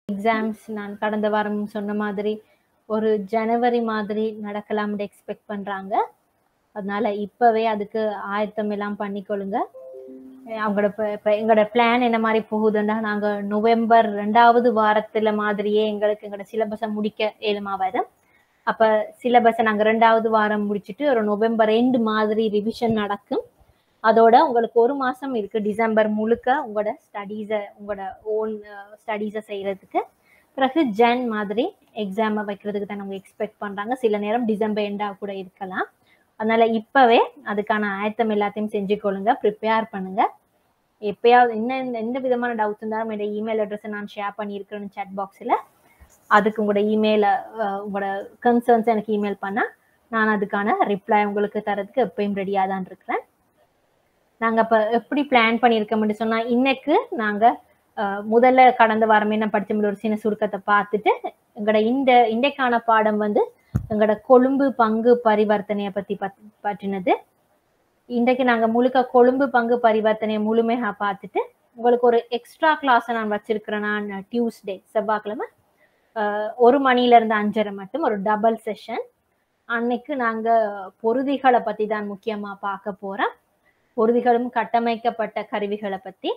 Exams நான் கடந்த வாரம் சொன்ன மாதிரி ஒரு ஜனவரி மாதிரி நடக்கலாம்னு எக்ஸ்பெக்ட் பண்றாங்க அதனால இப்பவே அதுக்கு ஆயத்தம் எல்லாம் பண்ணிக்கொள்ளுங்க அவங்களோட இப்ப இப்ப எங்களோட பிளான் என்ன மாதிரி போகுதுன்னா நாங்க நவம்பர் ரெண்டாவது வாரத்துல மாதிரியே எங்களுக்கு எங்களோட சிலபஸை முடிக்க ஏழுமா வரும் அப்ப சிலபஸை நாங்க ரெண்டாவது வாரம் முடிச்சுட்டு ஒரு நவம்பர் எண்டு மாதிரி ரிவிஷன் நடக்கும் அதோட உங்களுக்கு ஒரு மாசம் இருக்கு டிசம்பர் முழுக்க உங்களோட ஸ்டடீஸை உங்களோட ஓன் ஸ்டடீஸை செய்யறதுக்கு பிறகு ஜன் மாதிரி எக்ஸாமை வைக்கிறதுக்கு தான் அவங்க எக்ஸ்பெக்ட் பண்றாங்க சில நேரம் டிசம்பர் எண்டா கூட இருக்கலாம் அதனால இப்பவே அதுக்கான ஆயத்தம் எல்லாத்தையும் செஞ்சுக்கொள்ளுங்க ப்ரிப்பேர் பண்ணுங்க எப்பயாவது என்ன எந்த விதமான டவுட்ஸ் இருந்தாலும் என்னோட இமெயில் அட்ரஸை நான் ஷேர் பண்ணியிருக்கிறேன் chat பாக்ஸில் அதுக்கு உங்களோட இமெயிலை உங்களோட கன்சர்ன்ஸ் எனக்கு இமெயில் பண்ணால் நான் அதுக்கான ரிப்ளை உங்களுக்கு தரதுக்கு எப்பயும் ரெடியாக தான் இருக்கிறேன் நாங்கள் இப்போ எப்படி பிளான் பண்ணியிருக்கோம்னு சொன்னால் இன்னைக்கு நாங்கள் முதல்ல கடந்த வாரம் என்ன படிச்ச ஒரு சின்ன சுருக்கத்தை பார்த்துட்டு எங்களோட இந்த இன்றைக்கான பாடம் வந்து எங்களோட கொழும்பு பங்கு பரிவர்த்தனையை பற்றி பற்றினது இன்றைக்கு நாங்கள் முழுக்க கொழும்பு பங்கு பரிவர்த்தனையை முழுமையாக பார்த்துட்டு உங்களுக்கு ஒரு எக்ஸ்ட்ரா கிளாஸை நான் வச்சிருக்கிறேன் நான் டியூஸ்டே செவ்வாய்க்கிழமை அஹ், ஒரு மணில இருந்து அஞ்சரை மட்டும் ஒரு டபுள் செஷன் அன்னைக்கு நாங்கள் பொருதிகளை பற்றி தான் முக்கியமாக பார்க்க போகிறோம் பொருதிகளும் கட்டமைக்கப்பட்ட கருவிகளை பற்றி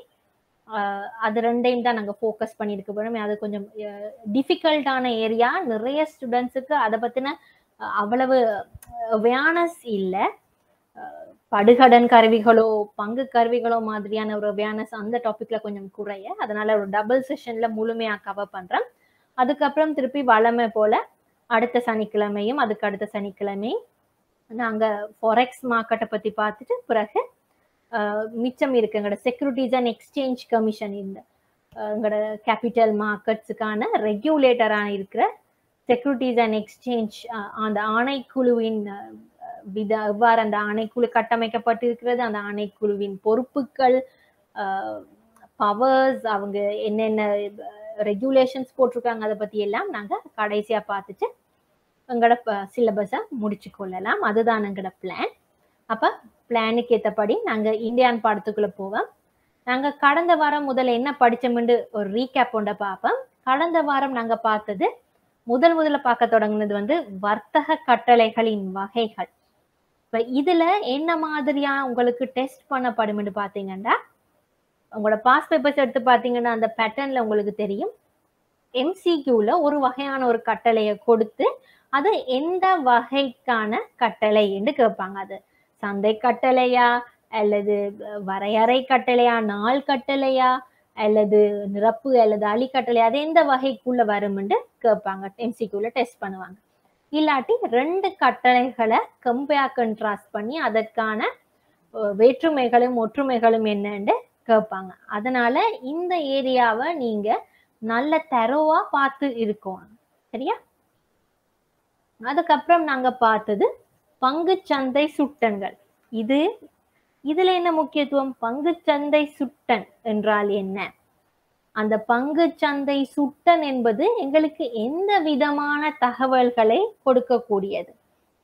அது ரெண்டையும் தான் நாங்கள் ஃபோக்கஸ் பண்ணியிருக்க போகிறோம் அது கொஞ்சம் டிஃபிகல்ட்டான ஏரியா நிறைய ஸ்டூடெண்ட்ஸுக்கு அதை பற்றின அவ்வளவு அவேர்னஸ் இல்லை படுகடன் கருவிகளோ பங்கு கருவிகளோ மாதிரியான ஒரு அவேர்னஸ் அந்த டாபிக்ல கொஞ்சம் குறைய அதனால ஒரு டபுள் செஷன்ல முழுமையா கவர் பண்றேன் அதுக்கப்புறம் திருப்பி வளமை போல அடுத்த சனிக்கிழமையும் அதுக்கு அடுத்த சனிக்கிழமையும் நாங்க ஃபாரெக்ஸ் மார்க்கெட்டை பத்தி பார்த்துட்டு பிறகு அஹ், மிச்சம் இருக்கு எங்களோட செக்யூரிட்டிஸ் அண்ட் எக்ஸ்சேஞ்ச் கமிஷன் இந்த அஹ், எங்களோட கேபிட்டல் மார்க்கெட்ஸுக்கான ரெகுலேட்டரான இருக்கிற செக்யூரிட்டிஸ் அண்ட் எக்ஸ்சேஞ்ச் அந்த ஆணைக்குழுவின் அஹ், வித எவ்வாறு அந்த ஆணைக்குழு கட்டமைக்கப்பட்டிருக்கிறது அந்த ஆணைக்குழுவின் பொறுப்புகள் பவர்ஸ் அவங்க என்னென்ன ரெகுலேஷன்ஸ் போட்டிருக்காங்க அதை பத்தி எல்லாம் நாங்க கடைசியா பார்த்துட்டு எங்களோட சிலபஸை முடிச்சு கொள்ளலாம் அதுதான் எங்களோட பிளான் அப்ப பிளானுக்கு ஏற்றபடி நாங்க இந்தியான் பாடத்துக்குள்ள போவோம் நாங்க கடந்த வாரம் முதல்ல என்ன படிச்சோம்னு ஒரு ரீகேப் ஒன்றை பார்ப்போம் கடந்த வாரம் நாங்க பார்த்தது முதல் முதல்ல பார்க்க தொடங்குனது வந்து வர்த்தக கட்டளைகளின் வகைகள் இப்ப இதுல என்ன மாதிரியா உங்களுக்கு டெஸ்ட் பண்ணப்படும்னு பாத்தீங்கன்னா உங்களோட பாஸ் பேப்பர்ஸ் எடுத்து பாத்தீங்கன்னா அந்த பேட்டர்ன்ல உங்களுக்கு தெரியும் எம்சிக்யூல ஒரு வகையான ஒரு கட்டளையை கொடுத்து அது எந்த வகைக்கான கட்டளை என்று கேட்பாங்க அது சந்தை கட்டளையா அல்லது வரையறை கட்டளையா நாள் கட்டளையா அல்லது நிரப்பு அல்லது அலி கட்டளை அது எந்த வகைக்குள்ள வரும்னு கேட்பாங்க எம்சிக்யூல டெஸ்ட் பண்ணுவாங்க இல்லாட்டி ரெண்டு கட்டளைகளை கம்பேர் கண்ட்ராஸ்ட் பண்ணி அதற்கான அஹ், வேற்றுமைகளும் ஒற்றுமைகளும் என்னன்னு கேட்பாங்க அதனால இந்த ஏரியாவை நீங்க நல்ல தரோவா பார்த்து இருக்கணும் சரியா அதுக்கப்புறம் நாங்க பார்த்தது பங்குச்சந்தை சுட்டன்கள் இது இதுல என்ன முக்கியத்துவம் பங்குச்சந்தை சுட்டன் என்றால் என்ன அந்த பங்குச்சந்தை சுட்டன் என்பது எங்களுக்கு எந்த விதமான தகவல்களை கொடுக்கக்கூடியது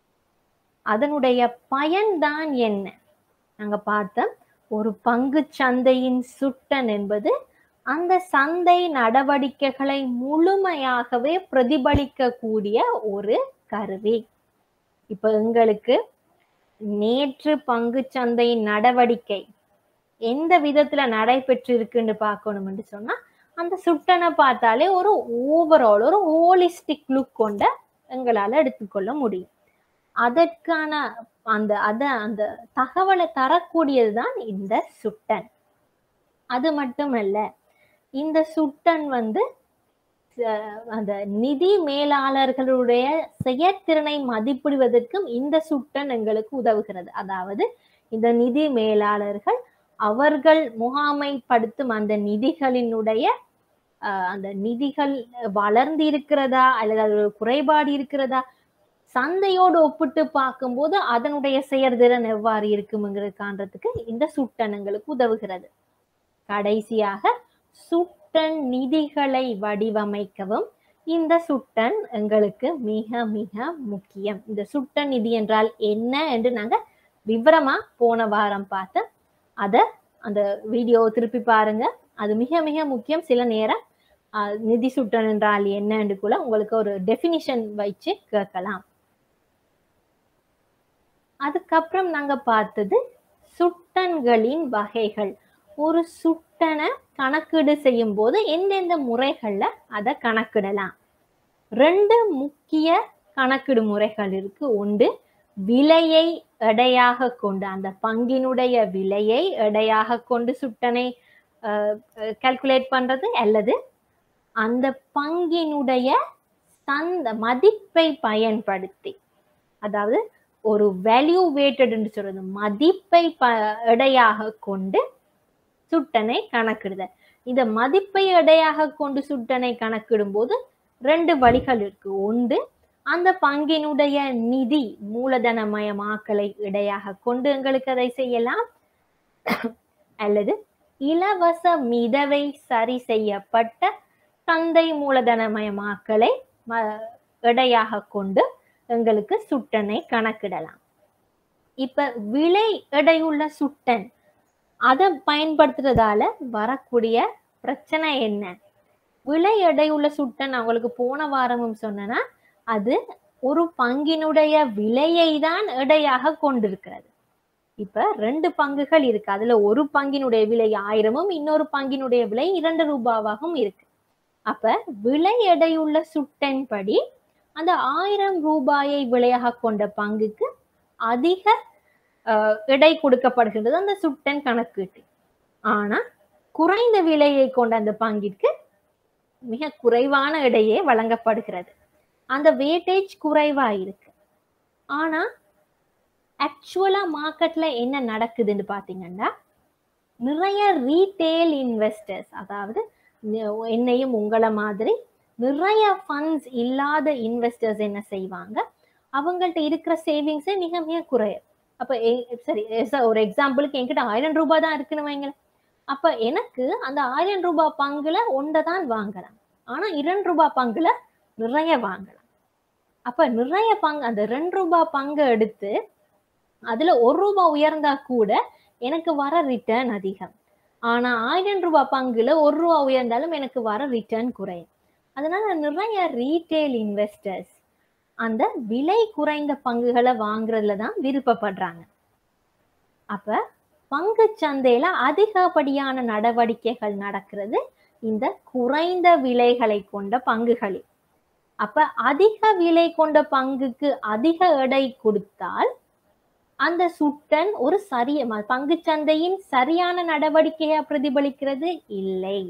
அதனுடைய பயன்தான் என்ன நாங்க பார்த்தோம் ஒரு பங்கு சந்தையின் சுட்டன் என்பது அந்த சந்தை நடவடிக்கைகளை முழுமையாகவே பிரதிபலிக்கக்கூடிய ஒரு கருவி இப்ப எங்களுக்கு நேற்று பங்கு சந்தையின் நடவடிக்கை எந்த விதத்துல நடைபெற்று இருக்குன்னு பார்க்கணும்னு சொன்னா அந்த சுட்டனை பார்த்தாலே ஒரு ஓவரால் ஒரு ஹோலிஸ்டிக் லுக் கொண்ட எங்களால எடுத்துக்கொள்ள முடியும் அதற்கான அந்த அத அந்த தகவலை தரக்கூடியதுதான் இந்த சுட்டன் அது மட்டுமல்ல இந்த சுட்டன் வந்து அஹ், அந்த நிதி மேலாளர்களுடைய செயற்திறனை மதிப்பிடுவதற்கும் இந்த சுட்டன் எங்களுக்கு உதவுகிறது அதாவது இந்த நிதி மேலாளர்கள் அவர்கள் முகாமைப்படுத்தும் அந்த நிதிகளினுடைய அஹ், அந்த நிதிகள் வளர்ந்து இருக்கிறதா அல்லது அது ஒரு குறைபாடு இருக்கிறதா சந்தையோடு ஒப்பிட்டு பார்க்கும்போது அதனுடைய செயற்திறன் எவ்வாறு இருக்குங்கிறது காண்றதுக்கு இந்த சுட்டன் எங்களுக்கு உதவுகிறது கடைசியாக சுட்டன் நிதிகளை வடிவமைக்கவும் இந்த சுட்டன் எங்களுக்கு மிக மிக முக்கியம் இந்த சுட்டன் நிதி என்றால் என்ன என்று நாங்க விவரமா போன வாரம் பார்த்து அத அந்த வீடியோ திருப்பி பாருங்க அது மிக மிக முக்கியம் சில நேரம் அஹ், நிதி சுட்டன் என்றால் என்னன்னு கூட உங்களுக்கு ஒரு டெஃபினிஷன் வச்சு கேட்கலாம் அதுக்கப்புறம் நாங்க பார்த்தது சுட்டன்களின் வகைகள் ஒரு சுட்டனை கணக்கீடு செய்யும் போது எந்தெந்த முறைகள்ல அதை கணக்கிடலாம் ரெண்டு முக்கிய கணக்கீடு முறைகள் இருக்கு ஒன்று விலையை எடையாக கொண்டு அந்த பங்கினுடைய விலையை எடையாக கொண்டு சுட்டனை கால்குலேட் பண்றது அல்லது அந்த பங்கினுடைய சந்த மதிப்பை பயன்படுத்தி அதாவது ஒரு வேல்யூ வேட்டட்னு சொல்றது மதிப்பை ப எடையாக கொண்டு சுட்டனை கணக்கிடுதல் இந்த மதிப்பை எடையாக கொண்டு சுட்டனை கணக்கிடும் போது ரெண்டு வழிகள் இருக்கு ஒன்று அந்த பங்கினுடைய நிதி மூலதனமயமாக்கலை இடையாக கொண்டு எங்களுக்கு அதை செய்யலாம் அல்லது இலவச மிதவை சரி செய்யப்பட்ட சந்தை மூலதனமயமாக்கலை ம- எடையாக கொண்டு எங்களுக்கு சுட்டனை கணக்கிடலாம் இப்ப விலை எடையுள்ள சுட்டன் அதை பயன்படுத்துறதால வரக்கூடிய பிரச்சனை என்ன விலை எடையுள்ள சுட்டன் அவங்களுக்கு போன வாரமும் சொன்னேன்னா அது ஒரு பங்கினுடைய விலையை தான் எடையாக கொண்டிருக்கிறது இப்ப ரெண்டு பங்குகள் இருக்கு அதுல ஒரு பங்கினுடைய விலை ஆயிரமும் இன்னொரு பங்கினுடைய விலை இரண்டு ரூபாவாகவும் இருக்கு அப்ப விலை எடையுள்ள சுட்டன் படி அந்த ஆயிரம் ரூபாயை விலையாக கொண்ட பங்குக்கு அதிக அஹ், எடை கொடுக்கப்படுகின்றது அந்த சுட்டன் கணக்கீட்டு ஆனா குறைந்த விலையை கொண்ட அந்த பங்கிற்கு மிக குறைவான எடையே வழங்கப்படுகிறது அந்த வேட்டேஜ் குறைவா இருக்கு ஆனா ஆக்சுவலா மார்க்கெட்ல என்ன நடக்குதுன்னு பாத்தீங்கன்னா நிறைய ரீட்டெயில் இன்வெஸ்டர்ஸ் அதாவது நி- என்னையும் உங்களை மாதிரி நிறைய ஃபண்ட்ஸ் இல்லாத இன்வெஸ்டர்ஸ் என்ன செய்வாங்க அவங்கள்ட்ட இருக்கிற சேவிங்ஸே மிக மிக குறையும் அப்ப எ- சரி எஸ்- ஒரு எக்ஸாம்பிளுக்கு என்கிட்ட ஆயிரம் ரூபாய் தான் இருக்குன்னு வைங்களேன் அப்ப எனக்கு அந்த ஆயிரம் ரூபாய் பங்குல ஒன்றை தான் வாங்கலாம் ஆனா இரண்டு ரூபாய் பங்குல நிறைய வாங்கலாம் அப்ப நிறைய பங்கு அந்த ரெண்டு ரூபாய் பங்கு எடுத்து அதுல ஒரு ரூபாய் உயர்ந்தா கூட எனக்கு வர ரிட்டர்ன் அதிகம் ஆனா ஆயிரம் ரூபாய் பங்குல ஒரு ரூபாய் உயர்ந்தாலும் எனக்கு வர ரிட்டர்ன் குறையும் அதனால நிறைய ரீட்டைல் இன்வெஸ்டர்ஸ் அந்த விலை குறைந்த பங்குகளை வாங்குறதுல தான் விருப்பப்படுறாங்க அப்ப பங்கு சந்தையில அதிகப்படியான நடவடிக்கைகள் நடக்கிறது இந்த குறைந்த விலைகளை கொண்ட பங்குகளில் அப்ப அதிக விலை கொண்ட பங்குக்கு அதிக எடை கொடுத்தால் அந்த சுட்டன் ஒரு சரிய ம- பங்குச் சந்தையின் சரியான நடவடிக்கையை பிரதிபலிக்கிறது இல்லை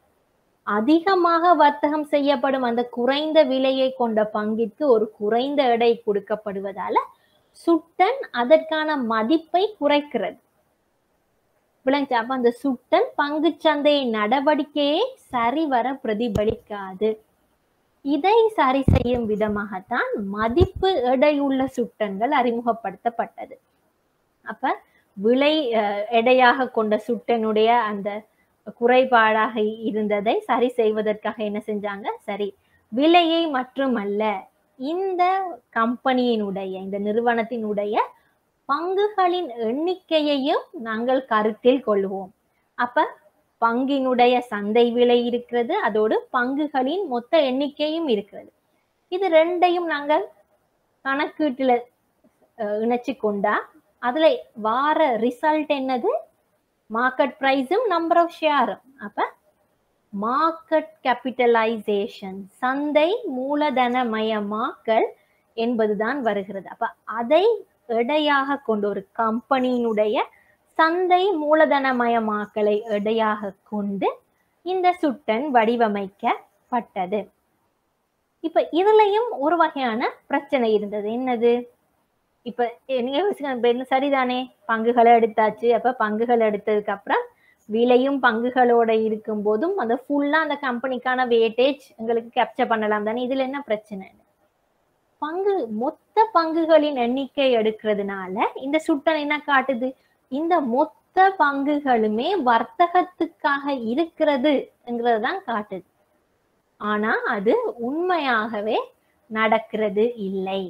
அதிகமாக வர்த்தகம் செய்யப்படும் அந்த குறைந்த விலையை கொண்ட பங்கிற்கு ஒரு குறைந்த எடை கொடுக்கப்படுவதால சுட்டன் அதற்கான மதிப்பை குறைக்கிறது விளங்குச்சா அப்ப அந்த சுட்டன் பங்குச் சந்தையின் நடவடிக்கையை சரிவர பிரதிபலிக்காது இதை சரி செய்யும் விதமாகத்தான் மதிப்பு எடையுள்ள சுட்டன்கள் அறிமுகப்படுத்தப்பட்டது அப்ப விலை அஹ், எடையாக கொண்ட சுட்டனுடைய அந்த குறைபாடாக இருந்ததை சரி செய்வதற்காக என்ன செஞ்சாங்க சரி விலையை மட்டுமல்ல இந்த கம்பெனியினுடைய இந்த நிறுவனத்தினுடைய பங்குகளின் எண்ணிக்கையையும் நாங்கள் கருத்தில் கொள்வோம் அப்ப பங்கினுடைய சந்தை விலை இருக்கிறது அதோடு பங்குகளின் மொத்த எண்ணிக்கையும் இருக்கிறது இது ரெண்டையும் நாங்கள் கணக்கீட்டுல அஹ், இணைச்சு கொண்டா அதுல வார ரிசல்ட் என்னது மார்க்கெட் பிரைஸும் நம்பர் ஆஃப் ஷேரும் அப்ப மார்க்கெட் கேபிட்டலைசேஷன் சந்தை மூலதனமயமாக்கல் என்பதுதான் வருகிறது அப்ப அதை எடையாக கொண்டு ஒரு கம்பெனியினுடைய சந்தை மூலதனமயமாக்கலை எடையாக கொண்டு இந்த சுட்டன் வடிவமைக்கப்பட்டது இப்ப இதுலயும் ஒரு வகையான பிரச்சனை இருந்தது என்னது இப்ப நீங்க யோசிக்க இப்ப என்ன சரிதானே பங்குகளை எடுத்தாச்சு அப்ப பங்குகள் எடுத்ததுக்கு அப்புறம் விலையும் பங்குகளோட இருக்கும் போதும் அந்த ஃபுல்லா அந்த கம்பெனிக்கான வேட்டேஜ் எங்களுக்கு கேப்சர் பண்ணலாம் தானே இதுல என்ன பிரச்சனை பங்கு மொத்த பங்குகளின் எண்ணிக்கை எடுக்கிறதுனால இந்த சுட்டன் என்ன காட்டுது இந்த மொத்த பங்குகளுமே வர்த்தகத்துக்காக இருக்கிறதுங்கிறது தான் காட்டுது ஆனா அது உண்மையாகவே நடக்கிறது இல்லை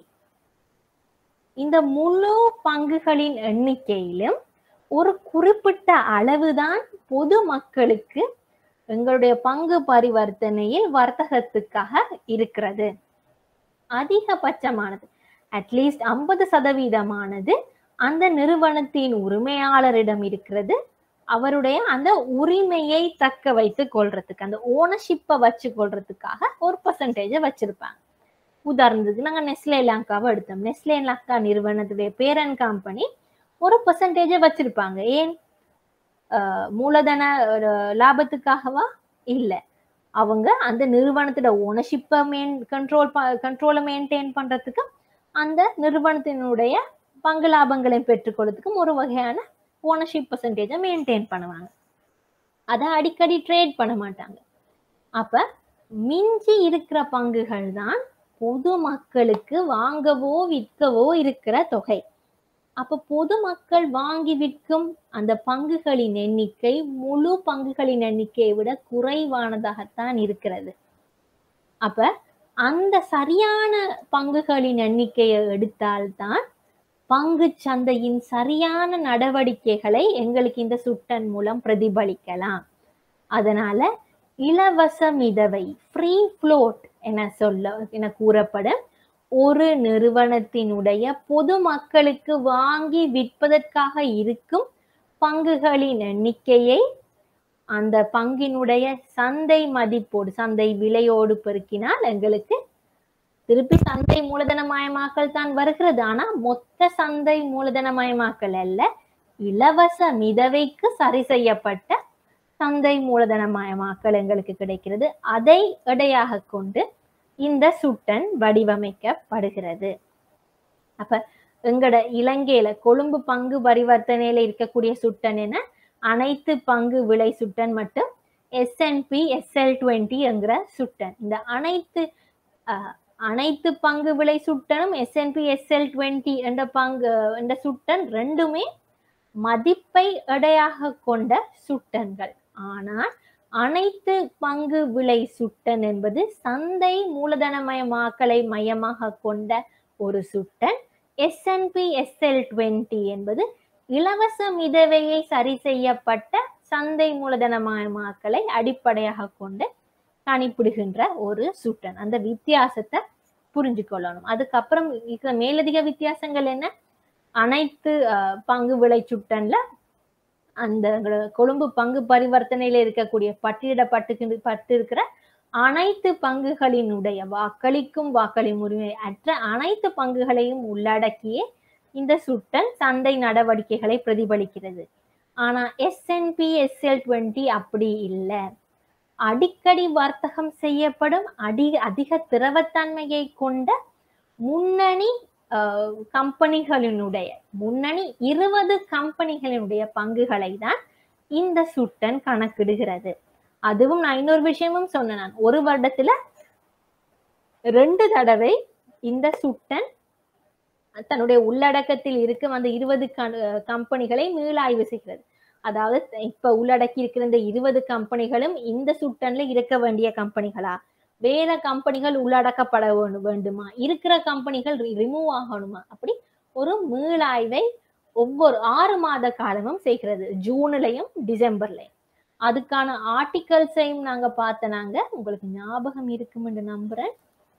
இந்த முழு பங்குகளின் எண்ணிக்கையிலும் ஒரு குறிப்பிட்ட அளவுதான் பொது மக்களுக்கு எங்களுடைய பங்கு பரிவர்த்தனையில் வர்த்தகத்துக்காக இருக்கிறது அதிகபட்சமானது அட்லீஸ்ட் ஐம்பது சதவீதமானது அந்த நிறுவனத்தின் உரிமையாளரிடம் இருக்கிறது அவருடைய அந்த உரிமையை தக்க வைத்து கொள்றதுக்கு அந்த ஓனர்ஷிப்பை வச்சு கொள்றதுக்காக ஒரு பர்சன்டேஜ வச்சிருப்பாங்க உதாரணத்துக்கு நாங்க நெஸ்லே லாங்காவை எடுத்தோம் நெஸ்லே லாங்கா நிறுவனத்துடைய பேரன் கம்பெனி ஒரு பர்சன்டேஜ வச்சிருப்பாங்க ஏன் ஆஹ் மூலதன அஹ், லாபத்துக்காகவா இல்ல அவங்க அந்த நிறுவனத்தோட ஓனர்ஷிப்பை மெயின் கண்ட்ரோல் கண்ட்ரோலை மெயின்டைன் பண்றதுக்கு அந்த நிறுவனத்தினுடைய பங்கு லாபங்களை பெற்றுக்கொள்றதுக்கும் ஒரு வகையான ஓனர்ஷிப் பர்சன்டேஜை மெயின்டைன் பண்ணுவாங்க அதை அடிக்கடி ட்ரேட் பண்ண மாட்டாங்க அப்ப மிஞ்சி இருக்கிற பங்குகள் தான் பொதுமக்களுக்கு வாங்கவோ விற்கவோ இருக்கிற தொகை அப்ப பொதுமக்கள் வாங்கி விற்கும் அந்த பங்குகளின் எண்ணிக்கை முழு பங்குகளின் எண்ணிக்கையை விட குறைவானதாகத்தான் இருக்கிறது அப்ப அந்த சரியான பங்குகளின் எண்ணிக்கையை எடுத்தால்தான் பங்கு சந்தையின் சரியான நடவடிக்கைகளை எங்களுக்கு இந்த சுட்டன் மூலம் பிரதிபலிக்கலாம் அதனால இலவச மிதவை ஃப்ரீ ஃப்ளோட் என சொல்ல என கூறப்படும் ஒரு நிறுவனத்தினுடைய பொதுமக்களுக்கு வாங்கி விற்பதற்காக இருக்கும் பங்குகளின் எண்ணிக்கையை அந்த பங்கினுடைய சந்தை மதிப்போடு சந்தை விலையோடு பெருக்கினால் எங்களுக்கு திருப்பி சந்தை மூலதனமயமாக்கல் தான் வருகிறது ஆனா மொத்த சந்தை மூலதனமயமாக்கல் அல்ல இலவச மிதவைக்கு சரி செய்யப்பட்ட சந்தை மூலதனமயமாக்கல் எங்களுக்கு கிடைக்கிறது அதை எடையாக கொண்டு இந்த சுட்டன் வடிவமைக்கப்படுகிறது அப்ப எங்கட இலங்கையில கொழும்பு பங்கு பரிவர்த்தனையில இருக்கக்கூடிய சுட்டன் என அனைத்து பங்கு விலை சுட்டன் மற்றும் எஸ்என்பி எஸ்எல் டுவெண்ட்டி என்கிற சுட்டன் இந்த அனைத்து அஹ், அனைத்து பங்கு விலை சுட்டனும் எஸ்என்பி எஸ்எல் டுவெண்ட்டி என்ற பங்கு என்ற சுட்டன் ரெண்டுமே மதிப்பை எடையாக கொண்ட சுட்டன்கள் ஆனால் அனைத்து பங்கு விலை சுட்டன் என்பது சந்தை மூலதனமயமாக்கலை மையமாக கொண்ட ஒரு சுட்டன் எஸ்என்பி எஸ்எல் டுவெண்ட்டி என்பது இலவச மிதவையை சரி செய்யப்பட்ட சந்தை மூலதனமயமாக்கலை அடிப்படையாக கொண்டு கணிப்பிடுகின்ற ஒரு சுட்டன் அந்த வித்தியாசத்தை புரிஞ்சு கொள்ளணும் அதுக்கப்புறம் இருக்கிற மேலதிக வித்தியாசங்கள் என்ன அனைத்து அஹ், பங்கு விலை சுட்டன்ல அந்த எங்களோட கொழும்பு பங்கு பரிவர்த்தனையில இருக்கக்கூடிய பட்டியலிடப்பட்டு பட்டு இருக்கிற அனைத்து பங்குகளினுடைய வாக்களிக்கும் வாக்களிக்கும் உரிமை அற்ற அனைத்து பங்குகளையும் உள்ளடக்கியே இந்த சுட்டன் சந்தை நடவடிக்கைகளை பிரதிபலிக்கிறது ஆனா எஸ்என்பி எஸ்எல் டுவெண்ட்டி அப்படி இல்லை அடிக்கடி வர்த்தகம் செய்யப்படும் அடி அதிக திரவத்தன்மையை கொண்ட முன்னணி அஹ், கம்பெனிகளினுடைய முன்னணி இருபது கம்பெனிகளினுடைய பங்குகளை தான் இந்த சுட்டன் கணக்கிடுகிறது அதுவும் நான் இன்னொரு விஷயமும் சொன்னேன் நான் ஒரு வருடத்துல ரெண்டு தடவை இந்த சுட்டன் தன்னுடைய உள்ளடக்கத்தில் இருக்கும் அந்த இருபது கம்பெனிகளை மீளாய்வு செய்கிறது அதாவது இப்ப உள்ளடக்கி இருக்கிற இந்த இருபது கம்பெனிகளும் இந்த சுட்டன்ல இருக்க வேண்டிய கம்பெனிகளா வேற கம்பெனிகள் உள்ளடக்கப்பட வேண்டும் வேண்டுமா இருக்கிற கம்பெனிகள் ரிமூவ் ஆகணுமா அப்படி ஒரு மீளாய்வை ஒவ்வொரு ஆறு மாத காலமும் செய்கிறது ஜூன்லயும் டிசம்பர்லயும் அதுக்கான ஆர்டிகல்ஸையும் நாங்க பார்த்தனாங்க உங்களுக்கு ஞாபகம் இருக்கும் என்று நம்புறேன்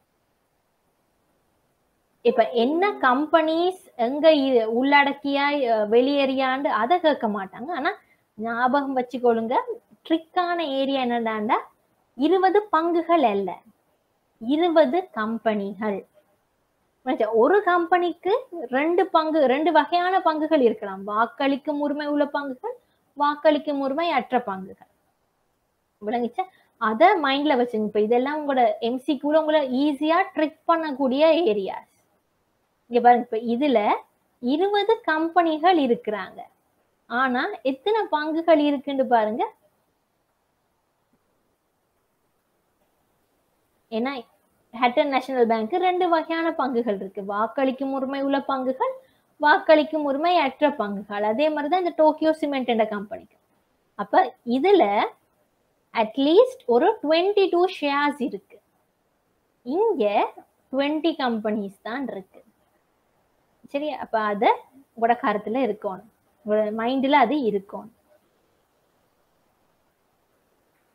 இப்ப என்ன கம்பெனிஸ் எங்க இ- உள்ளடக்கியாய் அஹ், வெளியேறியாண்டு அதை கேட்க மாட்டாங்க ஆனா ஞாபகம் வச்சுக்கொள்ளுங்க ட்ரிக்கான ஏரியா என்னடாண்டா இருபது பங்குகள் அல்ல இருபது கம்பெனிகள் மச்சா, ஒரு கம்பெனிக்கு ரெண்டு பங்கு ரெண்டு வகையான பங்குகள் இருக்கலாம் வாக்களிக்கும் உரிமை உள்ள பங்குகள் வாக்களிக்கும் உரிமை அற்ற பங்குகள் விளங்கிச்சா அத மைண்ட்ல வச்சுங்க இப்ப இதெல்லாம் உங்களோட எம்சிக்குள்ள உங்களை ஈஸியா ட்ரிக் பண்ணக்கூடிய ஏரியாஸ் இங்க பாருங்க இப்ப இதுல இருபது கம்பெனிகள் இருக்கிறாங்க ஆனா எத்தனை பங்குகள் இருக்குன்னு பாருங்க ஏன்னா ஹட்டன் நேஷனல் பேங்க் ரெண்டு வகையான பங்குகள் இருக்கு வாக்களிக்கும் உரிமை உள்ள பங்குகள் வாக்களிக்கும் உரிமை அற்ற பங்குகள் அதே மாதிரிதான் இந்த டோக்கியோ சிமெண்ட் என்ற கம்பெனிக்கு அப்ப இதுல அட்லீஸ்ட் ஒரு டுவெண்ட்டி டூ ஷேர்ஸ் இருக்கு இங்க டுவெண்ட்டி கம்பெனிஸ் தான் இருக்கு சரி அப்ப அத உங்களோட கருத்துல இருக்கணும். 'உங்களோட கருத்துல இருக்கணும். உங்களோட மைண்ட்ல அது இருக்கணும்.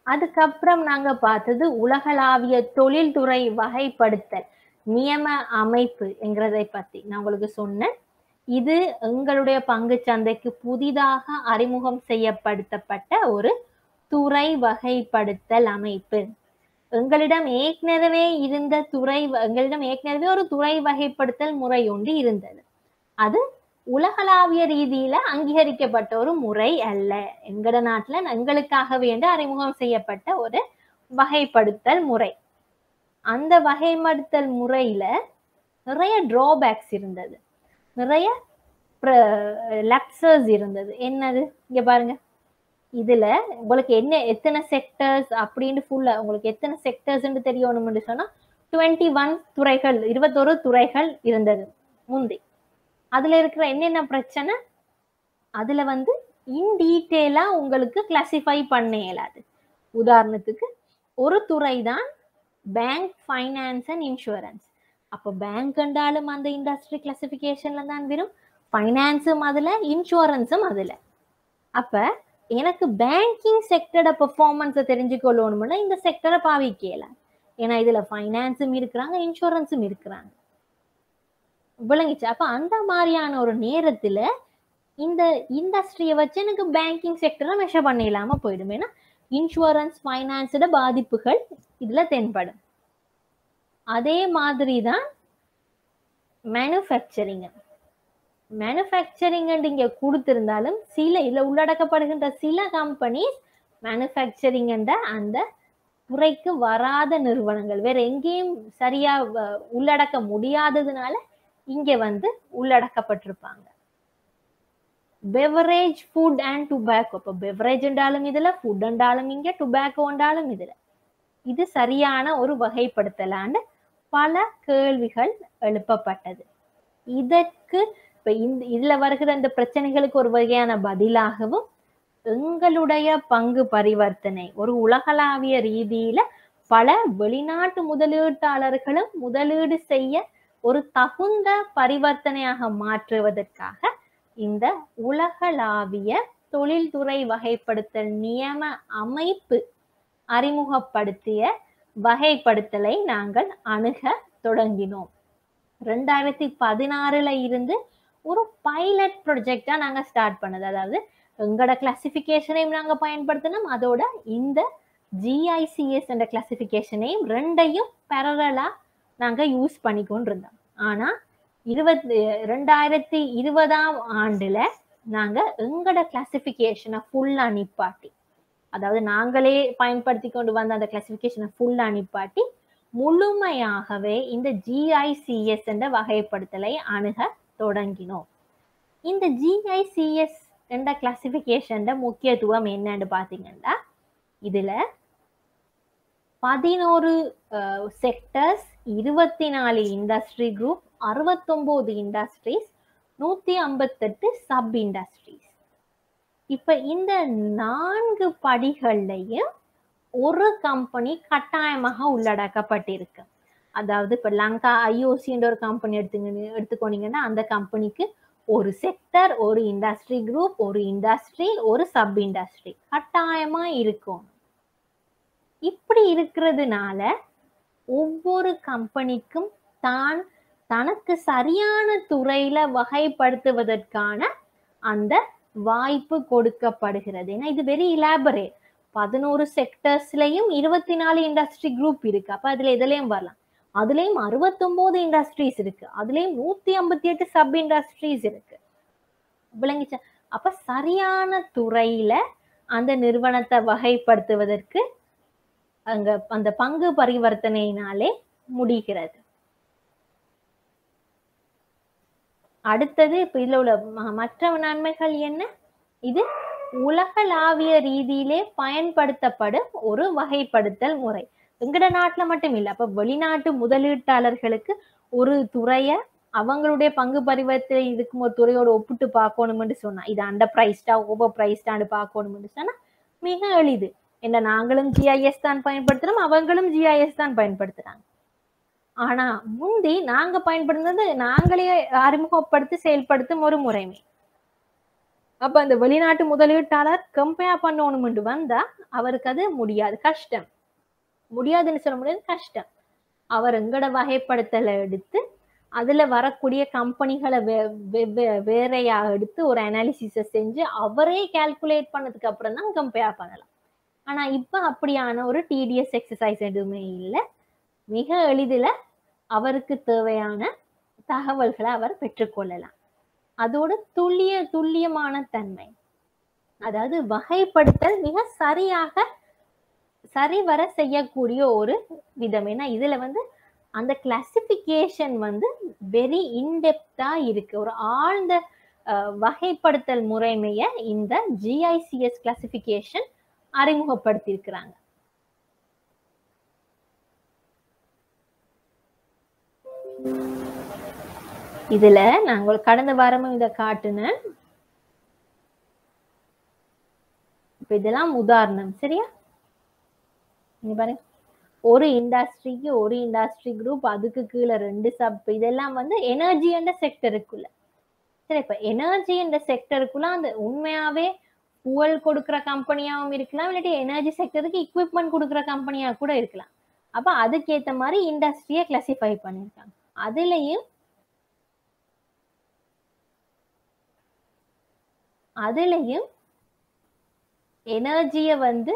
அதுக்கப்புறம் நாங்க பார்த்தது உலகளாவிய தொழில்துறை வகைப்படுத்தல் நியம அமைப்பு என்கிறதை பத்தி நான் உங்களுக்கு சொன்னேன் இது எங்களுடைய பங்கு சந்தைக்கு புதிதாக அறிமுகம் செய்யப்படுத்தப்பட்ட ஒரு துறை வகைப்படுத்தல் அமைப்பு எங்களிடம் ஏற்கனவே இருந்த துறை எங்களிடம் ஏற்கனவே ஒரு துறை வகைப்படுத்தல் முறை ஒன்று இருந்தது அது உலகளாவிய ரீதியில அங்கீகரிக்கப்பட்ட ஒரு முறை அல்ல எங்கட நாட்டுல எங்களுக்காக வேண்டி அறிமுகம் செய்யப்பட்ட ஒரு வகைப்படுத்தல் முறை அந்த வகைப்படுத்தல் முறையில நிறைய டிராபேக்ஸ் இருந்தது நிறைய லக்சர்ஸ் இருந்தது என்னது இங்க பாருங்க இதுல உங்களுக்கு என்ன எத்தனை செக்டர்ஸ் அப்படின்னு ஃபுல்லா உங்களுக்கு எத்தனை செக்டர்ஸ்ன்னு தெரியணும்னு சொன்னா டுவெண்ட்டி ஒன் துறைகள் இருபத்தொரு துறைகள் இருந்தது முந்தி அதுல இருக்கிற என்னென்ன பிரச்சனை அதுல வந்து இன் டீட்டெயிலா உங்களுக்கு கிளாசிஃபை பண்ண இயலாது உதாரணத்துக்கு ஒரு துறை தான் பேங்க் ஃபைனான்ஸ் அண்ட் இன்சூரன்ஸ் அப்போ பேங்க் என்றாலும் அந்த இண்டஸ்ட்ரி கிளாசிஃபிகேஷன்ல தான் வரும் ஃபைனான்ஸும் அதுல இன்சூரன்ஸும் அதுல அப்ப எனக்கு பேங்கிங் செக்டரோட பெர்ஃபார்மன்ஸை தெரிஞ்சுக்கொள்ளணும்னா இந்த செக்டரை பாவிக்கலாம் ஏன்னா இதுல ஃபைனான்ஸும் இருக்கிறாங்க இன்சூரன்ஸும் இருக்கிறாங்க விளங்கிச்சு அப்ப அந்த மாதிரியான ஒரு நேரத்துல இந்த இண்டஸ்ட்ரியை வச்சு எனக்கு பேங்கிங் செக்டரை மெஷர் பண்ண இல்லாம போயிடும் ஏன்னா இன்சூரன்ஸ் ஃபைனான்ஸோட பாதிப்புகள் இதுல தென்படும் அதே மாதிரி தான் மேனுஃபேக்சரிங் மேனுஃபேக்சரிங் இங்க கொடுத்திருந்தாலும் சில இதுல உள்ளடக்கப்படுகின்ற சில கம்பெனிஸ் மேனுஃபேக்சரிங் என்ற அந்த துறைக்கு வராத நிறுவனங்கள் வேற எங்கேயும் சரியா உள்ளடக்க முடியாததுனால இங்க வந்து உள்ளடக்கப்பட்டிருப்பாங்க பெவரேஜ் ஃபுட் அண்ட் டுபாக்கோ இப்போ பெவரேஜ் என்றாலும் இதுல ஃபுட் என்றாலும் இங்க டுபாக்கோ என்றாலும் இதுல இது சரியான ஒரு வகைப்படுத்தலான்னு பல கேள்விகள் எழுப்பப்பட்டது இதற்கு இப்ப இந்த இதுல வருகிற இந்த பிரச்சனைகளுக்கு ஒரு வகையான பதிலாகவும் எங்களுடைய பங்கு பரிவர்த்தனை ஒரு உலகளாவிய ரீதியில பல வெளிநாட்டு முதலீட்டாளர்களும் முதலீடு செய்ய ஒரு தகுந்த பரிவர்த்தனையாக மாற்றுவதற்காக இந்த உலகளாவிய தொழில்துறை வகைப்படுத்தல் நியம அமைப்பு அறிமுகப்படுத்திய வகைப்படுத்தலை நாங்கள் அணுக தொடங்கினோம் ரெண்டாயிரத்தி பதினாறுல இருந்து ஒரு பைலட் ப்ரொஜெக்டா நாங்க ஸ்டார்ட் பண்ணது அதாவது எங்களோட கிளாசிபிகேஷனையும் நாங்க பயன்படுத்தினோம் அதோட இந்த ஜிஐசிஎஸ் என்ற கிளாசிபிகேஷனையும் ரெண்டையும் பெரலா நாங்க யூஸ் பண்ணிக்கொண்டு இருந்தோம் ஆனா இருபத்தி ரெண்டாயிரத்தி இருபதாம் ஆண்டுல நாங்க எங்களோட கிளாசிபிகேஷனை ஃபுல்லா நிப்பாட்டி அதாவது நாங்களே பயன்படுத்தி கொண்டு வந்த அந்த கிளாசிபிகேஷனை ஃபுல்லா நிப்பாட்டி முழுமையாகவே இந்த ஜிஐசிஎஸ் என்ற வகைப்படுத்தலை அணுக தொடங்கினோம் இந்த ஜிஐசிஎஸ் என்ற கிளாசிபிகேஷன் முக்கியத்துவம் என்னன்னு பாத்தீங்கன்னா இதுல பதினோரு செக்டர்ஸ் இருபத்தி நாலு இண்டஸ்ட்ரி குரூப் அறுபத்தொன்பது இண்டஸ்ட்ரீஸ் நூத்தி ஐம்பத்தெட்டு சப் இண்டஸ்ட்ரீஸ் இப்ப இந்த நான்கு படிகள்லையும் ஒரு கம்பெனி கட்டாயமாக உள்ளடக்கப்பட்டிருக்கு அதாவது இப்ப லங்கா ஐஓசின்ற ஒரு கம்பெனி எடுத்துங்க எடுத்துக்கோனீங்கன்னா அந்த கம்பெனிக்கு ஒரு செக்டர் ஒரு இண்டஸ்ட்ரி குரூப் ஒரு இண்டஸ்ட்ரி ஒரு சப் இண்டஸ்ட்ரி கட்டாயமா இருக்கும் இப்படி இருக்கிறதுனால ஒவ்வொரு கம்பெனிக்கும் தான் தனக்கு சரியான துறையில வகைப்படுத்துவதற்கான அந்த வாய்ப்பு கொடுக்கப்படுகிறது ஏன்னா இது வெரி இலாபரேட் பதினோரு செக்டர்ஸ்லயும் இருபத்தி நாலு இண்டஸ்ட்ரி குரூப் இருக்கு அப்ப அதுல எதுலயும் வரலாம் அதுலயும் அறுபத்தொன்பது இண்டஸ்ட்ரீஸ் இருக்கு அதுலயும் நூத்தி ஐம்பத்தி எட்டு சப் இண்டஸ்ட்ரீஸ் இருக்கு விளங்கிச்சா அப்ப சரியான துறையில அந்த நிறுவனத்தை வகைப்படுத்துவதற்கு அங்க அந்த பங்கு பரிவர்த்தனையினாலே முடிகிறது அடுத்தது இப்ப இதுல உள்ள மற்ற நன்மைகள் என்ன இது உலகளாவிய ரீதியிலே பயன்படுத்தப்படும் ஒரு வகைப்படுத்தல் முறை எங்கட நாட்டுல மட்டும் இல்ல அப்ப வெளிநாட்டு முதலீட்டாளர்களுக்கு ஒரு துறைய அவங்களுடைய பங்கு பரிவர்த்தனை இதுக்கும் ஒரு துறையோட ஒப்பிட்டு பார்க்கணும்னு சொன்னா இது அண்டர் பிரைஸ்டா ஓவர் பிரைஸ்டான்னு பார்க்கணும்னு சொன்னா மிக எளிது என்ன நாங்களும் ஜிஐஎஸ் தான் பயன்படுத்துறோம் அவங்களும் ஜிஐஎஸ் தான் பயன்படுத்துறாங்க ஆனா முந்தி நாங்க பயன்படுத்துறது நாங்களே அறிமுகப்படுத்தி செயல்படுத்தும் ஒரு முறைமை அப்ப அந்த வெளிநாட்டு முதலீட்டாளர் கம்பேர் பண்ணணும்னு வந்தா அவருக்கு அது முடியாது கஷ்டம் முடியாதுன்னு சொல்ல முடியாது கஷ்டம் அவர் எங்கட வகைப்படுத்தலை எடுத்து அதுல வரக்கூடிய கம்பெனிகளை வேறையா எடுத்து ஒரு அனாலிசிஸை செஞ்சு அவரே கால்குலேட் பண்ணதுக்கு அப்புறம் தான் கம்பேர் பண்ணலாம் ஆனா இப்ப அப்படியான ஒரு டிடிஎஸ் எக்ஸசைஸ் எதுவுமே இல்லை மிக எளிதில் அவருக்கு தேவையான தகவல்களை அவர் பெற்றுக்கொள்ளலாம் அதோட துல்லிய துல்லியமான தன்மை அதாவது வகைப்படுத்தல் மிக சரியாக சரிவர செய்யக்கூடிய ஒரு விதம் ஏன்னா இதுல வந்து அந்த கிளாசிபிகேஷன் வந்து வெரி இன்டெப்தா இருக்கு ஒரு ஆழ்ந்த வகைப்படுத்தல் முறைமைய இந்த ஜிஐசிஎஸ் கிளாசிபிகேஷன் அறிமுகப்படுத்தி இருக்கிறாங்க இதுல நாங்கள் கடந்த வாரமும் இதை காட்டுனேன் இப்ப இதெல்லாம் உதாரணம் சரியா இங்க பாருங்க ஒரு இண்டஸ்ட்ரிக்கு ஒரு இண்டஸ்ட்ரி குரூப் அதுக்கு கீழே ரெண்டு சப் இதெல்லாம் வந்து எனர்ஜி என்ற செக்டருக்குள்ள சரி இப்ப எனர்ஜி என்ற செக்டருக்குள்ள அந்த உண்மையாவே புவல் கொடுக்குற கம்பெனியாவும் இருக்கலாம் இல்லாட்டி எனர்ஜி செக்டருக்கு எக்யூப்மெண்ட் கொடுக்குற கம்பெனியா கூட இருக்கலாம் அப்ப அதுக்கேத்த மாதிரி இண்டஸ்ட்ரியை கிளாசிஃபை பண்ணியிருக்காங்க அதுலயும் அதுலயும் எனர்ஜியை வந்து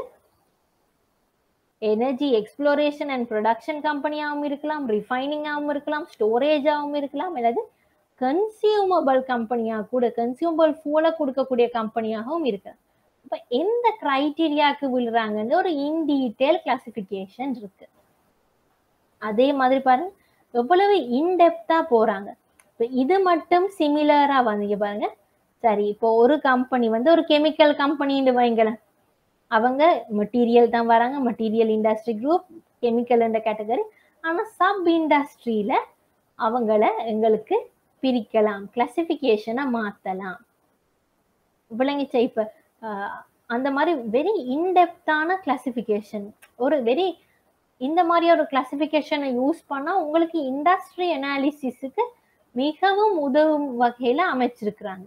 எனர்ஜி எக்ஸ்ப்ளோரேஷன் அண்ட் ப்ரொடக்ஷன் கம்பெனியாகவும் இருக்கலாம் ரிஃபைனிங்காகவும் இருக்கலாம் ஸ்டோரேஜாகவும் இருக்கலாம் அல்லது கன்சியூமபிள் கம்பெனியாக கூட கன்சியூமபிள் ஃபூலை கொடுக்கக்கூடிய கம்பெனியாகவும் இருக்கலாம் இப்போ எந்த கிரைட்டீரியாவுக்கு விழுறாங்கன்னு ஒரு இன் டீட்டெயில் கிளாசிஃபிகேஷன் இருக்கு அதே மாதிரி பாருங்க எவ்வளவு இன்டெப்தா போறாங்க இப்போ இது மட்டும் சிமிலரா வந்தீங்க பாருங்க சரி இப்போ ஒரு கம்பெனி வந்து ஒரு கெமிக்கல் கம்பெனின்னு வைங்களேன் அவங்க மெட்டீரியல் தான் வராங்க மெட்டீரியல் இண்டஸ்ட்ரி குரூப் கெமிக்கல் என்ற கேட்டகரி ஆனால் சப் இண்டஸ்ட்ரியில அவங்கள எங்களுக்கு பிரிக்கலாம் கிளாசிஃபிகேஷனை மாற்றலாம் விளங்கிச்சா இப்போ அந்த மாதிரி வெரி இன்டெப்தான கிளாசிஃபிகேஷன் ஒரு வெரி இந்த மாதிரி ஒரு கிளாசிஃபிகேஷனை யூஸ் பண்ணால் உங்களுக்கு இண்டஸ்ட்ரி அனாலிசிஸுக்கு மிகவும் உதவும் வகையில் அமைச்சிருக்கிறாங்க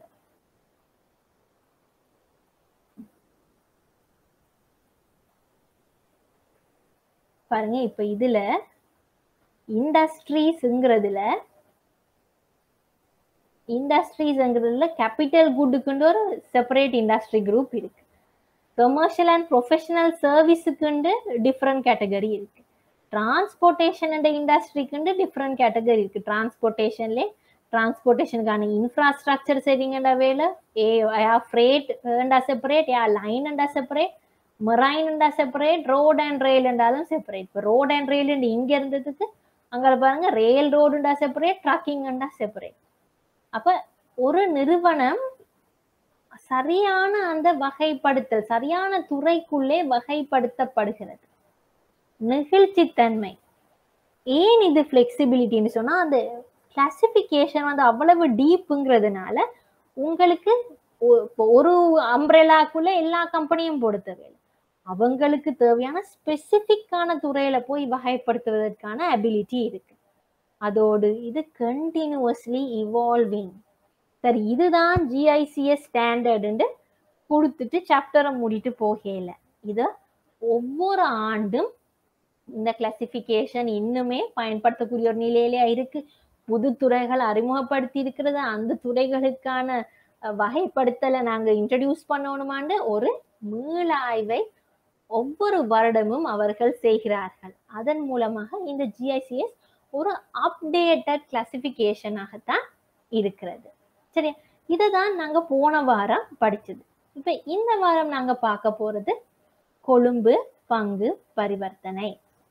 பாருங்க இப்ப இதுல இண்டஸ்ட்ரீஸ்ங்கிறதுல இண்டஸ்ட்ரீஸ்ங்கிறதுல கேபிட்டல் குட்டுக்குண்டு ஒரு செப்பரேட் இண்டஸ்ட்ரி குரூப் இருக்கு கமர்ஷியல் அண்ட் ப்ரொஃபஷனல் சர்வீஸுக்குண்டு டிஃப்ரெண்ட் கேட்டகரி இருக்கு டிரான்ஸ்போர்ட்டேஷன் அண்ட் இண்டஸ்ட்ரிக்குண்டு டிஃப்ரெண்ட் கேட்டகரி இருக்கு டிரான்ஸ்போர்ட்டேஷன்லே டிரான்ஸ்போர்ட்டேஷனுக்கான இன்ஃப்ராஸ்ட்ரக்சர் சரிங்கண்டா வேலை ஏ யா ஃப்ரேட் அண்டா செப்பரேட் யா லைன் அண்டா செப்பரேட் மெரைன் அண்டா செப்பரேட் ரோட் அண்ட் ரயில் என்றாலும் செப்பரேட் இப்போ ரோட் அண்ட் ரயில் இங்க இருந்ததுக்கு அங்க பாருங்க ரயில் ரோடுண்டா செப்பரேட் ட்ரக்கிங் அண்டா செப்பரேட் அப்ப ஒரு நிறுவனம் சரியான அந்த வகைப்படுத்தல் சரியான துறைக்குள்ளே வகைப்படுத்தப்படுகிறது நெகிழ்ச்சித்தன்மை ஏன் இது ஃபிளெக்சிபிலிட்டின்னு சொன்னா அந்த கிளாசிபிகேஷன் வந்து அவ்வளவு டீப்புங்கிறதுனால உங்களுக்கு ஒரு அம்ப்ரெலாக்குள்ள எல்லா கம்பெனியும் போட தேவையில்லை அவங்களுக்கு தேவையான ஸ்பெசிஃபிக்கான துறையில போய் வகைப்படுத்துவதற்கான அபிலிட்டி இருக்கு அதோடு இது கண்டினியூஸ்லி இவால்விங் சரி இதுதான் ஜிஐசிஎஸ் ஸ்டாண்டர்டுன்னு கொடுத்துட்டு சாப்டரை மூடிட்டு போகல இதை ஒவ்வொரு ஆண்டும் இந்த கிளாசிஃபிகேஷன் இன்னுமே பயன்படுத்தக்கூடிய ஒரு நிலையிலே இருக்கு புது துறைகள் அறிமுகப்படுத்தி இருக்கிறது அந்த துறைகளுக்கான வகைப்படுத்தலை நாங்க இன்ட்ரடியூஸ் பண்ணணுமாண்டு ஒரு மீளாய்வை ஒவ்வொரு வருடமும் அவர்கள் செய்கிறார்கள் அதன் மூலமாக இந்த ஜிஐசிஎஸ் ஒரு அப்டேட்டட் கிளாசிபிகேஷனாகத்தான் இருக்கிறது சரி இதை தான் நாங்க போன வாரம் படிச்சது இப்ப இந்த வாரம் நாங்க பார்க்க போறது கொழும்பு பங்கு பரிவர்த்தனை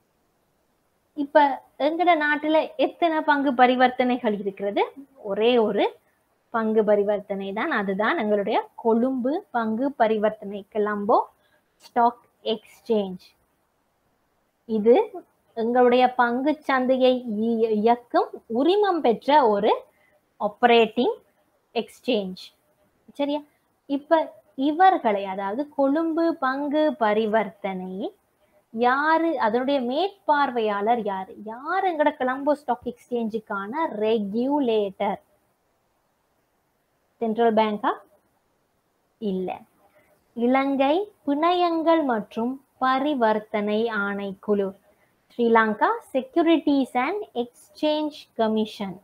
இப்ப எங்கட நாட்டுல எத்தனை பங்கு பரிவர்த்தனைகள் இருக்கிறது ஒரே ஒரு பங்கு பரிவர்த்தனை தான் அதுதான் எங்களுடைய கொழும்பு பங்கு பரிவர்த்தனை கொலம்போ ஸ்டாக் எக்ஸ்சேஞ்ச் இது எங்களுடைய பங்கு சந்தையை இயக்கும் உரிமம் பெற்ற ஒரு ஆப்ரேட்டிங் எக்ஸ்சேஞ்ச் சரியா இப்ப இவர்களை அதாவது கொழும்பு பங்கு பரிவர்த்தனை யாரு அதனுடைய மேற்பார்வையாளர் யாரு யார் எங்கட கொலம்போ ஸ்டாக் எக்ஸ்சேஞ்சுக்கான ரெகுலேட்டர் சென்ட்ரல் பேங்கா இல்லை இலங்கை பிணையங்கள் மற்றும் பரிவர்த்தனை ஆணைக்குழு Sri Lanka securities and exchange commission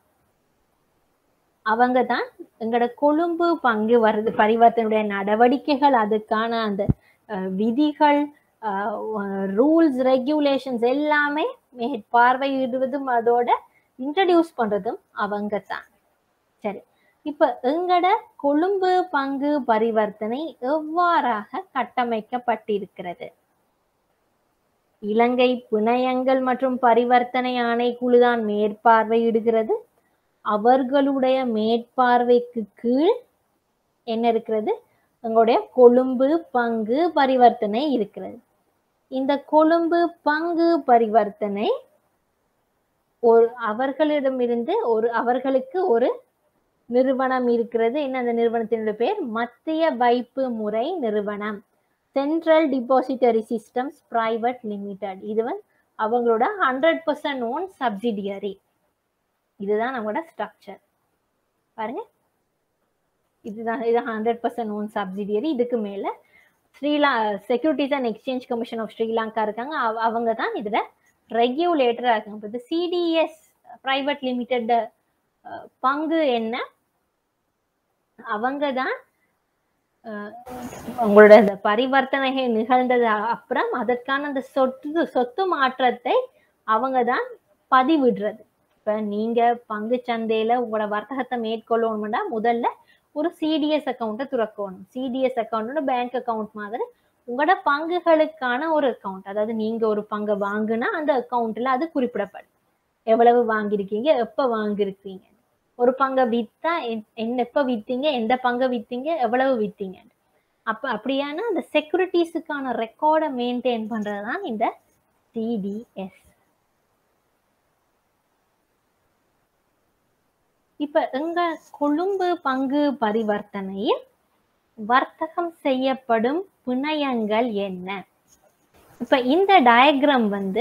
அவங்க தான் எங்களோட கொழும்பு பங்கு வருது பரிவர்த்தனையுடைய நடவடிக்கைகள் அதுக்கான அந்த அஹ், விதிகள் ரூல்ஸ் ரெகுலேஷன்ஸ் எல்லாமே பார்வையிடுவதும் அதோட இன்ட்ரடியூஸ் பண்றதும் அவங்க தான் சரி இப்ப எங்கட கொழும்பு பங்கு பரிவர்த்தனை எவ்வாறாக கட்டமைக்கப்பட்டிருக்கிறது இலங்கை பிணையங்கள் மற்றும் பரிவர்த்தனை ஆணைக்குழுதான் மேற்பார்வையிடுகிறது அவர்களுடைய மேற்பார்வைக்கு கீழ் என்ன இருக்கிறது எங்களுடைய கொழும்பு பங்கு பரிவர்த்தனை இருக்கிறது இந்த கொழும்பு பங்கு பரிவர்த்தனை ஒரு அவர்களிடமிருந்து ஒரு அவர்களுக்கு ஒரு நிறுவனம் இருக்கிறது என்ன அந்த நிறுவனத்தினுடைய பேர் மத்திய வைப்பு முறை நிறுவனம் central depository systems private limited இது வந்து அவங்களோட ஹண்ட்ரட் பர்சன்ட் ஓன் சப்சிடியரி இதுதான் நம்மளோட ஸ்ட்ரக்சர் பாருங்க இதுதான் இது ஹண்ட்ரட் பர்சன்ட் ஓன் சப்சிடியரி இதுக்கு மேல ஸ்ரீலா securities and exchange commission of Sri Lanka இருக்காங்க அவ- அவங்க தான் இதுல ரெகுலேட்டரா இருக்காங்க இப்போ சிடிஎஸ் பிரைவேட் லிமிடெட் பங்கு என்ன அவங்க தான் உங்களோட இந்த பரிவர்த்தனைகள் நிகழ்ந்தது அ- அப்புறம் அதற்கான அந்த சொத்து சொத்து மாற்றத்தை அவங்க தான் பதிவிடுறது இப்ப நீங்க பங்கு சந்தையில உங்களோட வர்த்தகத்தை மேற்கொள்ளணும்னா முதல்ல ஒரு சிடிஎஸ் அக்கௌண்ட்டை துறக்கணும் சிடிஎஸ் அக்கௌண்ட் பேங்க் அக்கவுண்ட் மாதிரி உங்களோட பங்குகளுக்கான ஒரு அக்கவுண்ட் அதாவது நீங்க ஒரு பங்கை வாங்குனா அந்த அக்கவுண்ட்ல அது குறிப்பிடப்படும் எவ்வளவு வாங்கியிருக்கீங்க எப்ப வாங்கியிருக்கீங்க ஒரு பங்கை வித்தா என்- என்ன எப்ப வித்தீங்க எந்த பங்கை வித்தீங்க எவ்வளவு வித்தீங்க அப்ப அப்படியான அந்த செக்யூரிட்டிஸுக்கான ரெக்கார்டை மெயின்டைன் பண்றதுதான் இந்த சிடிஎஸ் இப்ப எங்க கொழும்பு பங்கு பரிவர்த்தனையில் வர்த்தகம் செய்யப்படும் பிணையங்கள் என்ன இப்ப இந்த டயக்ராம் வந்து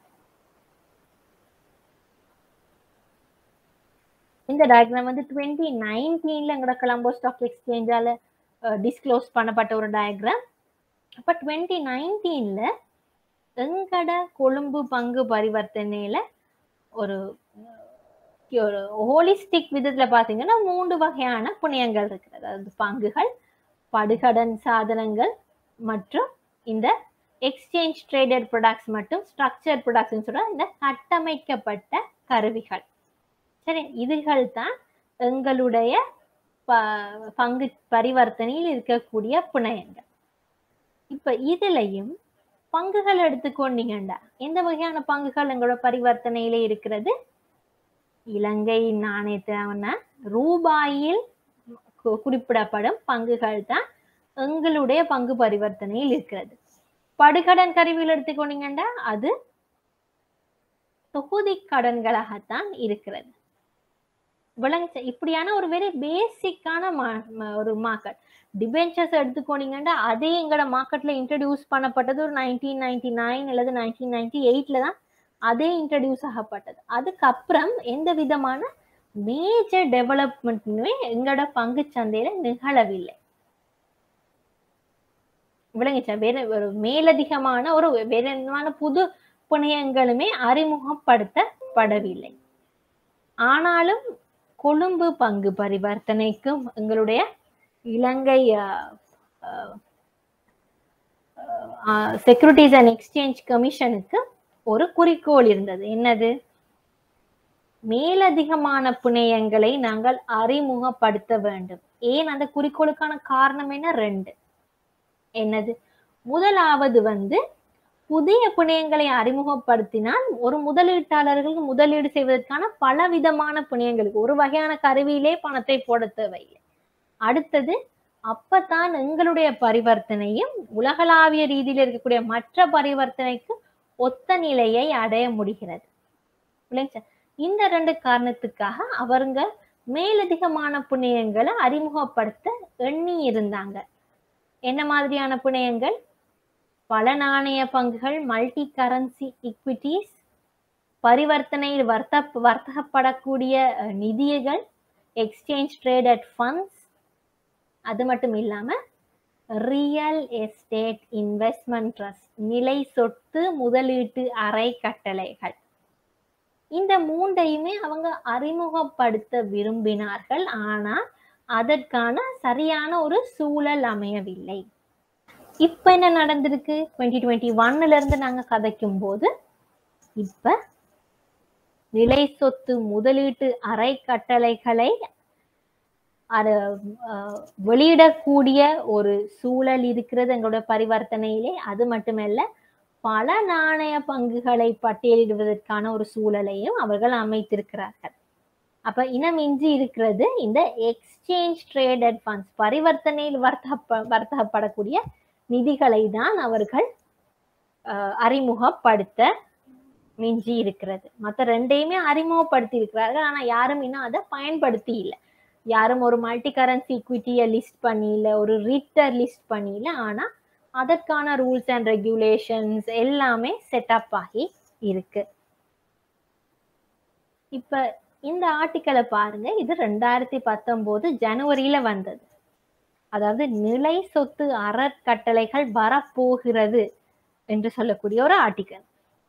இந்த டயக்ராம் வந்து டுவெண்ட்டி நைன்டீன்ல எங்களோட கொலம்போ ஸ்டாக் எக்ஸ்சேஞ்சால டிஸ்க்ளோஸ் பண்ணப்பட்ட ஒரு டயக்ராம் அப்ப டுவெண்ட்டி நைன்டீன்ல எங்கட கொழும்பு பங்கு பரிவர்த்தனையில ஒரு ஒரு ஹோலிஸ்டிக் விதத்துல பாத்தீங்கன்னா மூன்று வகையான புண்ணியங்கள் இருக்குது அதாவது பங்குகள் படுகடன் சாதனங்கள் மற்றும் இந்த எக்ஸ்சேஞ்ச் ட்ரேடட் ப்ராடக்ட்ஸ் மற்றும் ஸ்ட்ரக்சர் ப்ராடக்ட்ஸ் சொல்ற இந்த கட்டமைக்கப்பட்ட கருவிகள் சரி இதுகள் தான் எங்களுடைய ப- பங்கு பரிவர்த்தனையில் இருக்கக்கூடிய புனையங்கள் இப்ப இதுலயும் பங்குகள் எடுத்துக்கொண்டீங்கண்டா எந்த வகையான பங்குகள் எங்களோட பரிவர்த்தனையில இருக்கிறது இலங்கை நாணயத்தான ரூபாயில் கு- குறிப்பிடப்படும் பங்குகள் தான் எங்களுடைய பங்கு பரிவர்த்தனையில் இருக்கிறது படுகடன் கருவியில் எடுத்துக்கொண்டீங்கன்னா அது தொகுதி கடன்களாகத்தான் இருக்கிறது விளங்க இப்படியான ஒரு வெரி பேசிக்கான ஒரு மார்க்கெட் டிபென்ச்சர்ஸ் எடுத்துக்கோனீங்கன்னா அதே எங்களோட மார்க்கெட்ல இன்ட்ரடியூஸ் பண்ணப்பட்டது ஒரு நைன்டீன் நைன்டி நைன் அல்லது நைன்டீன் நைன்டி எயிட்ல தான் அதே இன்ட்ரடியூஸ் ஆகப்பட்டது அதுக்கப்புறம் எந்த விதமான மேஜர் டெவலப்மெண்ட்டுமே எங்களோட பங்கு சந்தையில நிகழவில்லை விளங்குச்சா வேற ஒரு மேலதிகமான ஒரு வேற விதமான புது புனையங்களுமே அறிமுகப்படுத்தப்படவில்லை ஆனாலும் கொழும்பு பங்கு பரிவர்த்தனைக்கும் எங்களுடைய இலங்கை செக்யூரிட்டிஸ் அண்ட் எக்ஸ்சேஞ்ச் கமிஷனுக்கு ஒரு குறிக்கோள் இருந்தது என்னது மேலதிகமான புனையங்களை நாங்கள் அறிமுகப்படுத்த வேண்டும் ஏன் அந்த குறிக்கோளுக்கான காரணம் என்ன ரெண்டு என்னது முதலாவது வந்து புதிய புனையங்களை அறிமுகப்படுத்தினால் ஒரு முதலீட்டாளர்களுக்கு முதலீடு செய்வதற்கான பல விதமான புனையங்களுக்கு ஒரு வகையான கருவியிலே பணத்தை போட தேவையில்லை அடுத்தது அப்பதான் எங்களுடைய பரிவர்த்தனையும் உலகளாவிய ரீதியில் இருக்கக்கூடிய மற்ற பரிவர்த்தனைக்கு ஒத்த நிலையை அடைய முடிகிறது இல்லைங்க இந்த ரெண்டு காரணத்துக்காக அவருங்க மேலதிகமான புண்ணியங்களை அறிமுகப்படுத்த எண்ணி இருந்தாங்க என்ன மாதிரியான புண்ணியங்கள் பல நாணய பங்குகள் மல்டி கரன்சி இக்விட்டிஸ் பரிவர்த்தனையில் வர்த்த வர்த்தகப்படக்கூடிய நிதியங்கள் எக்ஸ்சேஞ்ச் ட்ரேடட் ஃபண்ட்ஸ் அது மட்டும் இல்லாம ரியல் எஸ்டேட் இன்வெஸ்ட்மெண்ட் ட்ரஸ்ட் நிலை சொத்து முதலீட்டு அறக்கட்டளைகள் இந்த மூன்றையுமே அவங்க அறிமுகப்படுத்த விரும்பினார்கள் ஆனா அதற்கான சரியான ஒரு சூழல் அமையவில்லை இப்ப என்ன நடந்திருக்கு டுவெண்ட்டி டுவெண்ட்டி ஒன்னுல இருந்து நாங்க கதைக்கும் போது இப்ப நிலை சொத்து முதலீட்டு அறக்கட்டளைகளை அது அஹ், வெளியிடக்கூடிய ஒரு சூழல் இருக்கிறது எங்களுடைய பரிவர்த்தனையிலே அது மட்டுமல்ல பல நாணய பங்குகளை பட்டியலிடுவதற்கான ஒரு சூழலையும் அவர்கள் அமைத்திருக்கிறார்கள் அப்ப இனம் இஞ்சி இருக்கிறது இந்த எக்ஸ்சேஞ்ச் ட்ரேடட் ஃபண்ட்ஸ் பரிவர்த்தனையில் வர்த்தக வர்த்தகப்படக்கூடிய நிதிகளை தான் அவர்கள் அஹ், அறிமுகப்படுத்த மிஞ்சி இருக்கிறது மற்ற ரெண்டையுமே அறிமுகப்படுத்தி இருக்கிறார்கள் ஆனா யாரும் இன்னும் அதை பயன்படுத்தி இல்லை யாரும் ஒரு மல்டி கரன்சி இக்விட்டியை லிஸ்ட் பண்ணியில ஒரு ரிட்டர் லிஸ்ட் பண்ணியில ஆனா அதற்கான ரூல்ஸ் அண்ட் ரெகுலேஷன்ஸ் எல்லாமே செட்டப் ஆகி இருக்கு இப்ப இந்த ஆர்டிக்கலை பாருங்க இது ரெண்டாயிரத்தி பத்தொன்பது ஜனவரியில வந்தது அதாவது நிலை சொத்து அறக்கட்டளைகள் வரப்போகிறது என்று சொல்லக்கூடிய ஒரு ஆர்டிக்கல்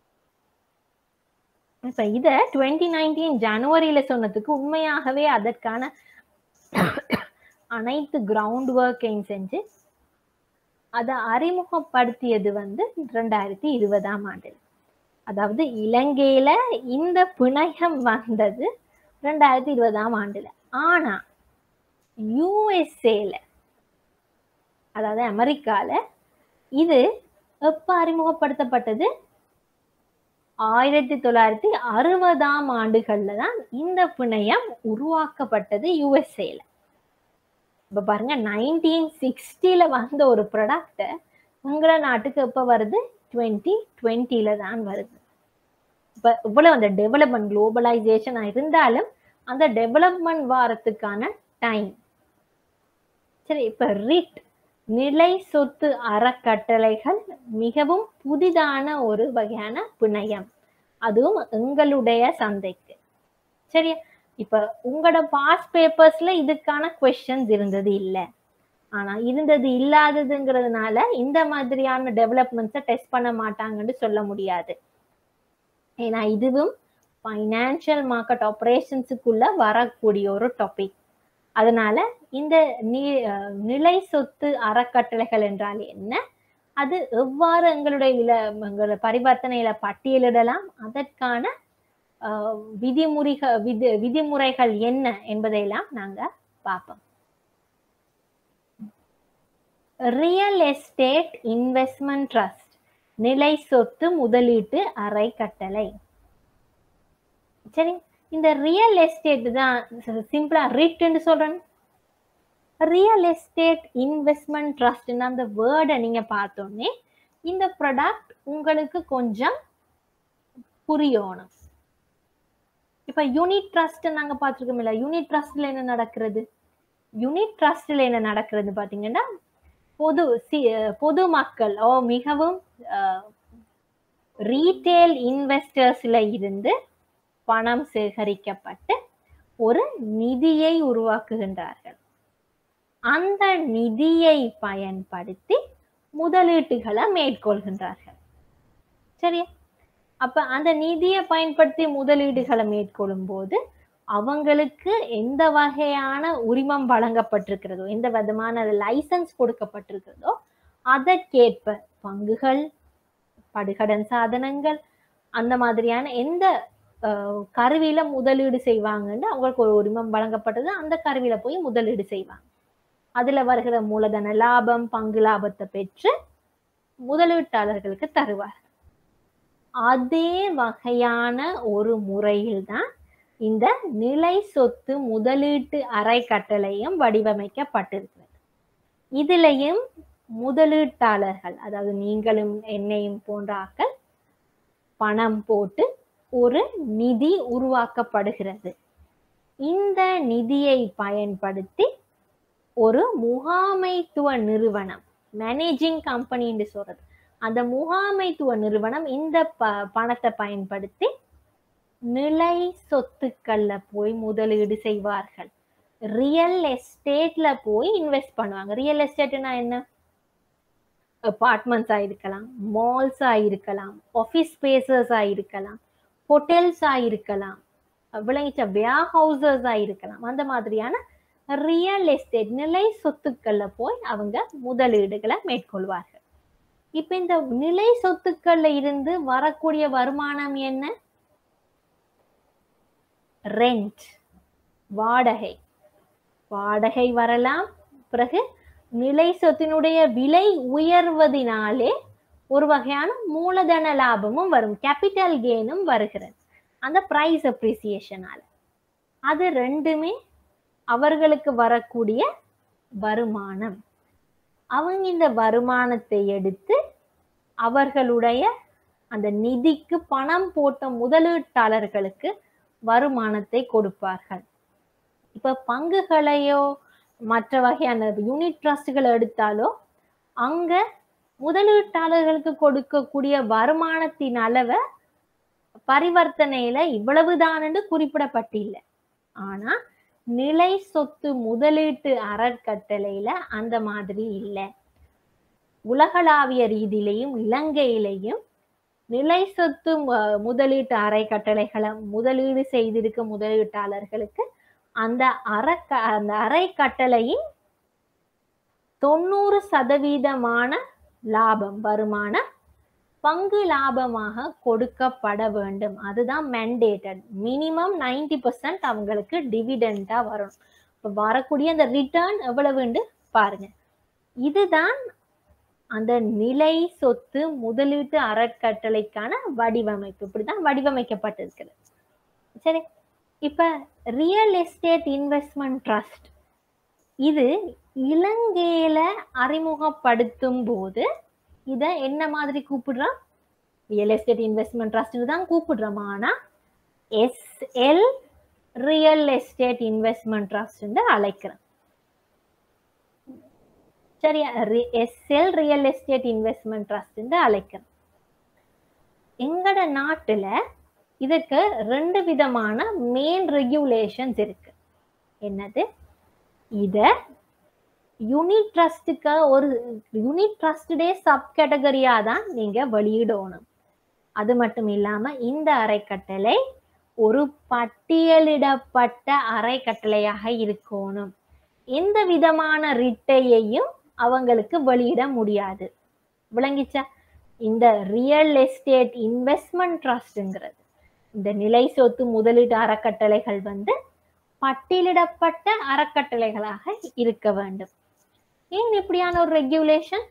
இப்ப இத டுவெண்ட்டி நைன்டீன் ஜனவரியில சொன்னதுக்கு உண்மையாகவே அதற்கான அனைத்து கிரவுண்ட் ஒர்க்கையும் செஞ்சு அதை அறிமுகப்படுத்தியது வந்து ரெண்டாயிரத்தி இருபதாம் ஆண்டு அதாவது இலங்கையில இந்த பிணையம் வந்தது ரெண்டாயிரத்தி இருபதாம் ஆண்டுல ஆனா யூஎஸ்ஏல அதாவது அமெரிக்கால இது எப்ப அறிமுகப்படுத்தப்பட்டது ஆயிரத்தி தொள்ளாயிரத்தி அறுபதாம் ஆண்டுகள்ல தான் இந்த பிணையம் உருவாக்கப்பட்டது யுஎஸ்ஏல இப்ப பாருங்க நைன்டீன் சிக்ஸ்டில வந்த ஒரு ப்ராடக்ட உங்கள நாட்டுக்கு எப்ப வருது டுவெண்ட்டி டுவெண்ட்டில தான் வருது இப்ப இவ்வளவு அந்த டெவலப்மெண்ட் குளோபலைசேஷன் இருந்தாலும் அந்த டெவலப்மெண்ட் வாரத்துக்கான டைம் சரி இப்ப ரிட் நிலை சொத்து அறக்கட்டளைகள் மிகவும் புதிதான ஒரு வகையான பிணையம் அதுவும் எங்களுடைய சந்தைக்கு சரியா இப்ப உங்களோட பாஸ் பேப்பர்ஸ்ல இதுக்கான கொஸ்டின்ஸ் இருந்தது இல்ல ஆனா இருந்தது இல்லாததுங்கிறதுனால இந்த மாதிரியான டெவலப்மெண்ட்ஸை டெஸ்ட் பண்ண மாட்டாங்கன்னு சொல்ல முடியாது ஏன்னா இதுவும் ஃபைனான்சியல் மார்க்கெட் ஆப்ரேஷன்ஸுக்குள்ள வரக்கூடிய ஒரு டாபிக் அதனால இந்த நி- அஹ் நிலை சொத்து அறக்கட்டளைகள் என்றால் என்ன அது எவ்வாறு எங்களுடைய வில எங்களுடைய பரிவர்த்தனையில பட்டியலிடலாம் அதற்கான அஹ், விதிமுறைக விதி விதிமுறைகள் என்ன என்பதையெல்லாம் நாங்க பார்ப்போம் ரியல் எஸ்டேட் இன்வெஸ்ட்மெண்ட் ட்ரஸ்ட் நிலை சொத்து முதலீட்டு அறக்கட்டளை சரி இந்த ரியல் எஸ்டேட் தான் சிம்பிளா ரிட்னு சொல்றேன் ரியல் எஸ்டேட் இன்வெஸ்ட்மெண்ட் ட்ரஸ்ட் அந்த வேர்டை நீங்க பார்த்தோன்னே இந்த ப்ராடக்ட் உங்களுக்கு கொஞ்சம் புரியணும் இப்ப யூனிட் ட்ரஸ்ட் நாங்க பார்த்துருக்கோம் இல்ல யூனிட் ட்ரஸ்ட்ல என்ன நடக்கிறது யூனிட் ட்ரஸ்ட்ல என்ன நடக்கிறது பாத்தீங்கன்னா பொது சி- பொது மக்கள் ஓ மிகவும் ரீட்டெயில் இன்வெஸ்டர்ஸ்ல இருந்து பணம் சேகரிக்கப்பட்டு ஒரு நிதியை உருவாக்குகின்றார்கள் அந்த நிதியை பயன்படுத்தி முதலீட்டுகளை மேற்கொள்கின்றார்கள் சரியா அப்ப அந்த நிதியை பயன்படுத்தி முதலீடுகளை மேற்கொள்ளும் போது அவங்களுக்கு எந்த வகையான உரிமம் வழங்கப்பட்டிருக்கிறதோ எந்த விதமான லைசன்ஸ் கொடுக்கப்பட்டிருக்கிறதோ அதற்கேற்ப பங்குகள் படுகடன் சாதனங்கள் அந்த மாதிரியான எந்த அஹ், கருவியில முதலீடு செய்வாங்கன்னு அவங்களுக்கு ஒரு உரிமம் வழங்கப்பட்டது அந்த கருவியில போய் முதலீடு செய்வாங்க அதுல வருகிற மூலதன லாபம் பங்கு லாபத்தை பெற்று முதலீட்டாளர்களுக்கு தருவார் அதே வகையான ஒரு முறையில்தான் இந்த நிலை சொத்து முதலீட்டு அறக்கட்டளையும் வடிவமைக்கப்பட்டிருக்கிறது இதுலயும் முதலீட்டாளர்கள் அதாவது நீங்களும் என்னையும் போன்ற ஆட்கள் பணம் போட்டு ஒரு நிதி உருவாக்கப்படுகிறது இந்த நிதியை பயன்படுத்தி ஒரு முகாமைத்துவ நிறுவனம் மேனேஜிங் கம்பெனின்னு சொல்றது அந்த முகாமைத்துவ நிறுவனம் இந்த ப பணத்தை பயன்படுத்தி நிலை சொத்துக்கள்ல போய் முதலீடு செய்வார்கள் ரியல் எஸ்டேட்ல போய் இன்வெஸ்ட் பண்ணுவாங்க ரியல் எஸ்டேட்னா என்ன அபார்ட்மெண்ட்ஸா இருக்கலாம் மால்ஸா இருக்கலாம் ஆஃபீஸ் ஸ்பேசஸா இருக்கலாம் ஹோட்டல்ஸா இருக்கலாம் விளங்கிச்ச வேர் ஹவுசஸா இருக்கலாம் அந்த மாதிரியான ரியல் எஸ்டேட் நிலை சொத்துக்கள்ல போய் அவங்க முதலீடுகளை மேற்கொள்வார்கள் இப்ப இந்த நிலை சொத்துக்கள்ல இருந்து வரக்கூடிய வருமானம் என்ன ரெண்ட் வாடகை வாடகை வரலாம் பிறகு நிலை சொத்தினுடைய விலை உயர்வதினாலே ஒரு வகையான மூலதன லாபமும் வரும் கேபிட்டல் கெயினும் வருகிறது அந்த பிரைஸ் அப்ரிசியேஷனால அது ரெண்டுமே அவர்களுக்கு வரக்கூடிய வருமானம் அவங்க இந்த வருமானத்தை எடுத்து அவர்களுடைய அந்த நிதிக்கு பணம் போட்ட முதலீட்டாளர்களுக்கு வருமானத்தை கொடுப்பார்கள் இப்ப பங்குகளையோ மற்ற வகையான யூனிட் ட்ரஸ்ட்களை எடுத்தாலோ அங்க முதலீட்டாளர்களுக்கு கொடுக்கக்கூடிய வருமானத்தின் அளவை பரிவர்த்தனையில இவ்வளவுதான் என்று குறிப்பிடப்பட்டில்லை ஆனா நிலை சொத்து முதலீட்டு அறக்கட்டளையில அந்த மாதிரி இல்லை உலகளாவிய ரீதியிலையும் இலங்கையிலையும் நிலை சொத்து மு- முதலீட்டு அறக்கட்டளைகளை முதலீடு செய்திருக்க முதலீட்டாளர்களுக்கு அந்த அறக்க அந்த அறக்கட்டளையின் தொண்ணூறு சதவீதமான லாபம் வருமானம் பங்கு லாபமாக கொடுக்கப்பட வேண்டும் அதுதான் மேண்டேட்டட் மினிமம் 90% பர்சன்ட் அவங்களுக்கு டிவிடெண்டா வரும் இப்போ வரக்கூடிய அந்த ரிட்டர்ன் எவ்வளவுண்டு பாருங்க இதுதான் அந்த நிலை சொத்து முதலீட்டு அறக்கட்டளைக்கான வடிவமைப்பு இப்படிதான் வடிவமைக்கப்பட்டிருக்கிறது சரி இப்ப ரியல் எஸ்டேட் இன்வெஸ்ட்மெண்ட் ட்ரஸ்ட் இது இலங்கையில அறிமுகப்படுத்தும் போது இத என்ன மாதிரி கூப்பிடுறோம் ரியல் எஸ்டேட் இன்வெஸ்ட்மெண்ட் ட்ரஸ்ட்னு தான் கூப்பிடுறோம் ஆனா SL real estate investment trust அழைக்கிறோம் சரியா SL real estate investment trust அழைக்கிறோம் எங்கட நாட்டுல இதுக்கு ரெண்டு விதமான மெயின் ரெகுலேஷன்ஸ் இருக்கு என்னது இத யூனிட் ட்ரஸ்ட்டுக்கு ஒரு யூனிட் ட்ரஸ்டே சப் கேட்டகரியா தான் நீங்க வெளியிடணும் அது மட்டும் இல்லாம இந்த அறைக்கட்டளை ஒரு பட்டியலிடப்பட்ட அறைக்கட்டளையாக இருக்கணும் எந்த விதமான ரிட்டையையும் அவங்களுக்கு வெளியிட முடியாது விளங்கிச்சா இந்த ரியல் எஸ்டேட் இன்வெஸ்ட்மெண்ட் ட்ரஸ்ட்ங்கிறது இந்த நிலை சொத்து முதலீட்டு அறக்கட்டளைகள் வந்து பட்டியலிடப்பட்ட அறக்கட்டளைகளாக இருக்க வேண்டும் ஏன் இப்படியான ஒரு ரெகுலேஷன்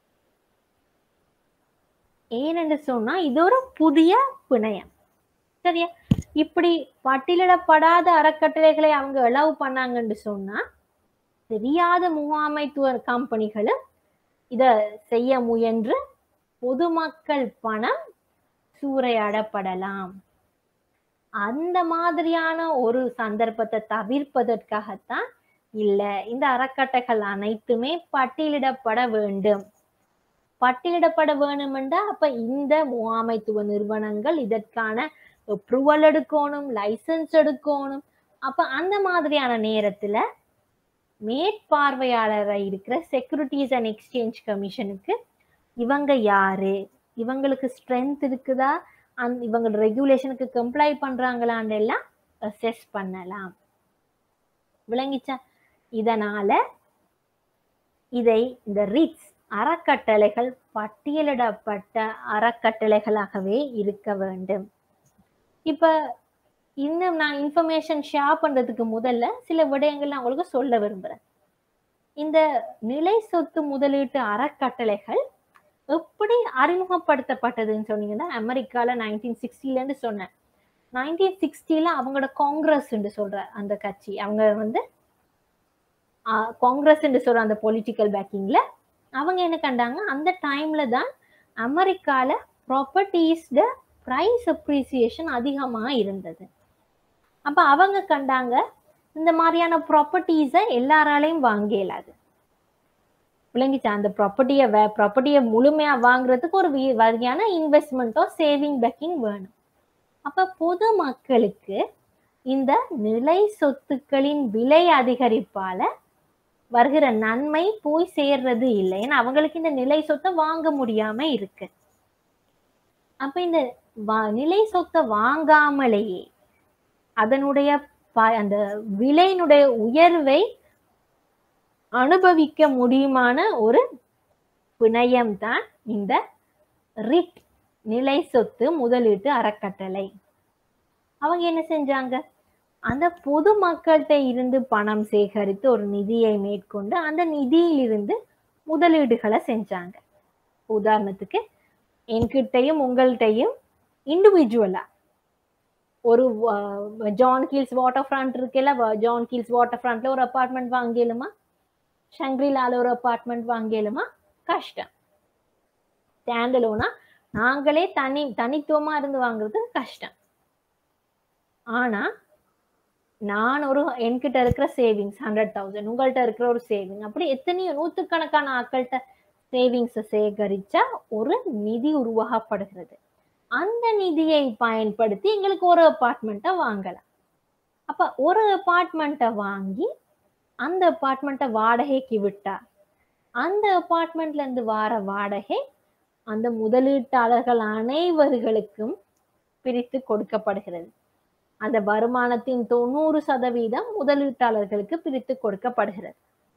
ஏனென்று சொன்னா இது ஒரு புதிய பிணையம் சரியா இப்படி பட்டியலிடப்படாத அறக்கட்டளைகளை அவங்க அலோவ் பண்ணாங்கன்னு சொன்னா தெரியாத முகாமைத்துவ கம்பெனிகளும் இத செய்ய முயன்று பொதுமக்கள் பணம் சூறையாடப்படலாம் அந்த மாதிரியான ஒரு சந்தர்ப்பத்தை தவிர்ப்பதற்காகத்தான் இல்ல இந்த அறக்கட்டைகள் அனைத்துமே பட்டியலிடப்பட வேண்டும் பட்டியலிடப்பட வேணுமெண்டா அப்ப இந்த முகாமைத்துவ நிறுவனங்கள் இதற்கான அப்ரூவல் எடுக்கணும் லைசன்ஸ் எடுக்கணும் அப்ப அந்த மாதிரியான நேரத்துல மேற்பார்வையாளராக இருக்கிற செக்யூரிட்டிஸ் அண்ட் எக்ஸ்சேஞ்ச் கமிஷனுக்கு இவங்க யாரு இவங்களுக்கு ஸ்ட்ரென்த் இருக்குதா அந் இவங்க ரெகுலேஷனுக்கு கம்ப்ளை பண்றாங்களான்னு எல்லாம் அசெஸ் பண்ணலாம் விளங்கிச்சா இதனால இதை இந்த ரிட்ஸ் அறக்கட்டளைகள் பட்டியலிடப்பட்ட அறக்கட்டளைகளாகவே இருக்க வேண்டும் இப்ப இன்னும் நான் இன்ஃபர்மேஷன் ஷேர் பண்றதுக்கு முதல்ல சில விடயங்கள் நான் உங்களுக்கு சொல்ல விரும்புறேன் இந்த நிலை சொத்து முதலீட்டு அறக்கட்டளைகள் எப்படி அறிமுகப்படுத்தப்பட்டதுன்னு சொன்னீங்கன்னா அமெரிக்கால நைன்டீன் சிக்ஸ்டிலேருந்து சொன்னேன் நைன்டீன் சிக்ஸ்டில அவங்களோட காங்கிரஸ் சொல்ற அந்த கட்சி அவங்க வந்து காங்கிரஸ் சொல்ற அந்த பொலிட்டிக்கல் பேக்கிங்ல அவங்க என்ன கண்டாங்க அந்த டைம்ல தான் அமெரிக்கால ப்ராப்பர்ட்டிஸ்ட ப்ரைஸ் அப்ரிசியேஷன் அதிகமா இருந்தது அப்ப அவங்க கண்டாங்க இந்த மாதிரியான ப்ராப்பர்ட்டிஸை எல்லாராலையும் வாங்க இயலாது விளங்கிச்சா அந்த ப்ராப்பர்ட்டியை ப்ராப்பர்ட்டியை முழுமையா வாங்குறதுக்கு ஒரு வி- வகையான இன்வெஸ்ட்மெண்ட்டோ சேவிங் பேக்கிங் வேணும் அப்ப பொது மக்களுக்கு இந்த நிலை சொத்துக்களின் விலை அதிகரிப்பால வருகிற நன்மை போய் சேர்றது இல்லை ஏன்னா அவங்களுக்கு இந்த நிலை சொத்தை வாங்க முடியாம இருக்கு அப்ப இந்த வா- நிலை சொத்தை வாங்காமலேயே அதனுடைய ப- அந்த விலையினுடைய உயர்வை அனுபவிக்க முடியுமான ஒரு பிணையம் தான் இந்த ரிட் நிலை சொத்து முதலீட்டு அறக்கட்டளை அவங்க என்ன செஞ்சாங்க அந்த பொது மக்கள்கிட்ட இருந்து பணம் சேகரித்து ஒரு நிதியை மேற்கொண்டு அந்த நிதியிலிருந்து முதலீடுகளை செஞ்சாங்க உதாரணத்துக்கு என்கிட்டயும் உங்கள்கிட்டையும் இண்டிவிஜுவலா ஒரு வ- ஜான் கீல்ஸ் வாட்டர் ஃப்ரண்ட் இருக்குல்ல வ- ஜான் கீல்ஸ் வாட்டர் ஃப்ரண்ட்ல ஒரு அபார்ட்மெண்ட் வாங்கியலுமா ஷங்க்ரிலால ஒரு அபார்ட்மெண்ட் வாங்கியலுமா கஷ்டம் ஸ்டாண்டலோனா நாங்களே தனி தனித்துவமா இருந்து வாங்குறது கஷ்டம் ஆனா நான் ஒரு என்கிட்ட இருக்கிற சேவிங்ஸ் ஹண்ட்ரட் தௌசண்ட் உங்கள்கிட்ட இருக்கிற ஒரு சேவிங் அப்படி எத்தனையோ நூற்றுக்கணக்கான ஆட்கள்கிட்ட சேவிங்ஸை சேகரிச்சா ஒரு நிதி உருவாகப்படுகிறது அந்த நிதியை பயன்படுத்தி எங்களுக்கு ஒரு அப்பார்ட்மெண்ட்டை வாங்கலாம் அப்ப ஒரு அப்பார்ட்மெண்ட்டை வாங்கி அந்த அப்பார்ட்மெண்ட்டை வாடகைக்கு விட்டா அந்த அப்பார்ட்மெண்ட்ல இருந்து வார வாடகை அந்த முதலீட்டாளர்கள் அனைவர்களுக்கும் பிரித்து கொடுக்கப்படுகிறது அந்த வருமானத்தின் தொண்ணூறு சதவீதம் முதலீட்டாளர்களுக்கு பிரித்து கொடுக்கப்படுகிறது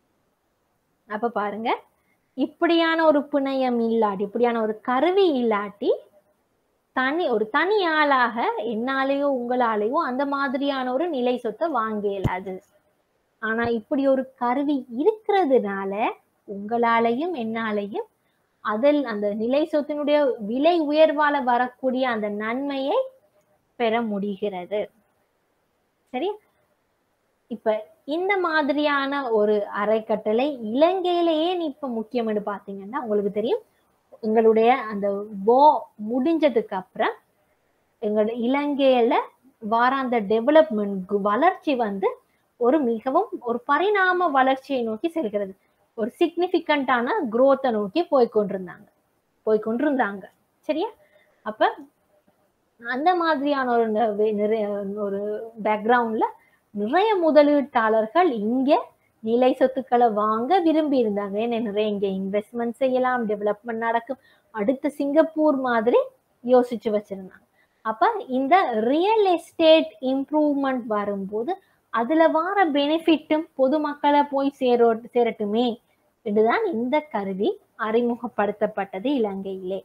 அப்ப பாருங்க இப்படியான ஒரு பிணையம் இல்லாட்டி இப்படியான ஒரு கருவி இல்லாட்டி தனி ஒரு தனி ஆளாக என்னாலேயோ உங்களாலேயோ அந்த மாதிரியான ஒரு நிலை சொத்தை வாங்க இயலாது ஆனா இப்படி ஒரு கருவி இருக்கிறதுனால உங்களாலையும் என்னாலையும் அதில் அந்த நிலை சொத்தினுடைய விலை உயர்வால வரக்கூடிய அந்த நன்மையை பெற முடிகிறது சரி இப்ப இந்த மாதிரியான ஒரு அறக்கட்டளை இலங்கையில ஏன் இப்ப முக்கியம்னு பாத்தீங்கன்னா உங்களுக்கு தெரியும் எங்களுடைய அந்த வோ முடிஞ்சதுக்கு அப்புறம் எங்களோட இலங்கையில வார அந்த டெவலப்மெண்ட் வளர்ச்சி வந்து ஒரு மிகவும் ஒரு பரிணாம வளர்ச்சியை நோக்கி செல்கிறது ஒரு சிக்னிபிகண்டான குரோத்தை நோக்கி போய் கொண்டிருந்தாங்க போய் கொண்டிருந்தாங்க சரியா அப்ப அந்த மாதிரியான ஒரு ந- நிறைய ஒரு பேக்ரவுண்ட்ல நிறைய முதலீட்டாளர்கள் இங்க நிலை சொத்துக்களை வாங்க விரும்பி இருந்தாங்க ஏன்னா நிறைய இங்க இன்வெஸ்ட்மெண்ட் செய்யலாம் டெவலப்மெண்ட் நடக்கும் அடுத்து சிங்கப்பூர் மாதிரி யோசிச்சு வச்சிருந்தாங்க அப்ப இந்த ரியல் எஸ்டேட் இம்ப்ரூவ்மெண்ட் வரும்போது அதுல வர பெனிஃபிட்டும் பொதுமக்களை போய் சேரோ சேரட்டுமே இதுதான் இந்த கருவி அறிமுகப்படுத்தப்பட்டது இலங்கையிலே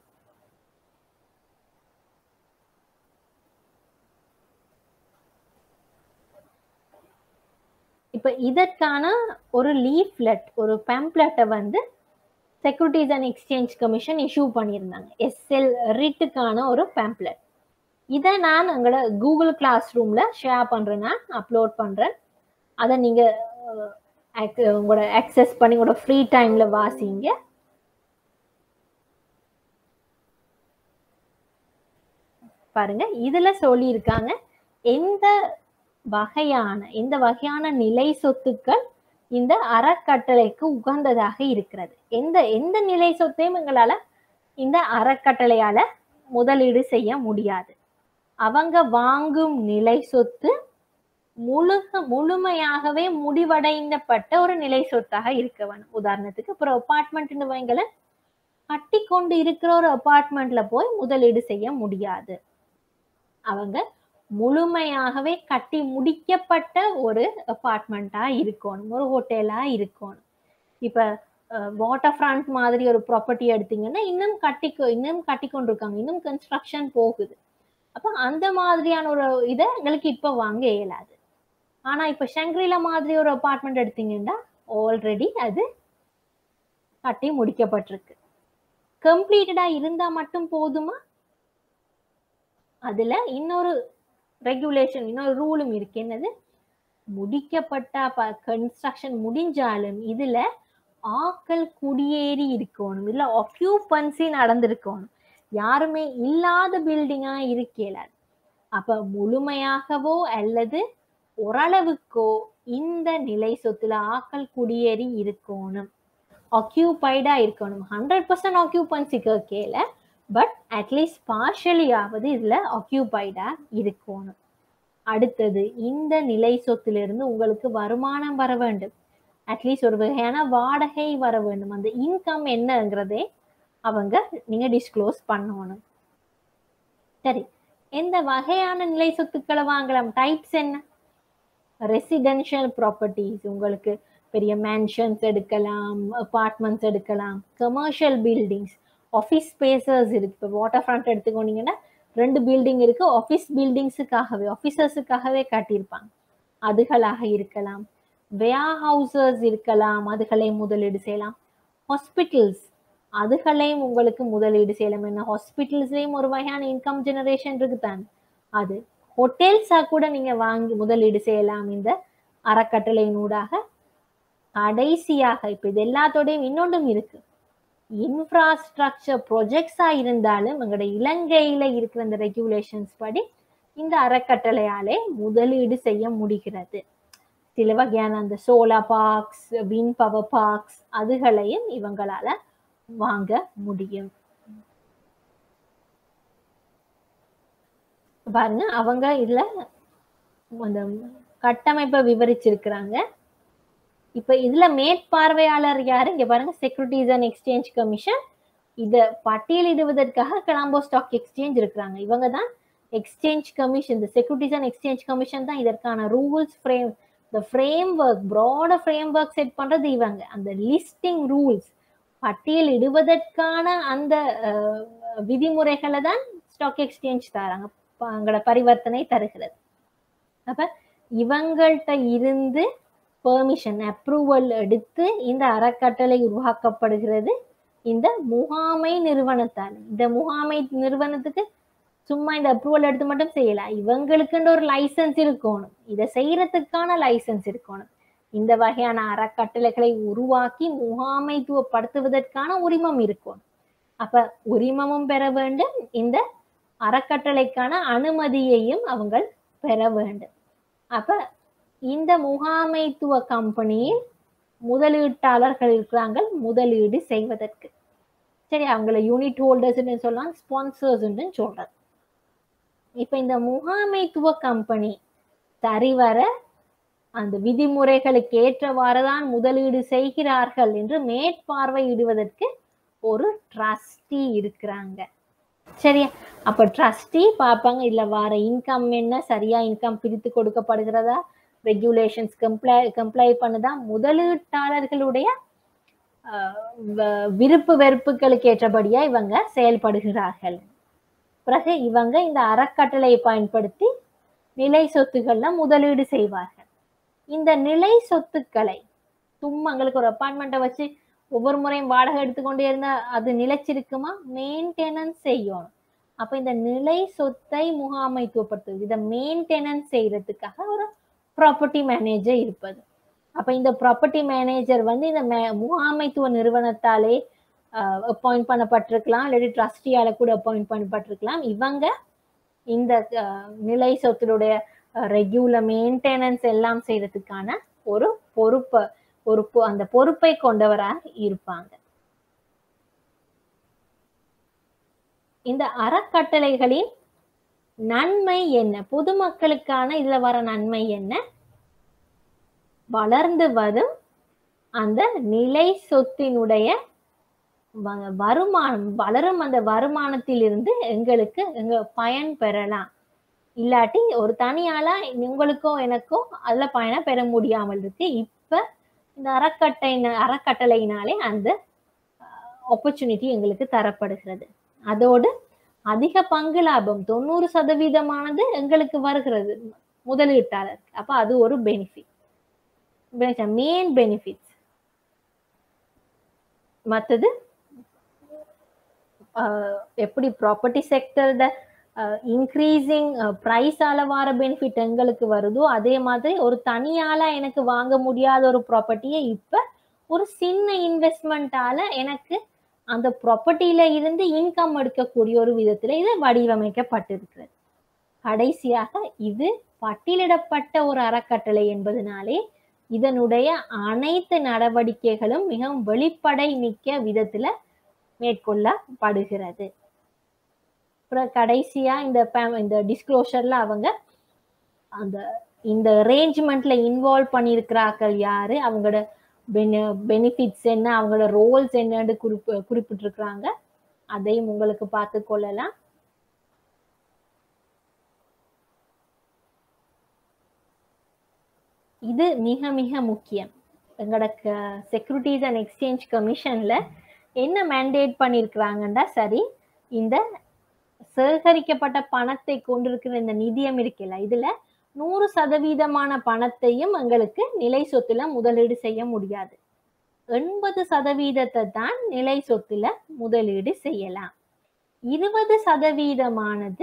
இப்ப இதற்கான ஒரு லீஃப்லெட் ஒரு பேம்ப்ளெட்டை வந்து securities and exchange commission issue பண்ணியிருந்தாங்க எஸ்எல் ரிட்டுக்கான ஒரு பேம்ப்ளெட் இதை நான் எங்களோட கூகுள் கிளாஸ் ரூம்ல ஷேர் பண்றேன் நான் அப்லோட் பண்றேன் அதை நீங்க அஹ், ac- உங்களோட அக்சஸ் பண்ணி உங்களோட ஃப்ரீ டைம்ல வாசிங்க பாருங்க இதுல சொல்லியிருக்காங்க எந்த வகையான எந்த வகையான நிலை சொத்துக்கள் இந்த அறக்கட்டளைக்கு உகந்ததாக இருக்கிறது எந்த எந்த நிலை சொத்தையும் எங்களால இந்த அறக்கட்டளையால முதலீடு செய்ய முடியாது அவங்க வாங்கும் நிலை சொத்து முழுக முழுமையாகவே முடிவடைந்தப்பட்ட ஒரு நிலை சொத்தாக இருக்க வேணும் உதாரணத்துக்கு அப்புறம் அப்பார்ட்மெண்ட் வைங்கள கட்டி கொண்டு இருக்கிற ஒரு அப்பார்ட்மெண்ட்ல போய் முதலீடு செய்ய முடியாது அவங்க முழுமையாகவே கட்டி முடிக்கப்பட்ட ஒரு அப்பார்ட்மெண்ட்டா இருக்கணும் ஒரு ஹோட்டலா இருக்கணும் இப்ப வாட்டர் ஃப்ரண்ட் மாதிரி ஒரு ப்ராப்பர்ட்டி எடுத்தீங்கன்னா இன்னும் கட்டி இன்னும் கட்டி கொண்டிருக்காங்க இன்னும் கன்ஸ்ட்ரக்ஷன் போகுது அப்ப அந்த மாதிரியான ஒரு இதை எங்களுக்கு இப்ப வாங்க இயலாது ஆனா இப்ப ஷங்க்ரிலா மாதிரி ஒரு அபார்ட்மெண்ட் எடுத்தீங்கன்னா ஆல்ரெடி அது கட்டி முடிக்கப்பட்டிருக்கு கம்ப்ளீட்டடா இருந்தா மட்டும் போதுமா அதுல இன்னொரு ரெகுலேஷன் இன்னொரு ரூலும் இருக்கு என்னது முடிக்கப்பட்ட கன்ஸ்ட்ரக்ஷன் முடிஞ்சாலும் இதுல ஆக்கள் குடியேறி இருக்கணும் இல்ல ஆக்கியூபன்சி நடந்திருக்கணும் யாருமே இல்லாத பில்டிங்கா இருக்கலாது அப்ப முழுமையாகவோ அல்லது ஓரளவுக்கோ இந்த நிலை சொத்துல ஆக்கள் குடியேறி இருக்கணும் ஆக்கியூபைடா இருக்கணும் ஹண்ட்ரட் பர்சன்ட் ஆக்கியூபன்சிக்கு கேல பட் அட்லீஸ்ட் பார்ஷலியாவது இதுல ஆக்கியூபைடா இருக்கணும் அடுத்தது இந்த நிலை சொத்திலிருந்து உங்களுக்கு வருமானம் வர வேண்டும் அட்லீஸ்ட் ஒரு வகையான வாடகை வர வேண்டும் அந்த இன்கம் என்னங்கிறதே அவங்க நீங்க டிஸ்க்ளோஸ் பண்ணணும் சரி எந்த வகையான நிலை சொத்துக்களை வாங்கலாம் டைப்ஸ் என்ன ரெசிடென்ஷியல் ப்ராப்பர்ட்டிஸ் உங்களுக்கு பெரிய மேன்ஷன்ஸ் எடுக்கலாம் அப்பார்ட்மெண்ட்ஸ் எடுக்கலாம் கமர்ஷியல் பில்டிங்ஸ் ஆஃபீஸ் ஸ்பேசஸ் இருக்கு இப்போ வாட்டர் ஃப்ரண்ட் எடுத்துக்கோனீங்கன்னா ரெண்டு பில்டிங் இருக்கு ஆஃபீஸ் பில்டிங்ஸுக்காகவே ஆஃபீஸர்ஸுக்காகவே கட்டியிருப்பாங்க அதுகளாக இருக்கலாம் வேர் ஹவுசஸ் இருக்கலாம் அதுகளை முதலீடு செய்யலாம் ஹாஸ்பிட்டல்ஸ் அதுகளையும் உங்களுக்கு முதலீடு செய்யலாம் என்ன ஹாஸ்பிட்டல்ஸ்லேயும் ஒரு வகையான இன்கம் ஜெனரேஷன் இருக்குதான் அது ஹோட்டல்ஸாக கூட நீங்க வாங்கி முதலீடு செய்யலாம் இந்த அறக்கட்டளையினூடாக கடைசியாக இப்ப இது எல்லாத்தோடையும் இன்னொன்றும் இருக்கு இன்ஃப்ராஸ்ட்ரக்சர் ப்ரொஜெக்ட்ஸா இருந்தாலும் எங்களோட இலங்கையில இருக்கிற இந்த ரெகுலேஷன்ஸ் படி இந்த அறக்கட்டளையாலே முதலீடு செய்ய முடிகிறது சில வகையான அந்த solar parks wind power parks அதுகளையும் இவங்களால வாங்க முடியும் பாருங்க அவங்க இதுல அந்த கட்டமைப்பை விவரிச்சிருக்கிறாங்க இப்ப இதுல மேற்பார்வையாளர் யாரு இங்க பாருங்க செக்யூரிட்டிஸ் அண்ட் எக்ஸ்சேஞ்ச் கமிஷன் இத பட்டியலிடுவதற்காக கொலம்போ ஸ்டாக் எக்ஸ்சேஞ்ச் இருக்கிறாங்க இவங்க தான் எக்ஸ்சேஞ்ச் கமிஷன் இந்த செக்யூரிட்டிஸ் அண்ட் எக்ஸ்சேஞ்ச் கமிஷன் தான் இதற்கான ரூல்ஸ் ஃப்ரேம் இந்த ஃப்ரேம் ஒர்க் ப்ராட ஃப்ரேம் ஒர்க் செட் பண்றது இவங்க அந்த லிஸ்டிங் ரூல்ஸ் பட்டியலிடுவதற்கான அந்த விதிமுறைகளை தான் ஸ்டாக் எக்ஸ்சேஞ்ச் தராங்க அவங்களோட பரிவர்த்தனை தருகிறது அப்ப இவங்கள்ட்ட இருந்து பெர்மிஷன் அப்ரூவல் எடுத்து இந்த அறக்கட்டளை உருவாக்கப்படுகிறது இந்த முகாமை நிறுவனத்தால் இந்த முகாமை நிறுவனத்துக்கு சும்மா இந்த அப்ரூவல் எடுத்து மட்டும் செய்யலாம் இவங்களுக்குன்ற ஒரு லைசன்ஸ் இருக்கணும் இதை செய்யறதுக்கான லைசன்ஸ் இருக்கணும் இந்த வகையான அறக்கட்டளைகளை உருவாக்கி முகாமைத்துவப்படுத்துவதற்கான உரிமம் இருக்கணும் அப்ப உரிமமும் பெற வேண்டும் இந்த அறக்கட்டளைக்கான அனுமதியையும் அவங்க பெற வேண்டும் அப்ப இந்த முகாமைத்துவ கம்பெனியில் முதலீட்டாளர்கள் இருக்கிறாங்க முதலீடு செய்வதற்கு சரி அவங்கள யூனிட் ஹோல்டர்ஸ்ன்னு சொல்லலாம் ஸ்பான்சர்ஸ்ன்னு சொல்றது இப்ப இந்த முகாமைத்துவ கம்பெனி சரிவர அந்த விதிமுறைகளுக்கு ஏற்றவாறுதான் முதலீடு செய்கிறார்கள் என்று மேற்பார்வையிடுவதற்கு ஒரு ட்ரஸ்டி இருக்கிறாங்க சரியா அப்ப ட்ரஸ்டி பார்ப்பாங்க இல்ல வார இன்கம் என்ன சரியா இன்கம் பிரித்து கொடுக்கப்படுகிறதா ரெகுலேஷன்ஸ் கம்ப்ளை கம்ப்ளை பண்ணுதா முதலீட்டாளர்களுடைய விருப்பு வெறுப்புகளுக்கு ஏற்றபடியா இவங்க செயல்படுகிறார்கள் பிறகு இவங்க இந்த அறக்கட்டளையை பயன்படுத்தி நிலை சொத்துக்கள்ல முதலீடு செய்வார்கள் இந்த நிலை சொத்துக்களை சும்மா எங்களுக்கு ஒரு அப்பார்ட்மெண்ட்டை வச்சு ஒவ்வொரு முறையும் வாடகை எடுத்துக்கொண்டே இருந்தா அது நிலைச்சிருக்குமா மெயின்டெனன்ஸ் செய்யணும் அப்ப இந்த நிலை சொத்தை முகாமைத்துவப்படுத்துவது இதை மெயின்டெனன்ஸ் செய்யறதுக்காக ஒரு ப்ராப்பர்ட்டி மேனேஜர் இருப்பது அப்ப இந்த ப்ராப்பர்ட்டி மேனேஜர் வந்து இந்த முகாமைத்துவ நிறுவனத்தாலே அப்பாயிண்ட் பண்ணப்பட்டிருக்கலாம் இல்லாட்டி ட்ரஸ்டியால கூட அப்பாயிண்ட் பண்ணப்பட்டிருக்கலாம் இவங்க இந்த நிலை சொத்தினுடைய ரெகுலர் மெயின்டெனன்ஸ் எல்லாம் செய்யறதுக்கான ஒரு பொறுப்பை ஒரு அந்த பொறுப்பை கொண்டவராக இருப்பாங்க இந்த அறக்கட்டளைகளின் நன்மை என்ன பொதுமக்களுக்கான இதுல வர நன்மை என்ன வளர்ந்து வரும் அந்த நிலை சொத்தினுடைய வருமானம் வளரும் அந்த வருமானத்திலிருந்து எங்களுக்கு எங்க பயன் பெறலாம் இல்லாட்டி ஒரு தனியாளா உங்களுக்கோ எனக்கோ அதுல பயனை பெற முடியாமல் இருக்கு இப்ப இந்த அறக்கட்டை அறக்கட்டளையினாலே அந்த ஆப்பர்ச்சுனிட்டி எங்களுக்கு தரப்படுகிறது அதோடு அதிக பங்கு லாபம் தொண்ணூறு சதவீதமானது எங்களுக்கு வருகிறது முதலீட்டாளர் அப்ப அது ஒரு பெனிஃபிட் மெயின் பெனிஃபிட்ஸ் மற்றது எப்படி ப்ராப்பர்ட்டி செக்டர்ல இன்க்ரீசிங் ப்ரைஸால வர பெனிஃபிட் எங்களுக்கு வருதோ அதே மாதிரி ஒரு தனியால எனக்கு வாங்க முடியாத ஒரு ப்ராப்பர்ட்டியை இப்ப ஒரு சின்ன இன்வெஸ்ட்மெண்ட்டால எனக்கு அந்த ப்ராப்பர்ட்டியில இருந்து இன்கம் எடுக்கக்கூடிய ஒரு விதத்துல இது வடிவமைக்கப்பட்டிருக்கிறது கடைசியாக இது பட்டியலிடப்பட்ட ஒரு அறக்கட்டளை என்பதனாலே இதனுடைய அனைத்து நடவடிக்கைகளும் மிகவும் வெளிப்படை மிக்க விதத்துல மேற்கொள்ளப்படுகிறது அப்புறம் கடைசியா இந்த இந்த டிஸ்க்ளோஷர்ல அவங்க அந்த இந்த அரேஞ்ச்மெண்ட்ல இன்வால்வ் பண்ணியிருக்கிறார்கள் யாரு அவங்களோட பெனிஃபிட்ஸ் என்ன அவங்களோட ரோல்ஸ் என்னன்னு குறிப்பு குறிப்பிட்டிருக்கிறாங்க அதையும் உங்களுக்கு பார்த்து கொள்ளலாம் இது மிக மிக முக்கியம் எங்களோட செக்யூரிட்டிஸ் அண்ட் எக்ஸ்சேஞ்ச் கமிஷன்ல என்ன மேண்டேட் பண்ணியிருக்கிறாங்கன்னா சரி இந்த சேகரிக்கப்பட்ட பணத்தை கொண்டிருக்கிற இந்த நிதியம் இருக்குல்ல இதுல நூறு சதவீதமான பணத்தையும் எங்களுக்கு நிலை சொத்துல முதலீடு செய்ய முடியாது எண்பது சதவீதத்தை தான் நிலை சொத்துல முதலீடு செய்யலாம் இருபது சதவீதமானது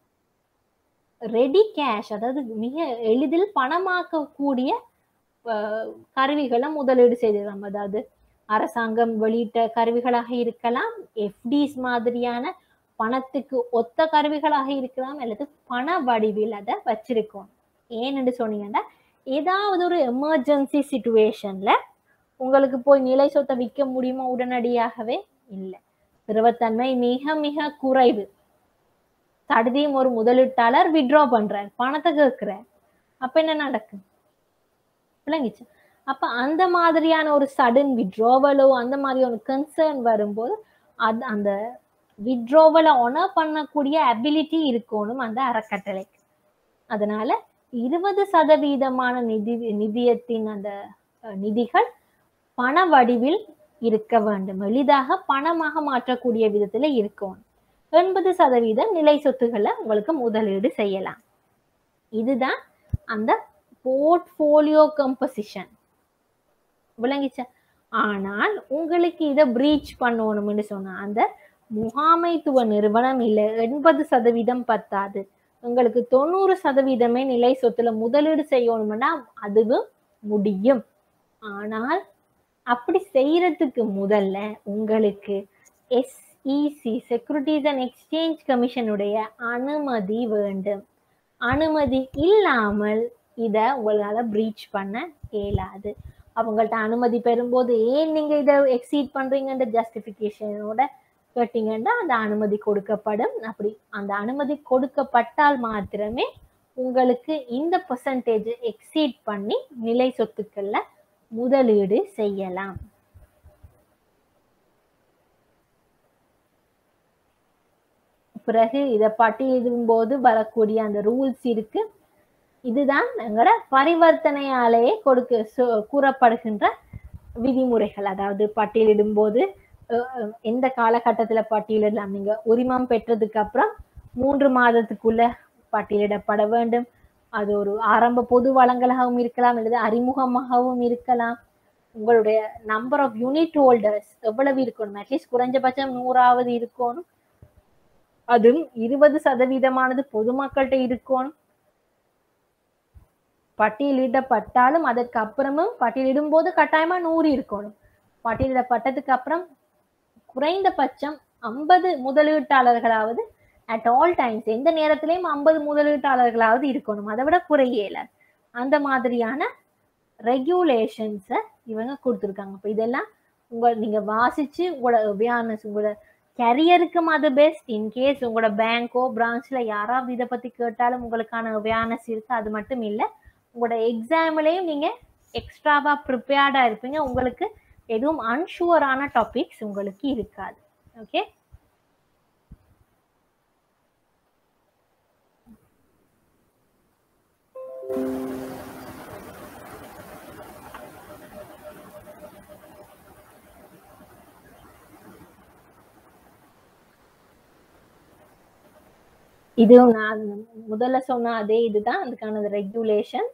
ரெடி கேஷ் அதாவது மிக எளிதில் பணமாக்கக்கூடிய கருவிகளை முதலீடு செய்திடலாம் அதாவது அரசாங்கம் வெளியிட்ட கருவிகளாக இருக்கலாம் எஃப்டிஸ் மாதிரியான பணத்துக்கு ஒத்த கருவிகளாக இருக்கலாம் அல்லது பண வடிவில் அதை வச்சிருக்கோம் ஏன்னு சொன்னீங்கன்னா ஏதாவது ஒரு எமர்ஜென்சி சுச்சுவேஷன்ல உங்களுக்கு போய் நிலை சொத்தை விற்க முடியுமா உடனடியாகவே இல்லை திரவத்தன்மை மிக மிக குறைவு தடுதியும் ஒரு முதலீட்டாளர் விட்ரா பண்றார் பணத்தை கேட்கிறார் அப்ப என்ன நடக்கும் விளங்கிச்சு அப்ப அந்த மாதிரியான ஒரு சடன் விட்ரோவலோ அந்த மாதிரி ஒரு கன்சர்ன் வரும்போது அது அந்த விட்ரோவலை ஒனர் பண்ணக்கூடிய அபிலிட்டி இருக்கணும் அந்த அறக்கட்டளைக்கு அதனால இருபது சதவீதமான நிதி நிதியத்தின் அந்த நிதிகள் பண வடிவில் இருக்க வேண்டும் எளிதாக பணமாக மாற்றக்கூடிய விதத்துல இருக்கணும் எண்பது சதவீதம் நிலை சொத்துக்களை உங்களுக்கு முதலீடு செய்யலாம் இதுதான் அந்த போர்ட்ஃபோலியோ கம்போசிஷன் விளங்கிச்ச ஆனால் உங்களுக்கு இதை பிரீச் பண்ணணும்னு சொன்னா அந்த முகாமைத்துவ நிறுவனம் இல்லை எண்பது சதவீதம் பத்தாது உங்களுக்கு தொண்ணூறு சதவீதமே நிலை சொத்துல முதலீடு செய்யணும்னா அதுவும் முடியும் ஆனால் அப்படி செய்யறதுக்கு முதல்ல உங்களுக்கு எஸ்இசி செக்யூரிட்டிஸ் அண்ட் எக்ஸ்சேஞ்ச் கமிஷனுடைய அனுமதி வேண்டும் அனுமதி இல்லாமல் இதை உங்களால் ப்ரீச் பண்ண இயலாது அவங்கள்ட்ட அனுமதி பெறும்போது ஏன் நீங்க இதை எக்ஸீட் பண்றீங்கன்ற ஜஸ்டிஃபிகேஷனோட கேட்டீங்கன்னா அந்த அனுமதி கொடுக்கப்படும் அப்படி அந்த அனுமதி கொடுக்கப்பட்டால் மாத்திரமே உங்களுக்கு இந்த பர்சன்டேஜ் எக்ஸீட் பண்ணி நிலை சொத்துக்கள்ல முதலீடு செய்யலாம் பிறகு இதை பட்டியலிடும் போது வரக்கூடிய அந்த ரூல்ஸ் இருக்கு இதுதான் எங்களோட பரிவர்த்தனையாலேயே கொடுக்க கூறப்படுகின்ற விதிமுறைகள் அதாவது பட்டியலிடும் போது எந்த காலகட்டத்துல பட்டியலிடலாம் நீங்க உரிமம் பெற்றதுக்கு அப்புறம் மூன்று மாதத்துக்குள்ள பட்டியலிடப்பட வேண்டும் அது ஒரு ஆரம்ப பொது வளங்களாகவும் இருக்கலாம் அல்லது அறிமுகமாகவும் இருக்கலாம் உங்களுடைய நம்பர் ஆஃப் யூனிட் ஹோல்டர்ஸ் எவ்வளவு இருக்கணும் அட்லீஸ்ட் குறைஞ்சபட்சம் நூறாவது இருக்கணும் அதுவும் இருபது சதவீதமானது பொதுமக்கள்கிட்ட இருக்கணும் பட்டியலிடப்பட்டாலும் அதற்கு அப்புறமும் பட்டியலிடும் போது கட்டாயமா நூறு இருக்கணும் பட்டியலிடப்பட்டதுக்கு அப்புறம் குறைந்தபட்சம் ஐம்பது முதலீட்டாளர்களாவது அட் ஆல் டைம்ஸ் எந்த நேரத்திலையும் ஐம்பது முதலீட்டாளர்களாவது இருக்கணும் அதை விட குறையல அந்த மாதிரியான ரெகுலேஷன்ஸை இவங்க கொடுத்துருக்காங்க இப்போ இதெல்லாம் உங்க நீங்க வாசிச்சு உங்களோட அவேர்னஸ் உங்களோட கரியருக்கும் அது பெஸ்ட் இன்கேஸ் உங்களோட பேங்கோ பிரான்ச்ல யாராவது இதை பத்தி கேட்டாலும் உங்களுக்கான அவேர்னஸ் இருக்கு அது மட்டும் இல்லை உங்களோட எக்ஸாம்லயும் நீங்க எக்ஸ்ட்ராவா ப்ரிப்பேர்டா இருப்பீங்க உங்களுக்கு எதுவும் அன்ஷுவரான டாபிக்ஸ் உங்களுக்கு இருக்காது ஓகே இது நான் முதல்ல சொன்ன அதே இதுதான் அதுக்கான ரெகுலேஷன்ஸ்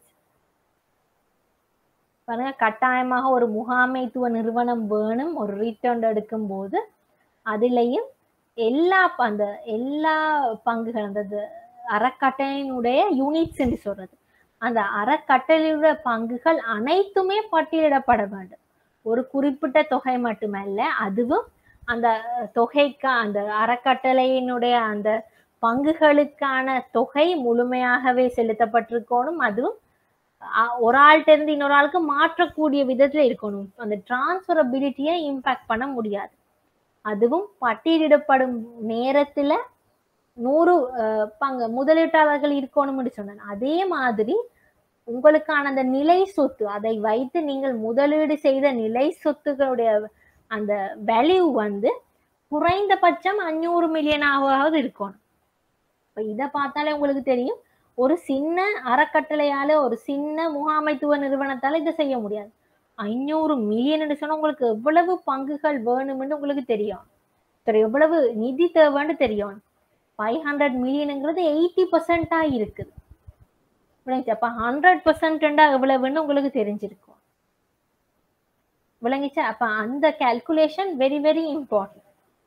பாருங்க கட்டாயமாக ஒரு முகாமைத்துவ நிறுவனம் வேணும் ஒரு ரிட்டர்ன் எடுக்கும் போது அதுலயும் எல்லா அந்த எல்லா பங்குகள் அந்த அறக்கட்டளையினுடைய யூனிட்ஸ் என்று சொல்றது அந்த அறக்கட்டளையுடைய பங்குகள் அனைத்துமே பட்டியலிடப்பட வேண்டும் ஒரு குறிப்பிட்ட தொகை மட்டுமல்ல அதுவும் அந்த தொகைக்கு அந்த அறக்கட்டளையினுடைய அந்த பங்குகளுக்கான தொகை முழுமையாகவே செலுத்தப்பட்டிருக்கணும் அதுவும் ஒரு ஆள்கிட்ட இருந்து இன்னொரு ஆளுக்கு மாற்றக்கூடிய விதத்துல இருக்கணும் அந்த டிரான்ஸ்பரபிலிட்டியை இம்பாக்ட் பண்ண முடியாது அதுவும் பட்டியலிடப்படும் நேரத்துல நூறு பங்கு முதலீட்டாளர்கள் இருக்கணும்னு சொன்னேன் அதே மாதிரி உங்களுக்கான அந்த நிலை சொத்து அதை வைத்து நீங்கள் முதலீடு செய்த நிலை சொத்துக்களுடைய அந்த வேல்யூ வந்து குறைந்தபட்சம் அஞ்சூறு மில்லியனாவது இருக்கணும் இப்ப இதை பார்த்தாலே உங்களுக்கு தெரியும் ஒரு சின்ன அறக்கட்டளையால ஒரு சின்ன முகாமைத்துவ நிறுவனத்தால இதை செய்ய முடியாது ஐநூறு மில்லியன் சொன்னா உங்களுக்கு எவ்வளவு பங்குகள் வேணும்னு உங்களுக்கு தெரியும் சரி எவ்வளவு நிதி தேவைன்னு தெரியும் ஃபைவ் ஹண்ட்ரட் மில்லியனுங்கிறது எயிட்டி பர்சன்டா இருக்குது விளங்கிச்சு அப்ப ஹண்ட்ரட் பர்சன்டா எவ்வளவுன்னு உங்களுக்கு தெரிஞ்சிருக்கும் விளங்கிச்சா அப்ப அந்த கால்குலேஷன் வெரி வெரி இம்பார்ட்டன்ட்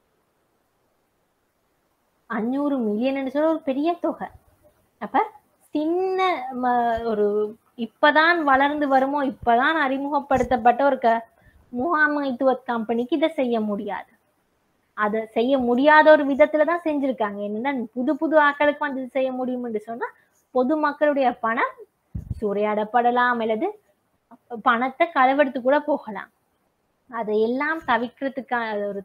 அஞ்சூறு மில்லியன் சொல்ல ஒரு பெரிய தொகை அப்ப சின்ன ம- ஒரு இப்பதான் வளர்ந்து வருமோ இப்பதான் அறிமுகப்படுத்தப்பட்ட ஒரு க முகாமைத்துவ கம்பெனிக்கு இதை செய்ய முடியாது அதை செய்ய முடியாத ஒரு விதத்துல தான் செஞ்சிருக்காங்க என்னன்னா புது புது ஆட்களுக்கு வந்து இது செய்ய முடியும் என்று சொன்னா பொதுமக்களுடைய பணம் சூறையாடப்படலாம் அல்லது பணத்தை களவெடுத்து கூட போகலாம் அதையெல்லாம் தவிர்க்கிறதுக்கான ஒரு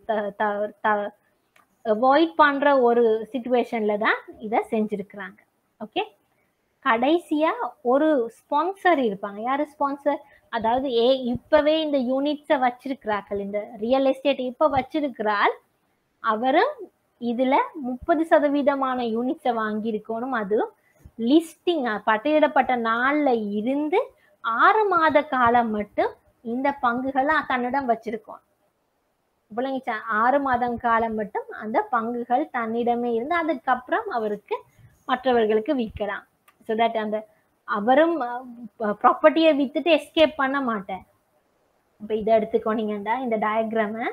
அவாய்ட் பண்ற ஒரு சுச்சுவேஷன்ல தான் இதை செஞ்சிருக்கிறாங்க ஓகே கடைசியா ஒரு ஸ்பான்சர் இருப்பாங்க யாரு ஸ்பான்சர் அதாவது ஏ இப்பவே இந்த யூனிட்ஸை வச்சிருக்கிறார்கள் இந்த ரியல் எஸ்டேட் இப்ப வச்சிருக்கிறாள் அவரும் இதுல முப்பது சதவீதமான யூனிட்ஸை வாங்கியிருக்கணும் அதுவும் லிஸ்டிங் பட்டியலிடப்பட்ட நாள்ல இருந்து ஆறு மாத காலம் மட்டும் இந்த பங்குகளை தன்னிடம் வச்சிருக்கோம் விளங்கிச்சா ஆறு மாதம் காலம் மட்டும் அந்த பங்குகள் தன்னிடமே இருந்து அதுக்கப்புறம் அவருக்கு மற்றவர்களுக்கு விற்கலாம் ஸோ தட் அந்த அவரும் ப்ராப்பர்ட்டியை வித்துட்டு எஸ்கேப் பண்ண மாட்டேன் இப்போ இதை எடுத்துக்கோனீங்கடா இந்த டயக்ராம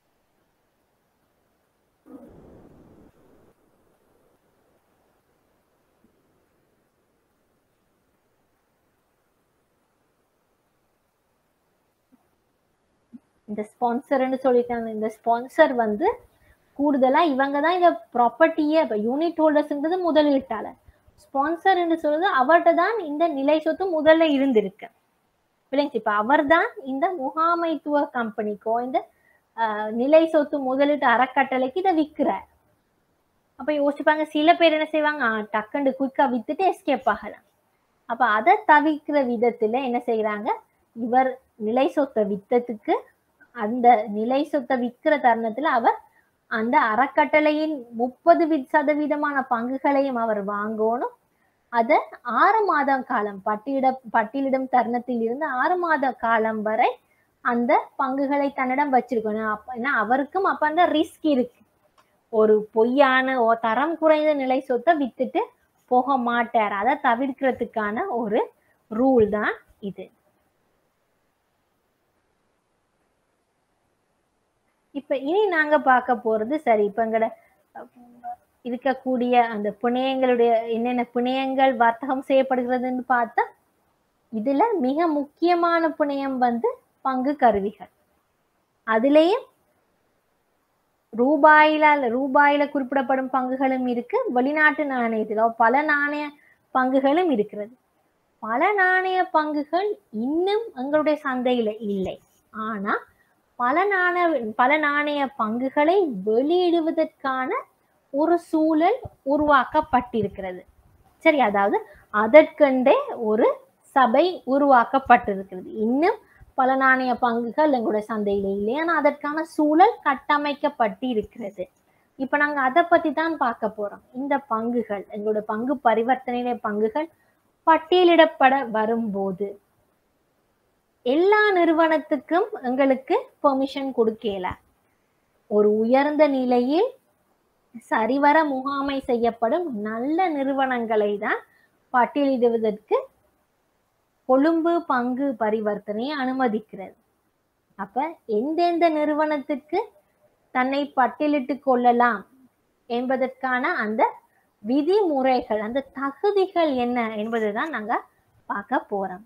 இந்த ஸ்பான்சர்னு சொல்லிட்டாங்க இந்த ஸ்பான்சர் வந்து கூடுதலா இவங்க தான் இந்த ப்ராப்பர்ட்டியை இப்போ யூனிட் ஹோல்டர்ஸ்ன்றது முதலீட்டாளர் ஸ்பான்சர் என்று சொல்றது அவர்கிட்ட தான் இந்த நிலை சொத்து முதல்ல இருந்திருக்கு விளங்குச்சு இப்ப அவர் தான் இந்த முகாமைத்துவ கம்பெனிக்கோ இந்த ஆஹ், நிலை சொத்து முதலீட்டு அறக்கட்டளைக்கு இதை விற்கிறார் அப்ப யோசிப்பாங்க சில பேர் என்ன செய்வாங்க ஆ, டக்குன்னு குயிக்கா வித்துட்டு எஸ்கேப் ஆகலாம் அப்ப அதை தவிர்க்கிற விதத்துல என்ன செய்யறாங்க இவர் நிலை சொத்தை வித்ததுக்கு அந்த நிலை சொத்தை விற்கிற தருணத்துல அவர் அந்த அறக்கட்டளையின் முப்பது சதவீதமான பங்குகளையும் அவர் வாங்கணும் அத ஆறு மாதம் காலம் பட்டியிட பட்டியலிடும் தருணத்தில் இருந்து ஆறு மாத காலம் வரை அந்த பங்குகளை தன்னிடம் வச்சிருக்கணும் அப்ப ஏன்னா அவருக்கும் அப்ப அந்த ரிஸ்க் இருக்கு ஒரு பொய்யான ஓ தரம் குறைந்த நிலை சொத்தை வித்துட்டு போக மாட்டார் அதை தவிர்க்கிறதுக்கான ஒரு ரூல் தான் இது இப்ப இனி நாங்க பார்க்க போறது சரி இப்ப எங்கட அஹ், இருக்கக்கூடிய அந்த பிணையங்களுடைய என்னென்ன பிணையங்கள் வர்த்தகம் செய்யப்படுகிறதுன்னு பார்த்தா இதுல மிக முக்கியமான பிணையம் வந்து பங்கு கருவிகள் அதுலேயும் ரூபாயில ரூபாயில குறிப்பிடப்படும் பங்குகளும் இருக்கு வெளிநாட்டு நாணயத்தில் பல நாணய பங்குகளும் இருக்கிறது பல நாணய பங்குகள் இன்னும் எங்களுடைய சந்தையில இல்லை ஆனா பல நாணய பல நாணய பங்குகளை வெளியிடுவதற்கான ஒரு சூழல் உருவாக்கப்பட்டிருக்கிறது சரி அதாவது அதற்கெண்டே ஒரு சபை உருவாக்கப்பட்டிருக்கிறது இன்னும் பல நாணய பங்குகள் எங்களுடைய சந்தையில இல்லை ஆனா அதற்கான சூழல் கட்டமைக்கப்பட்டு இருக்கிறது இப்ப நாங்க அதை பத்தி தான் பார்க்க போறோம் இந்த பங்குகள் எங்களோட பங்கு பரிவர்த்தனை பங்குகள் பட்டியலிடப்பட வரும்போது எல்லா நிறுவனத்துக்கும் எங்களுக்கு பெர்மிஷன் கொடுக்கல ஒரு உயர்ந்த நிலையில் சரிவர முகாமை செய்யப்படும் நல்ல நிறுவனங்களை தான் பட்டியலிடுவதற்கு கொழும்பு பங்கு பரிவர்த்தனையை அனுமதிக்கிறது அப்ப எந்தெந்த நிறுவனத்துக்கு தன்னை பட்டியலிட்டு கொள்ளலாம் என்பதற்கான அந்த விதிமுறைகள் அந்த தகுதிகள் என்ன என்பதை தான் நாங்க பார்க்க போறோம்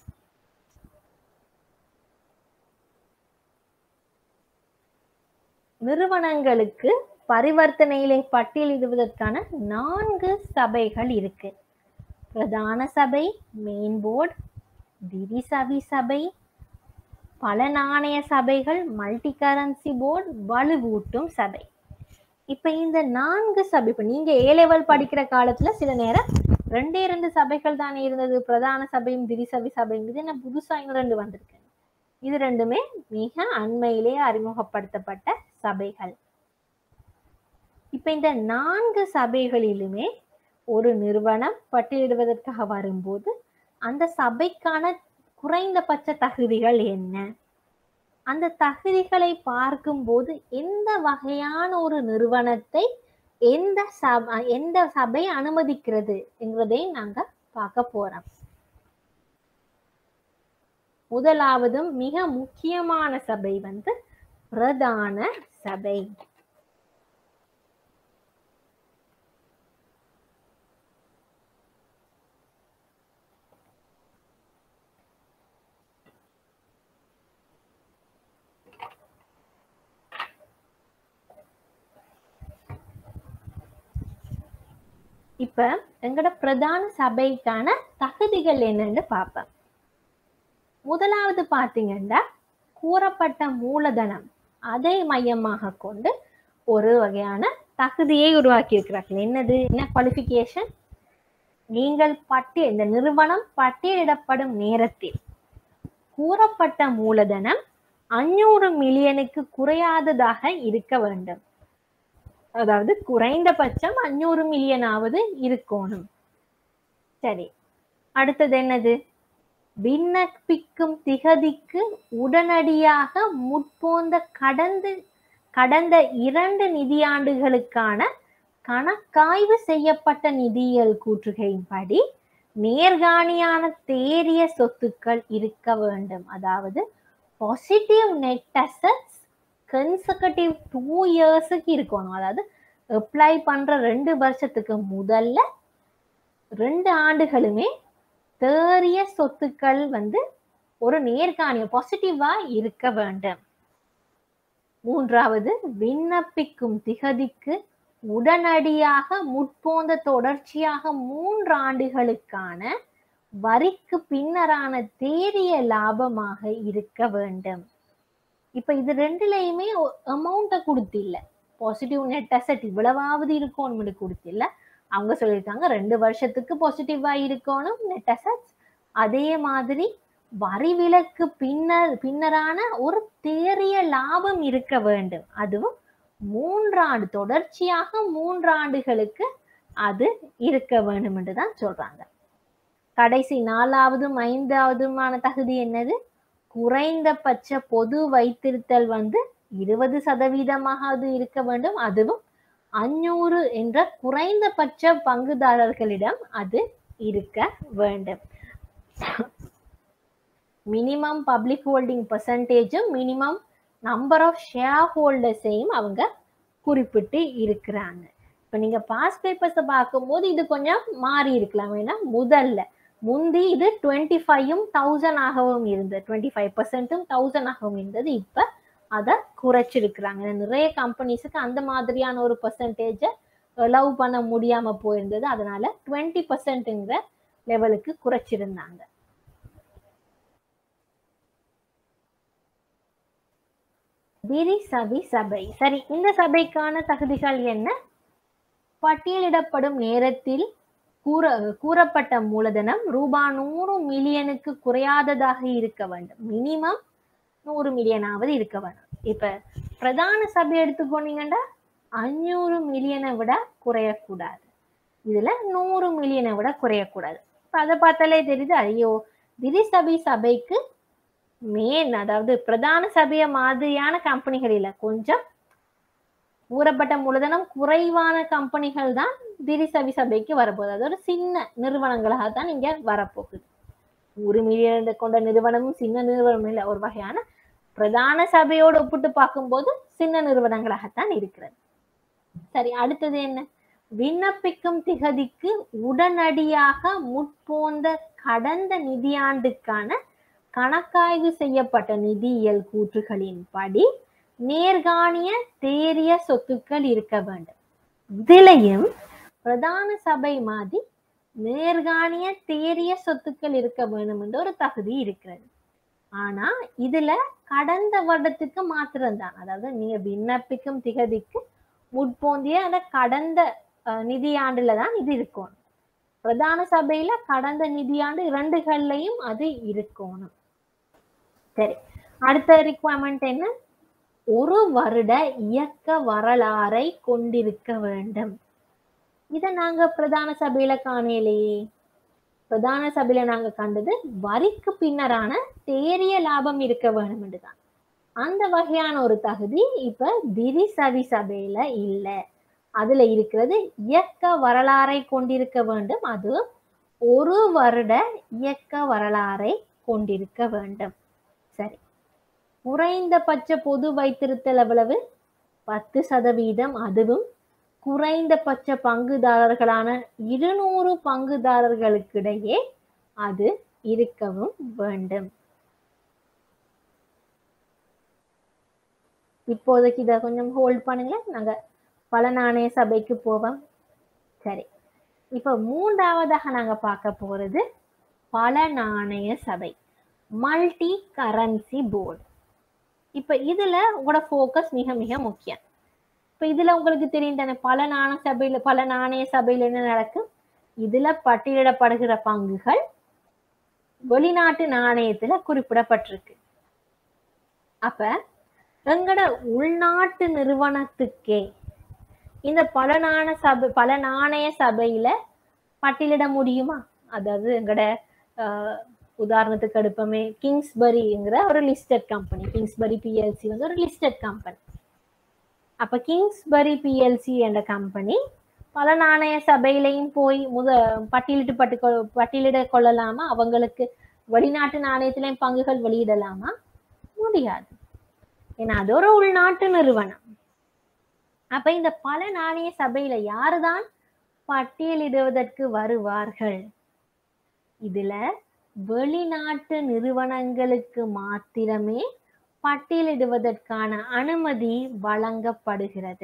நிறுவனங்களுக்கு பரிவர்த்தனையிலே பட்டியலிடுவதற்கான நான்கு சபைகள் இருக்கு பிரதான சபை மெயின் போர்டு திரிசவி சபை பல நாணய சபைகள் மல்டி கரன்சி போர்டு வலுவூட்டும் சபை இப்ப இந்த நான்கு சபை இப்ப நீங்க ஏ லெவல் படிக்கிற காலத்துல சில நேரம் ரெண்டே ரெண்டு சபைகள் தானே இருந்தது பிரதான சபையும் திரிசபை சபையும் இது என்ன புதுசா இன்னும் ரெண்டு வந்திருக்கு இது ரெண்டுமே மிக அண்மையிலே அறிமுகப்படுத்தப்பட்ட சபைகள் இப்ப இந்த நான்கு சபைகளிலுமே ஒரு நிறுவனம் பட்டியலிடுவதற்காக வரும்போது அந்த சபைக்கான குறைந்தபட்ச தகுதிகள் என்ன அந்த தகுதிகளை பார்க்கும்போது எந்த வகையான ஒரு நிறுவனத்தை எந்த சபை எந்த சபை அனுமதிக்கிறது என்கிறதை நாங்க பார்க்க போறோம் முதலாவதும் மிக முக்கியமான சபை வந்து பிரதான சபை இப்ப எங்கட பிரதான சபைக்கான தகுதிகள் என்னன்னு பார்ப்பேன் முதலாவது பாத்தீங்கன்னா கூறப்பட்ட மூலதனம் அதை மையமாக கொண்டு ஒரு வகையான தகுதியை உருவாக்கி இருக்கிறார்கள் என்னது என்ன குவாலிஃபிகேஷன் நீங்கள் பட்டியல் இந்த நிறுவனம் பட்டியலிடப்படும் நேரத்தில் கூறப்பட்ட மூலதனம் அஞ்சூறு மில்லியனுக்கு குறையாததாக இருக்க வேண்டும் அதாவது குறைந்தபட்சம் அஞ்சூறு மில்லியனாவது இருக்கணும் சரி அடுத்தது என்னது விண்ணப்பிக்கும் திகதிக்கு உடனடியாக முற்போந்த கடந்து கடந்த இரண்டு நிதியாண்டுகளுக்கான கணக்காய்வு செய்யப்பட்ட நிதியியல் கூற்றுகையின்படி நேர்காணியான தேறிய சொத்துக்கள் இருக்க வேண்டும் அதாவது positive net assets consecutive two இயர்ஸுக்கு இருக்கணும் அதாவது அப்ளை பண்ற ரெண்டு வருஷத்துக்கு முதல்ல ரெண்டு ஆண்டுகளுமே தேறிய சொத்துக்கள் வந்து ஒரு நேர்காணியம் பாசிட்டிவா இருக்க வேண்டும் மூன்றாவது விண்ணப்பிக்கும் திகதிக்கு உடனடியாக முற்போந்த தொடர்ச்சியாக மூன்று ஆண்டுகளுக்கான வரிக்கு பின்னரான தேறிய லாபமாக இருக்க வேண்டும் இப்ப இது ரெண்டுலயுமே அமௌண்ட்டை கொடுத்தில்ல பாசிட்டிவ் நெட் அசட் இவ்வளவாவது இருக்கும்னு கொடுத்தில்ல அவங்க சொல்லியிருக்காங்க ரெண்டு வருஷத்துக்கு பாசிட்டிவா இருக்கணும் நெட் அசட்ஸ் அதே மாதிரி வரி விலக்கு பின்னர் பின்னரான ஒரு தேறிய லாபம் இருக்க வேண்டும் அதுவும் மூன்றாண்டு தொடர்ச்சியாக மூன்றாண்டுகளுக்கு அது இருக்க வேண்டும் என்று தான் சொல்றாங்க கடைசி நாலாவதும் ஐந்தாவதுமான தகுதி என்னது குறைந்தபட்ச பொது வைத்திருத்தல் வந்து இருபது சதவீதமாக அது இருக்க வேண்டும் அதுவும் அஞ்சூறு என்ற குறைந்தபட்ச பங்குதாரர்களிடம் அது இருக்க வேண்டும் மினிமம் பப்ளிக் ஹோல்டிங் பர்சன்டேஜும் மினிமம் நம்பர் ஆஃப் ஷேர் ஹோல்டர்ஸையும் அவங்க குறிப்பிட்டு இருக்கிறாங்க இப்போ நீங்க பாஸ் பேப்பர்ஸை பார்க்கும்போது இது கொஞ்சம் மாறி இருக்கலாம் ஏன்னா முதல்ல முந்தி இது டுவெண்ட்டி ஃபைவும் தௌசண்ட் ஆகவும் இருந்தது டுவெண்ட்டி ஃபைவ் பர்சன்ட்டும் தௌசண்ட் ஆகவும் இருந்தது இப்போ அதை குறைச்சிருக்கிறாங்க நிறைய கம்பெனிஸுக்கு அந்த மாதிரியான ஒரு பர்சன்டேஜை லவ் பண்ண முடியாம போயிருந்தது அதனால டுவெண்ட்டி பர்சன்ட்டுங்கிற லெவலுக்கு குறைச்சிருந்தாங்க திரி சபை சபை சரி இந்த சபைக்கான தகுதிகள் என்ன பட்டியலிடப்படும் நேரத்தில் கூற கூறப்பட்ட மூலதனம் ரூபா நூறு மில்லியனுக்கு குறையாததாக இருக்க வேண்டும் மினிமம் நூறு மில்லியனாவது இருக்க வேண்டும் இப்ப பிரதான சபை எடுத்துக்கோனீங்கன்னா அஞ்சூறு மில்லியனை விட குறையக்கூடாது இதுல நூறு மில்லியனை விட குறையக்கூடாது இப்ப அதை பார்த்தாலே தெரியுது ஐயோ திரி சபை சபைக்கு மேன் அதாவது பிரதான சபைய மாதிரியான கம்பெனிகள் இல்லை கொஞ்சம் கூறப்பட்ட மூலதனம் குறைவான கம்பெனிகள் தான் திரிசபி சபைக்கு வரப்போகுது அது ஒரு சின்ன நிறுவனங்களாக தான் இங்க வரப்போகுது ஒரு மில்லியன் கொண்ட நிறுவனமும் சின்ன நிறுவனம் இல்லை ஒரு வகையான பிரதான சபையோடு ஒப்பிட்டு பார்க்கும்போது சின்ன நிறுவனங்களாகத்தான் இருக்கிறது சரி அடுத்தது என்ன விண்ணப்பிக்கும் திகதிக்கு உடனடியாக முற்போந்த கடந்த நிதியாண்டுக்கான கணக்காய்வு செய்யப்பட்ட நிதியியல் கூற்றுகளின்படி நேர்காணிய தேறிய சொத்துக்கள் இருக்க வேண்டும் இதிலையும் பிரதான சபை மாதிரி நேர்காணிய தேறிய சொத்துக்கள் இருக்க வேண்டும் என்ற ஒரு தகுதி இருக்கிறது ஆனா இதுல கடந்த வருடத்துக்கு மாத்திரம்தான் அதாவது நீங்க விண்ணப்பிக்கும் திகதிக்கு முற்போந்திய அந்த கடந்த நிதியாண்டுல தான் இது இருக்கும் பிரதான சபையில கடந்த நிதியாண்டு இரண்டுகள்லையும் அது இருக்கணும் சரி அடுத்த ரிக்வயர்மெண்ட் என்ன ஒரு வருட இயக்க வரலாறை கொண்டிருக்க வேண்டும் இத நாங்க பிரதான சபையில காணலையே பிரதான சபையில நாங்க கண்டது வரிக்கு பின்னரான தேறிய லாபம் இருக்க வேண்டும் என்றுதான் அந்த வகையான ஒரு தகுதி இப்ப திரிசவி சபையில இல்ல அதுல இருக்கிறது இயக்க வரலாறை கொண்டிருக்க வேண்டும் அது ஒரு வருட இயக்க வரலாறை கொண்டிருக்க வேண்டும் சரி குறைந்தபட்ச பொது வைத்திருத்தல் எவ்வளவு பத்து சதவீதம் அதுவும் குறைந்தபட்ச பங்குதாரர்களான இருநூறு பங்குதாரர்களுக்கிடையே அது இருக்கவும் வேண்டும் இப்போதைக்கு இதை கொஞ்சம் ஹோல்ட் பண்ணுங்களேன் நாங்க பல நாணய சபைக்கு போவோம் சரி இப்ப மூன்றாவதாக நாங்க பார்க்க போறது பல நாணய சபை மல்டி கரன்சி போர்டு இப்ப இதுல உங்களோட ஃபோக்கஸ் மிக மிக முக்கியம் இப்ப இதுல உங்களுக்கு தெரியும் தானே பல நாணய சபையில பல நாணய சபையில என்ன நடக்கும் இதுல பட்டியலிடப்படுகிற பங்குகள் வெளிநாட்டு நாணயத்துல குறிப்பிடப்பட்டிருக்கு அப்ப எங்கட உள்நாட்டு நிறுவனத்துக்கே இந்த பல நாண சபை பல நாணய சபையில பட்டியலிட முடியுமா அதாவது எங்கட ஆஹ், உதாரணத்துக்கு எடுப்போமே கிங்ஸ்பரிங்கிற ஒரு லிஸ்டட் கம்பெனி கிங்ஸ்பரி பிஎல்சி வந்து ஒரு லிஸ்டட் கம்பெனி அப்ப கிங்ஸ்பரி பிஎல்சி என்ற கம்பெனி பல நாணய சபையிலையும் போய் முத பட்டியலிட்டு பட்டு கொ- பட்டியலிட கொள்ளலாமா அவங்களுக்கு வெளிநாட்டு நாணயத்திலையும் பங்குகள் வெளியிடலாமா முடியாது ஏன்னா அது ஒரு உள்நாட்டு நிறுவனம் அப்ப இந்த பல நாணய சபையில யாருதான் பட்டியலிடுவதற்கு வருவார்கள் இதுல வெளிநாட்டு நிறுவனங்களுக்கு மாத்திரமே பட்டியலிடுவதற்கான அனுமதி வழங்கப்படுகிறது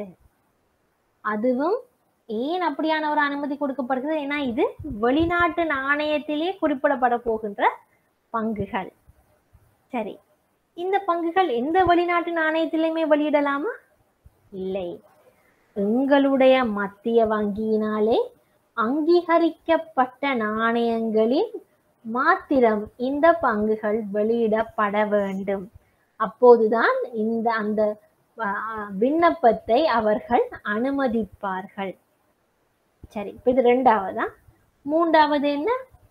அதுவும் ஏன் அப்படியான ஒரு அனுமதி கொடுக்கப்படுகிறது ஏன்னா இது வெளிநாட்டு நாணயத்திலே குறிப்பிடப்பட போகின்ற பங்குகள் சரி இந்த பங்குகள் எந்த வெளிநாட்டு நாணயத்திலையுமே வெளியிடலாமா இல்லை எங்களுடைய மத்திய வங்கியினாலே அங்கீகரிக்கப்பட்ட நாணயங்களில் மாத்திரம் இந்த பங்குகள் வெளியிடப்பட வேண்டும் அப்போதுதான் இந்த அந்த அஹ், விண்ணப்பத்தை அவர்கள் அனுமதிப்பார்கள் சரி இப்ப இது ரெண்டாவதா மூன்றாவது என்ன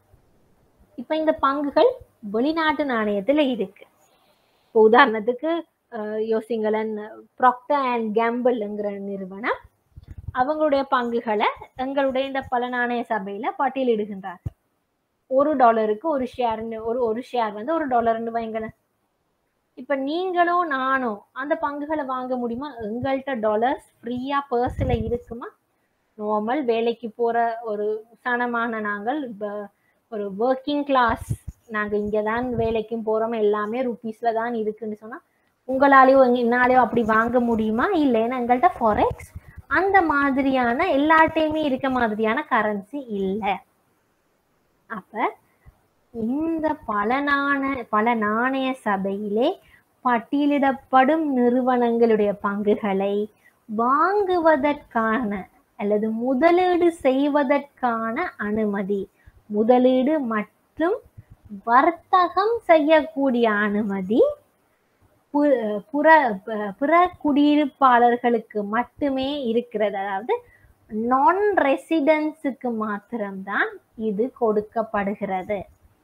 இப்ப இந்த பங்குகள் வெளிநாட்டு நாணயத்துல இருக்கு இப்போ உதாரணத்துக்கு அஹ், யோசிங்களன் ப்ராக்டர் அண்ட் கேம்பிள்ங்கிற நிறுவனம் அவங்களுடைய பங்குகளை எங்களுடைய இந்த பல நாணய சபையில பட்டியலிடுகின்றார் ஒரு டாலருக்கு ஒரு ஷேர் ஒரு ஒரு ஷேர் வந்து ஒரு டாலர்னு வைங்களேன் இப்ப நீங்களோ நானோ அந்த பங்குகளை வாங்க முடியுமா எங்கள்கிட்ட டாலர்ஸ் ஃப்ரீயா பர்ஸ்ல இருக்குமா நார்மல் வேலைக்கு போற ஒரு சனமான நாங்கள் ப- ஒரு ஒர்க்கிங் கிளாஸ் நாங்க இங்க தான் வேலைக்கும் போறோம் எல்லாமே ருபீஸ்ல தான் இருக்குன்னு சொன்னா உங்களாலேயோ என்னாலேயோ அப்படி வாங்க முடியுமா இல்லை ஏன்னா எங்கள்கிட்ட ஃபாரெக்ஸ் அந்த மாதிரியான எல்லாட்டையுமே இருக்க மாதிரியான கரன்சி இல்லை அப்ப இந்த பல நாண பல நாணய சபையிலே பட்டியலிடப்படும் நிறுவனங்களுடைய பங்குகளை வாங்குவதற்கான அல்லது முதலீடு செய்வதற்கான அனுமதி முதலீடு மற்றும் வர்த்தகம் செய்யக்கூடிய அனுமதி பு- புற ப- பிற குடியிருப்பாளர்களுக்கு மட்டுமே இருக்கிறது அதாவது நான் ரெசிடென்ஸுக்கு மாத்திரம்தான் இது கொடுக்கப்படுகிறது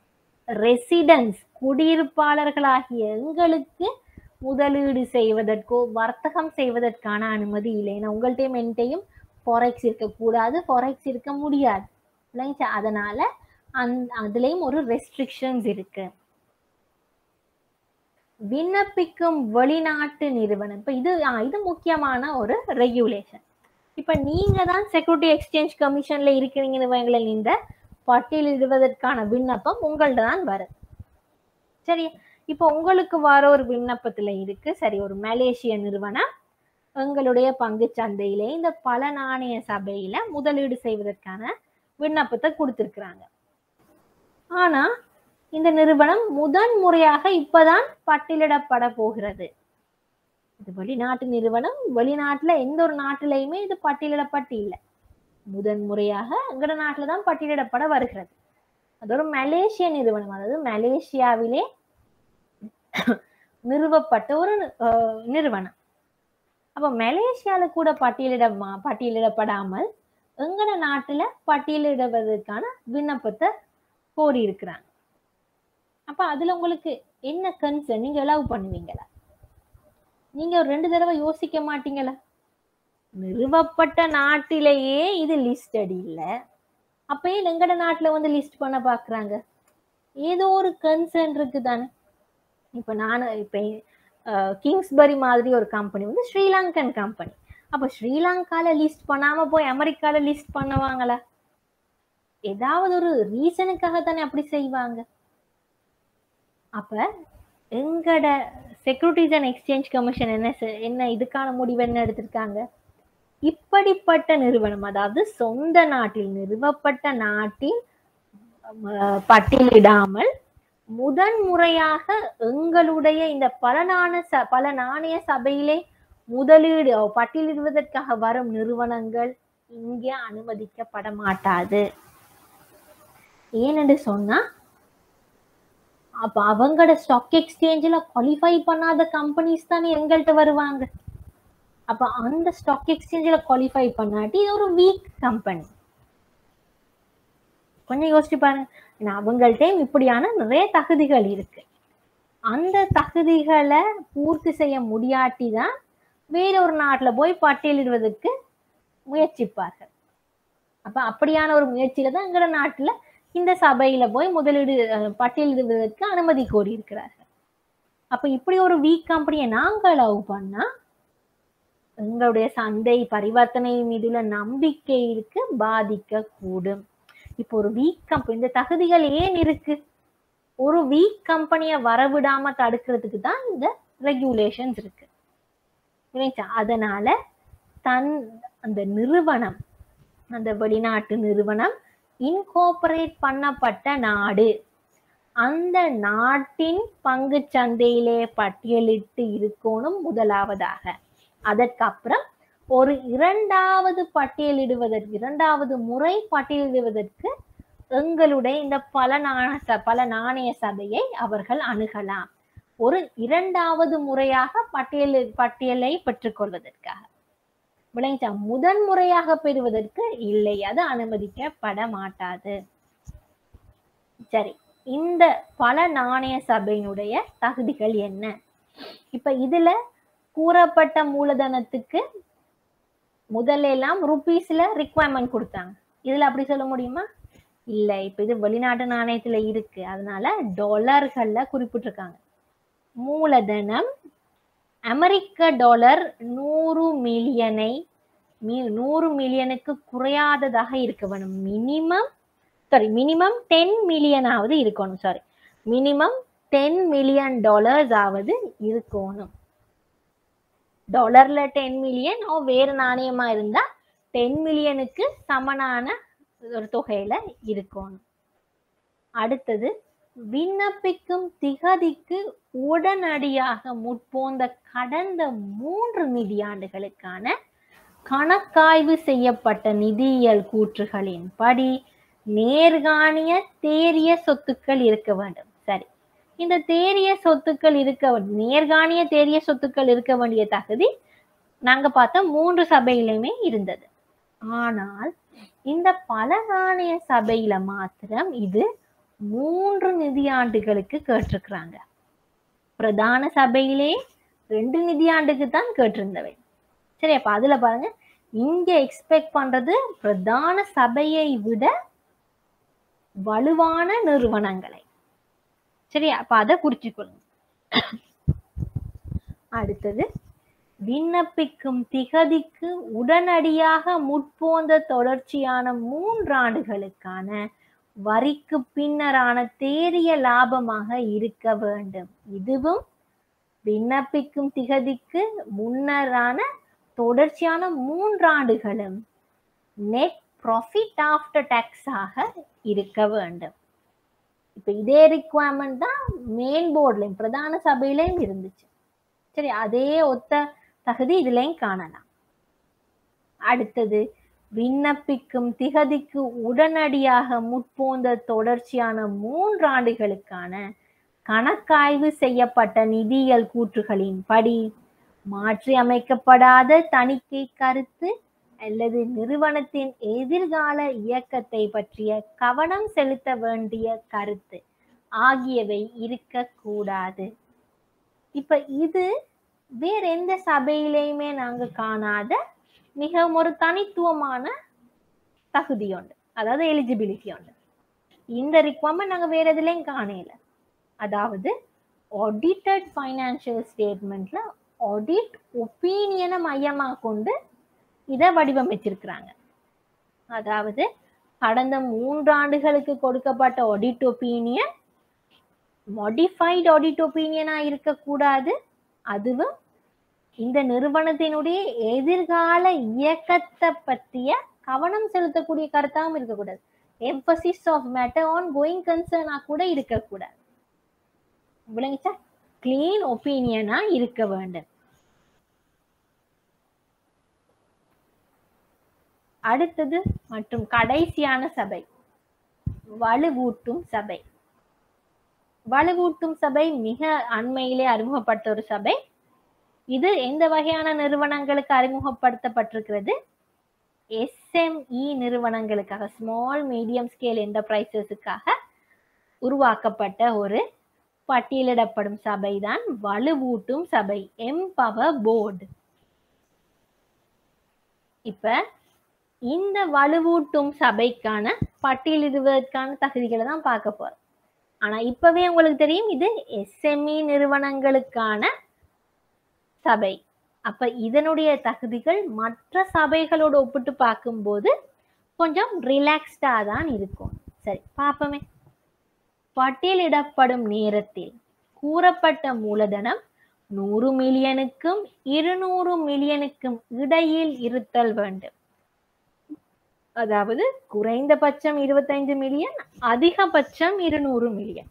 ரெசிடென்ஸ் குடியிருப்பாளர்களாகிய எங்களுக்கு முதலீடு செய்வதற்கோ வர்த்தகம் செய்வதற்கான அனுமதி இல்லை ஏன்னா உங்கள்கிட்டயும் என்கிட்டயும் ஃபாரெக்ஸ் இருக்கக்கூடாது ஃபாரெக்ஸ் இருக்க முடியாது இல்லைங்களா அதனால அந் அதுலேயும் ஒரு ரெஸ்ட்ரிக்ஷன்ஸ் இருக்கு விண்ணப்பிக்கும் வெளிநாட்டு நிறுவனம் இப்ப இது ஆ, இது முக்கியமான ஒரு ரெகுலேஷன் இப்ப நீங்க தான் செக்யூரிட்டி எக்ஸ்சேஞ்ச் கமிஷன்ல இருக்கிறீங்கன்னு வைங்களேன் இந்த பட்டியலிடுவதற்கான விண்ணப்பம் உங்கள்ட்ட தான் வரும் சரி இப்போ உங்களுக்கு வர ஒரு விண்ணப்பத்துல இருக்கு சரி ஒரு மலேசிய நிறுவனம் எங்களுடைய பங்கு சந்தையிலே இந்த பல நாணய சபையில முதலீடு செய்வதற்கான விண்ணப்பத்தை கொடுத்திருக்கிறாங்க ஆனா இந்த நிறுவனம் முதன் முறையாக இப்பதான் பட்டியலிடப்பட போகிறது இது வெளிநாட்டு நிறுவனம் வெளிநாட்டுல எந்த ஒரு நாட்டிலையுமே இது பட்டியலிடப்பட்டு இல்லை முதன் முறையாக எங்கட நாட்டுல தான் பட்டியலிடப்பட வருகிறது அது ஒரு மலேசிய நிறுவனம் அதாவது மலேசியாவிலே நிறுவப்பட்ட ஒரு அஹ், நிறுவனம் அப்ப மலேசியால கூட பட்டியலிட பட்டியலிடப்படாமல் எங்கட நாட்டுல பட்டியலிடுவதற்கான விண்ணப்பத்தை கோரி இருக்கிறாங்க அப்ப அதுல உங்களுக்கு என்ன கன்சர்ன் நீங்க அலோவ் பண்ணுவீங்களா நீங்க ஒரு ரெண்டு தடவை யோசிக்க மாட்டீங்களா நிறுவப்பட்ட நாட்டிலேயே இது லிஸ்டட் இல்ல அப்ப ஏன் எங்கட நாட்டுல வந்து லிஸ்ட் பண்ண பாக்குறாங்க ஏதோ ஒரு கன்சர்ன் இருக்கு தானே இப்ப நான் இப்ப அஹ், கிங்ஸ்பரி மாதிரி ஒரு கம்பெனி வந்து ஸ்ரீலங்கன் கம்பெனி அப்ப ஸ்ரீலங்கால லிஸ்ட் பண்ணாம போய் அமெரிக்கால லிஸ்ட் பண்ணுவாங்களா ஏதாவது ஒரு ரீசனுக்காக தானே அப்படி செய்வாங்க அப்ப எங்கட செக்யூரிட்டிஸ் அண்ட் எக்ஸ்சேஞ்ச் கமிஷன் என்ன செ- என்ன இதுக்கான முடிவு என்ன எடுத்திருக்காங்க இப்படிப்பட்ட நிறுவனம் அதாவது சொந்த நாட்டில் நிறுவப்பட்ட நாட்டில் அஹ், பட்டியலிடாமல் முதன் முறையாக எங்களுடைய இந்த பல நாண ச பல நாணய சபையிலே முதலீடு அஹ், பட்டியலிடுவதற்காக வரும் நிறுவனங்கள் இங்கே அனுமதிக்கப்பட மாட்டாது ஏனென்று சொன்னா அப்ப அவங்களோட ஸ்டாக் எக்ஸ்சேஞ்சில் குவாலிஃபை பண்ணாத கம்பெனிஸ் தானே எங்கள்கிட்ட வருவாங்க அப்ப அந்த ஸ்டாக் எக்ஸ்சேஞ்சில் குவாலிஃபை பண்ணாட்டி இது ஒரு வீக் கம்பெனி கொஞ்சம் யோசிச்சு பாருங்க ஏன்னா அவங்கள்ட்டையும் இப்படியான நிறைய தகுதிகள் இருக்கு அந்த தகுதிகளை பூர்த்தி செய்ய முடியாட்டி தான் வேற ஒரு நாட்டுல போய் பட்டியலிடுவதற்கு முயற்சிப்பார்கள் அப்ப அப்படியான ஒரு முயற்சியில தான் எங்கட நாட்டுல இந்த சபையில போய் முதலீடு அஹ், பட்டியலிடுவதற்கு அனுமதி கோரி இருக்கிறார்கள் அப்ப இப்படி ஒரு வீக் கம்பெனியை நாங்க அலோவ் பண்ணா எங்களுடைய சந்தை பரிவர்த்தனை மீதுள்ள நம்பிக்கைக்கு பாதிக்க கூடும் இப்போ ஒரு வீக் கம்பெனி இந்த தகுதிகள் ஏன் இருக்கு ஒரு வீக் கம்பெனியை வரவிடாம தடுக்கிறதுக்கு தான் இந்த ரெகுலேஷன்ஸ் இருக்கு புரியுதா? அதனால தன் அந்த நிறுவனம் அந்த வெளிநாட்டு நிறுவனம் இன்கோபரேட் பண்ணப்பட்ட நாடு அந்த நாட்டின் பங்கு சந்தையிலே பட்டியலிட்டு இருக்கணும் முதலாவதாக அதற்கப்புறம் ஒரு இரண்டாவது பட்டியலிடுவதற்கு இரண்டாவது முறை பட்டியலிடுவதற்கு எங்களுடைய இந்த பல நாண ச- பல நாணய சபையை அவர்கள் அணுகலாம் ஒரு இரண்டாவது முறையாக பட்டியல் பட்டியலை பெற்றுக்கொள்வதற்காக விளங்கிச்சா முதன் முறையாக பெறுவதற்கு இல்லை அது அனுமதிக்கப்பட மாட்டாது சரி இந்த பல நாணய சபையினுடைய தகுதிகள் என்ன இப்ப இதுல கூறப்பட்ட மூலதனத்துக்கு முதல்ல எல்லாம் ருபீஸ்ல ரிக்குவயர்மெண்ட் கொடுத்தாங்க இதுல அப்படி சொல்ல முடியுமா இல்ல இப்ப இது வெளிநாட்டு நாணயத்துல இருக்கு அதனால டாலர்கள்ல குறிப்பிட்டிருக்காங்க மூலதனம் அமெரிக்க டாலர் நூறு மில்லியனை மீ- நூறு மில்லியனுக்கு குறையாததாக இருக்க வேணும் மினிமம் சாரி மினிமம் டென் மில்லியனாவது இருக்கணும் sorry minimum ten million dollars ஆவது இருக்கணும் டாலர்ல டென் மில்லியன் ஓ வேறு நாணயமா இருந்தா டென் மில்லியனுக்கு சமனான ஒரு தொகையில இருக்கணும் அடுத்தது விண்ணப்பிக்கும் திகதிக்கு உடனடியாக முற்போந்த கடந்த மூன்று நிதியாண்டுகளுக்கான கணக்காய்வு செய்யப்பட்ட நிதியியல் கூற்றுகளின்படி நேர்காணிய தேறிய சொத்துக்கள் இருக்க வேண்டும் சரி இந்த தேறிய சொத்துக்கள் இருக்க வே- நேர்காணிய தேறிய சொத்துக்கள் இருக்க வேண்டிய தகுதி நாங்க பார்த்த மூன்று சபையிலுமே இருந்தது ஆனால் இந்த பல நாணய சபையில மாத்திரம் இது மூன்று நிதியாண்டுகளுக்கு கேட்டிருக்கிறாங்க பிரதான சபையிலே ரெண்டு நிதியாண்டுக்கு தான் கேட்டிருந்தவை சரி அப்ப அதுல பாருங்க இங்க எக்ஸ்பெக்ட் பண்றது பிரதான சபையை விட வலுவான நிறுவனங்களை சரி அப்ப அதை குறிச்சுக்கொள்ளுங்க அடுத்தது விண்ணப்பிக்கும் திகதிக்கு உடனடியாக முற்போந்த தொடர்ச்சியான மூன்றாண்டுகளுக்கான வரிக்கு பின்னரான தேறிய லாபமாக இருக்க வேண்டும் இதுவும் விண்ணப்பிக்கும் திகதிக்கு முன்னரான தொடர்ச்சியான மூன்றாண்டுகளும் நெட் ப்ராஃபிட் ஆஃப்டர் டேக்ஸாக இருக்க வேண்டும் இப்ப இதே ரிக்குவயர்மெண்ட் தான் மெயின் போர்ட்லயும் பிரதான சபையிலையும் இருந்துச்சு சரி அதே ஒத்த தகுதி இதுலயும் காணலாம் அடுத்தது விண்ணப்பிக்கும் திகதிக்கு உடனடியாக முற்போந்த தொடர்ச்சியான மூன்றாண்டுகளுக்கான கணக்காய்வு செய்யப்பட்ட நிதியியல் கூற்றுகளின்படி மாற்றி அமைக்கப்படாத தணிக்கை கருத்து அல்லது நிறுவனத்தின் எதிர்கால இயக்கத்தை பற்றிய கவனம் செலுத்த வேண்டிய கருத்து ஆகியவை இருக்கக்கூடாது இப்ப இது வேற எந்த சபையிலையுமே நாங்க காணாத மிகவும் ஒரு தனித்துவமான தகுதி உண்டு அதாவது எலிஜிபிலிட்டி உண்டு இந்த ரிக்வயர்மெண்ட் நாங்க வேற எதுலையும் காணல அதாவது ஆடிட்டட் ஃபைனான்சியல் ஸ்டேட்மெண்ட்ல ஆடிட் ஒப்பீனியனை மையமாக கொண்டு இதை வடிவமைச்சிருக்கிறாங்க அதாவது கடந்த மூன்றாண்டுகளுக்கு கொடுக்கப்பட்ட ஆடிட் ஒப்பீனியன் மாடிஃபைடு ஆடிட் ஒப்பீனியனா இருக்கக்கூடாது அதுவும் இந்த நிறுவனத்தினுடைய எதிர்கால இயக்கத்தை பற்றிய கவனம் செலுத்தக்கூடிய கருத்தாகவும் இருக்கக்கூடாது emphasis of matter on going கன்சர்னா கூட இருக்கக்கூடாது விளங்கிச்சா கிளீன் ஒப்பீனியனா இருக்க வேண்டும் அடுத்தது மற்றும் கடைசியான சபை வலுவூட்டும் சபை வலுவூட்டும் சபை மிக அண்மையிலே அறிமுகப்பட்ட ஒரு சபை இது எந்த வகையான நிறுவனங்களுக்கு அறிமுகப்படுத்தப்பட்டிருக்கிறது எஸ்எம்இ நிறுவனங்களுக்காக ஸ்மால் மீடியம் ஸ்கேல் என்டர்பிரைசஸுக்காக உருவாக்கப்பட்ட ஒரு பட்டியலிடப்படும் சபைதான் வலுவூட்டும் சபை எம்பவர் போர்டு இப்ப இந்த வலுவூட்டும் சபைக்கான பட்டியலிடுவதற்கான தகுதிகளை தான் பார்க்க போறோம் ஆனா இப்பவே உங்களுக்கு தெரியும் இது எஸ்எம்இ நிறுவனங்களுக்கான சபை அப்ப இதனுடைய தகுதிகள் மற்ற சபைகளோடு ஒப்பிட்டு பார்க்கும்போது கொஞ்சம் ரிலாக்ஸ்டா தான் இருக்கும் சரி பார்ப்போமே பட்டியலிடப்படும் நேரத்தில் கூறப்பட்ட மூலதனம் நூறு மில்லியனுக்கும் இருநூறு மில்லியனுக்கும் இடையில் இருத்தல் வேண்டும் அதாவது குறைந்தபட்சம் இருபத்தைந்து மில்லியன் அதிகபட்சம் இருநூறு மில்லியன்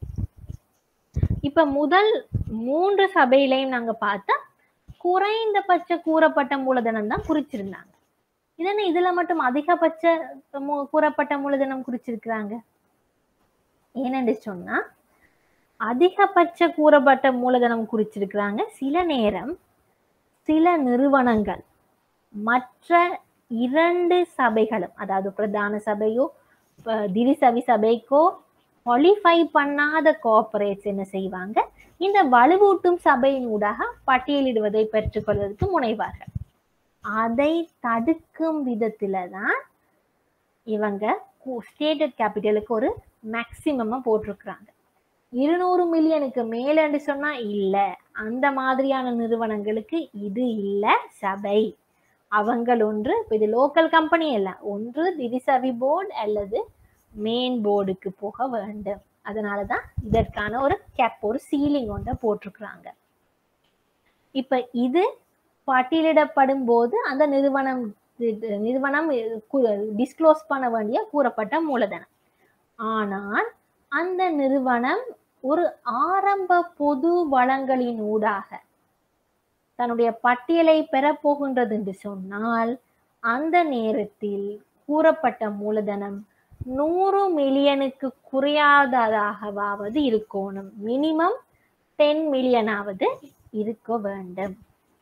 இப்ப முதல் மூன்று சபையிலையும் நாங்க பார்த்தா குறைந்தபட்ச கூறப்பட்ட மூலதனம் தான் குறிச்சிருந்தாங்க இதனை இதுல மட்டும் அதிகபட்ச மூ- கூறப்பட்ட மூலதனம் குறிச்சிருக்கிறாங்க ஏனென்று சொன்னா அதிகபட்ச கூறப்பட்ட மூலதனம் குறிச்சிருக்கிறாங்க சில நேரம் சில நிறுவனங்கள் மற்ற இரண்டு சபைகளும் அதாவது பிரதான சபையோ ப- திரிசவி சபைக்கோ குவாலிஃபை பண்ணாத கோஆபரேட்ஸ் என்ன செய்வாங்க இந்த வலுவூட்டும் சபையினூடாக பட்டியலிடுவதை பெற்றுக்கொள்வதற்கு முனைவார்கள் அதை தடுக்கும் விதத்துல தான் இவங்க ஸ்டேட்டட் கேபிட்டலுக்கு ஒரு மேக்சிமமா போட்டிருக்கிறாங்க இருநூறு மில்லியனுக்கு மேலன்னு சொன்னா இல்ல அந்த மாதிரியான நிறுவனங்களுக்கு இது இல்ல சபை அவங்கள் ஒன்று இப்ப இது லோக்கல் கம்பெனி இல்ல ஒன்று திரிசவி போர்டு அல்லது மெயின் போர்டுக்கு போக வேண்டும் அதனாலதான் இதற்கான ஒரு கேப் ஒரு சீலிங் ஒன்றை போட்டிருக்கிறாங்க இப்ப இது பட்டியலிடப்படும் போது அந்த நிறுவனம் இது- நிறுவனம் டிஸ்க்ளோஸ் பண்ண வேண்டிய கூறப்பட்ட மூலதனம் ஆனால் அந்த நிறுவனம் ஒரு ஆரம்ப பொது வளங்களின் ஊடாக தன்னுடைய பட்டியலை பெறப்போகின்றது என்று சொன்னால் அந்த நேரத்தில் கூறப்பட்ட மூலதனம் நூறு மில்லியனுக்கு குறையாததாகவாவது இருக்கணும் மினிமம் டென் மில்லியனாவது இருக்க வேண்டும்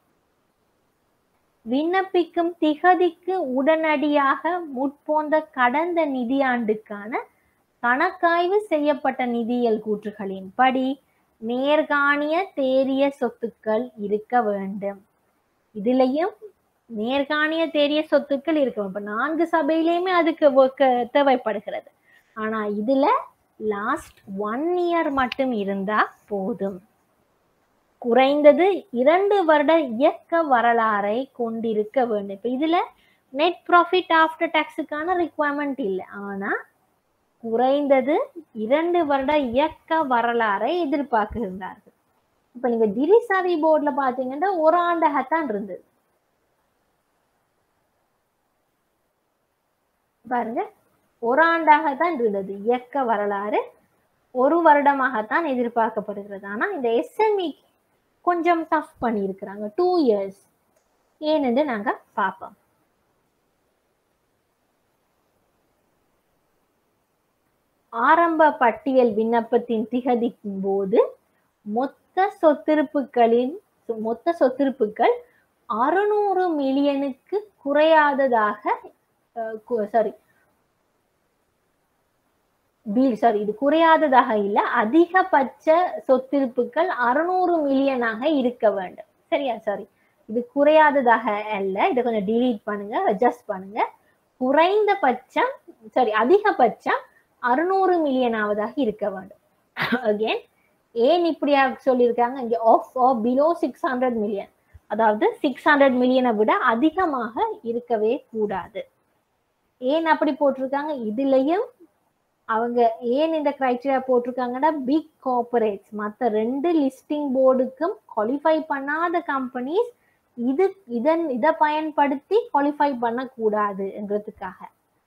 விண்ணப்பிக்கும் திகதிக்கு உடனடியாக முற்போந்த கடந்த நிதியாண்டுக்கான கணக்காய்வு செய்யப்பட்ட நிதியியல் கூற்றுகளின்படி நேர்காணிய தேறிய சொத்துக்கள் இருக்க வேண்டும் இதுலயும் நேர்காணிய தேறிய சொத்துக்கள் இருக்கும் இப்ப நான்கு சபையிலையுமே அதுக்கு work தேவைப்படுகிறது ஆனா இதுல லாஸ்ட் ஒன் இயர் மட்டும் இருந்தா போதும் குறைந்தது இரண்டு வருட இயக்க வரலாறை கொண்டிருக்க வேண்டும் இப்ப இதுல நெட் ப்ராஃபிட் ஆஃப்டர் டாக்ஸுக்கான ரிக்குவயர்மெண்ட் இல்லை ஆனா குறைந்தது இரண்டு வருட இயக்க வரலாறை எதிர்பார்க்கின்றார்கள் இப்ப நீங்க திரிசாவி போர்டுல பாத்தீங்கன்னா ஒரு ஆண்டாகத்தான் இருந்தது பாருங்க ஒரு ஆண்டாகத்தான் இருந்தது இயக்க வரலாறு ஒரு வருடமாகத்தான் எதிர்பார்க்கப்படுகிறது ஆனா இந்த எஸ்எம்இ கொஞ்சம் டஃப் பண்ணியிருக்கிறாங்க டூ இயர்ஸ் ஏனென்று நாங்க பார்ப்போம் ஆரம்ப பட்டியல் விண்ணப்பத்தின் திகதிக்கும் போது மொத்த சொத்திருப்புகளின் மொத்த சொத்திருப்புகள் அறுநூறு மில்லியனுக்கு குறையாததாக சாரி சாரி இது குறையாததாக இல்ல அதிகபட்ச சொத்திருப்புகள் அறுநூறு மில்லியனாக இருக்க வேண்டும் சரியா சாரி இது குறையாததாக அல்ல இதை கொஞ்சம் டிலீட் பண்ணுங்க அட்ஜஸ்ட் பண்ணுங்க குறைந்தபட்சம் சாரி அதிகபட்சம் அறுநூறு மில்லியனாவதாக இருக்க வேண்டும் அகேன் ஏன் இப்படியா சொல்லியிருக்காங்க இங்க of of below six hundred million அதாவது சிக்ஸ் ஹண்ட்ரட் மில்லியனை விட அதிகமாக இருக்கவே கூடாது ஏன் அப்படி போட்டிருக்காங்க இதுலயும் அவங்க ஏன் இந்த கிரைட்டீரியா போட்டிருக்காங்கன்னா பிக் கார்பரேட்ஸ் மற்ற ரெண்டு லிஸ்டிங் போர்டுக்கும் குவாலிஃபை பண்ணாத கம்பெனிஸ் இது இதன் இதை பயன்படுத்தி குவாலிஃபை பண்ணக்கூடாதுங்கிறதுக்காக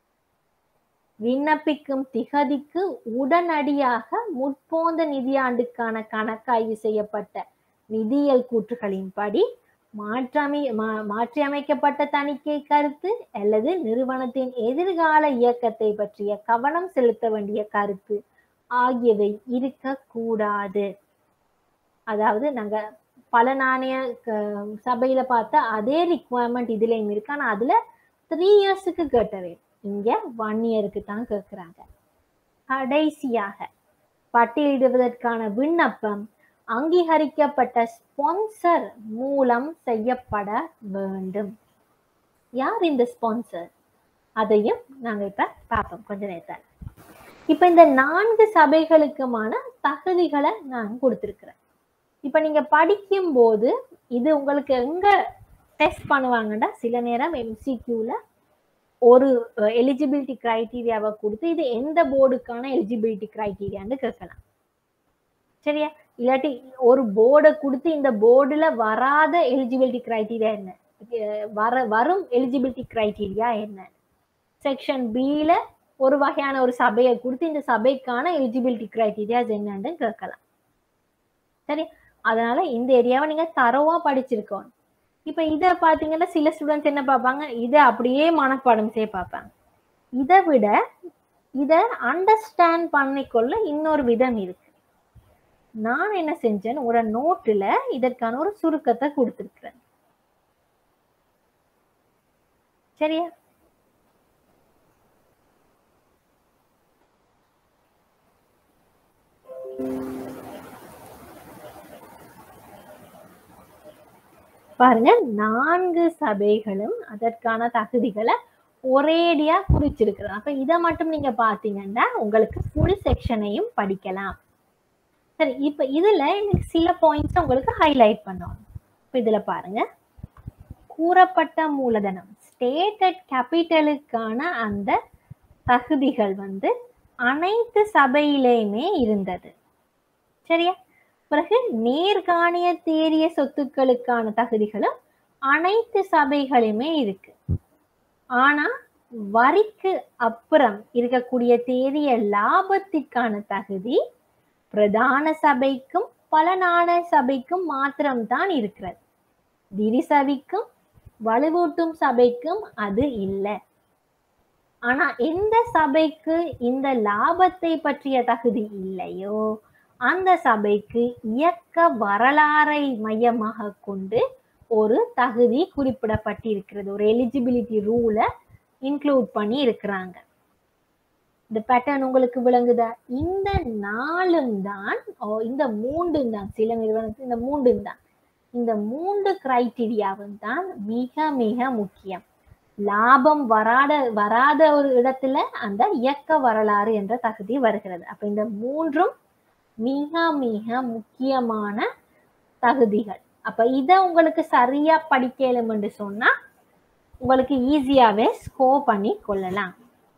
விண்ணப்பிக்கும் திகதிக்கு உடனடியாக முற்போந்த நிதியாண்டுக்கான கணக்காய்வு செய்யப்பட்ட நிதியியல் கூற்றுகளின்படி மாற்றமை மாற்றியமைக்கப்பட்ட தணிக்கை கருத்து அல்லது நிறுவனத்தின் எதிர்கால இயக்கத்தை பற்றிய கவனம் செலுத்த வேண்டிய கருத்து ஆகியவை இருக்கக்கூடாது அதாவது நாங்க பல நாணய சபையில பார்த்த அதே ரிக்குவயர்மெண்ட் இதுலயும் இருக்கு ஆனா அதுல த்ரீ இயர்ஸுக்கு கேட்டவே இங்க ஒன் இயருக்கு தான் கேட்கிறாங்க கடைசியாக பட்டியலிடுவதற்கான விண்ணப்பம் அங்கீகரிக்கப்பட்ட ஸ்பான்சர் மூலம் செய்யப்பட வேண்டும் யார் இந்த ஸ்பான்சர் அதையும் நாங்க இப்ப பார்ப்போம் கொஞ்ச நேரத்தில் இப்ப இந்த நான்கு சபைகளுக்குமான தகுதிகளை நான் கொடுத்திருக்கிறேன் இப்ப நீங்க படிக்கும் போது இது உங்களுக்கு எங்க டெஸ்ட் பண்ணுவாங்கன்னா சில நேரம் எம்சிக்யூல ஒரு எலிஜிபிலிட்டி கிரைட்டீரியாவை கொடுத்து இது எந்த போர்டுக்கான எலிஜிபிலிட்டி கிரைட்டீரியான்னு கேட்கலாம் சரியா இல்லாட்டி ஒரு போர்டை கொடுத்து இந்த போர்டுல வராத எலிஜிபிலிட்டி கிரைட்டீரியா என்ன வர வரும் எலிஜிபிலிட்டி கிரைட்டீரியா என்ன செக்ஷன் பில ஒரு வகையான ஒரு சபையை கொடுத்து இந்த சபைக்கான எலிஜிபிலிட்டி கிரைட்டீரியாஸ் என்னன்னு கேட்கலாம் சரி அதனால இந்த ஏரியாவை நீங்க தரவா படிச்சிருக்கோம் இப்ப இத பாத்தீங்கன்னா சில ஸ்டூடெண்ட்ஸ் என்ன பார்ப்பாங்க இதை அப்படியே மனப்பாடம் செய்ய பார்ப்பாங்க இதை விட இத அண்டர்ஸ்டாண்ட் பண்ணிக்கொள்ள இன்னொரு விதம் இருக்கு நான் என்ன செஞ்சேன் ஒரு நோட்டுல இதற்கான ஒரு சுருக்கத்தை கொடுத்திருக்கிறேன் சரியா பாருங்க நான்கு சபைகளும் அதற்கான தகுதிகளை ஒரேடியா குறிச்சிருக்கிறது அப்ப இதை மட்டும் நீங்க பாத்தீங்கன்னா உங்களுக்கு ஃபுல் செக்ஷனையும் படிக்கலாம் சரி இப்ப இதுல எனக்கு சில பாயிண்ட்ஸ் உங்களுக்கு ஹைலைட் பண்ணுவோம் இப்ப இதுல பாருங்க கூறப்பட்ட மூலதனம் ஸ்டேட்டட் கேபிட்டலுக்கான அந்த தகுதிகள் வந்து அனைத்து சபையிலையுமே இருந்தது சரியா பிறகு நேர்காணிய தேறிய சொத்துக்களுக்கான தகுதிகளும் அனைத்து சபைகளுமே இருக்கு ஆனா வரிக்கு அப்புறம் இருக்கக்கூடிய தேறிய லாபத்திற்கான தகுதி பிரதான சபைக்கும் பலனான சபைக்கும் மாத்திரம்தான் இருக்கிறது திரிசபிக்கும் வலுவூட்டும் சபைக்கும் அது இல்லை ஆனா எந்த சபைக்கு இந்த லாபத்தை பற்றிய தகுதி இல்லையோ அந்த சபைக்கு இயக்க வரலாறை மையமாக கொண்டு ஒரு தகுதி குறிப்பிடப்பட்டிருக்கிறது ஒரு எலிஜிபிலிட்டி ரூலை இன்க்ளூட் பண்ணி இருக்கிறாங்க இந்த பேட்டர்ன் உங்களுக்கு விளங்குதா இந்த நாலும் தான் இந்த மூன்றும் தான் சில நிறுவனத்துக்கு இந்த மூன்றும் தான் இந்த மூன்று கிரைட்டீரியாவும் தான் மிக மிக முக்கியம் லாபம் வராத வராத ஒரு இடத்துல அந்த இயக்க வரலாறு என்ற தகுதி வருகிறது அப்ப இந்த மூன்றும் மிக மிக முக்கியமான தகுதிகள் அப்ப இத உங்களுக்கு சரியா படிக்கலும் என்று சொன்னா உங்களுக்கு ஈஸியாவே ஸ்கோர் பண்ணி கொள்ளலாம்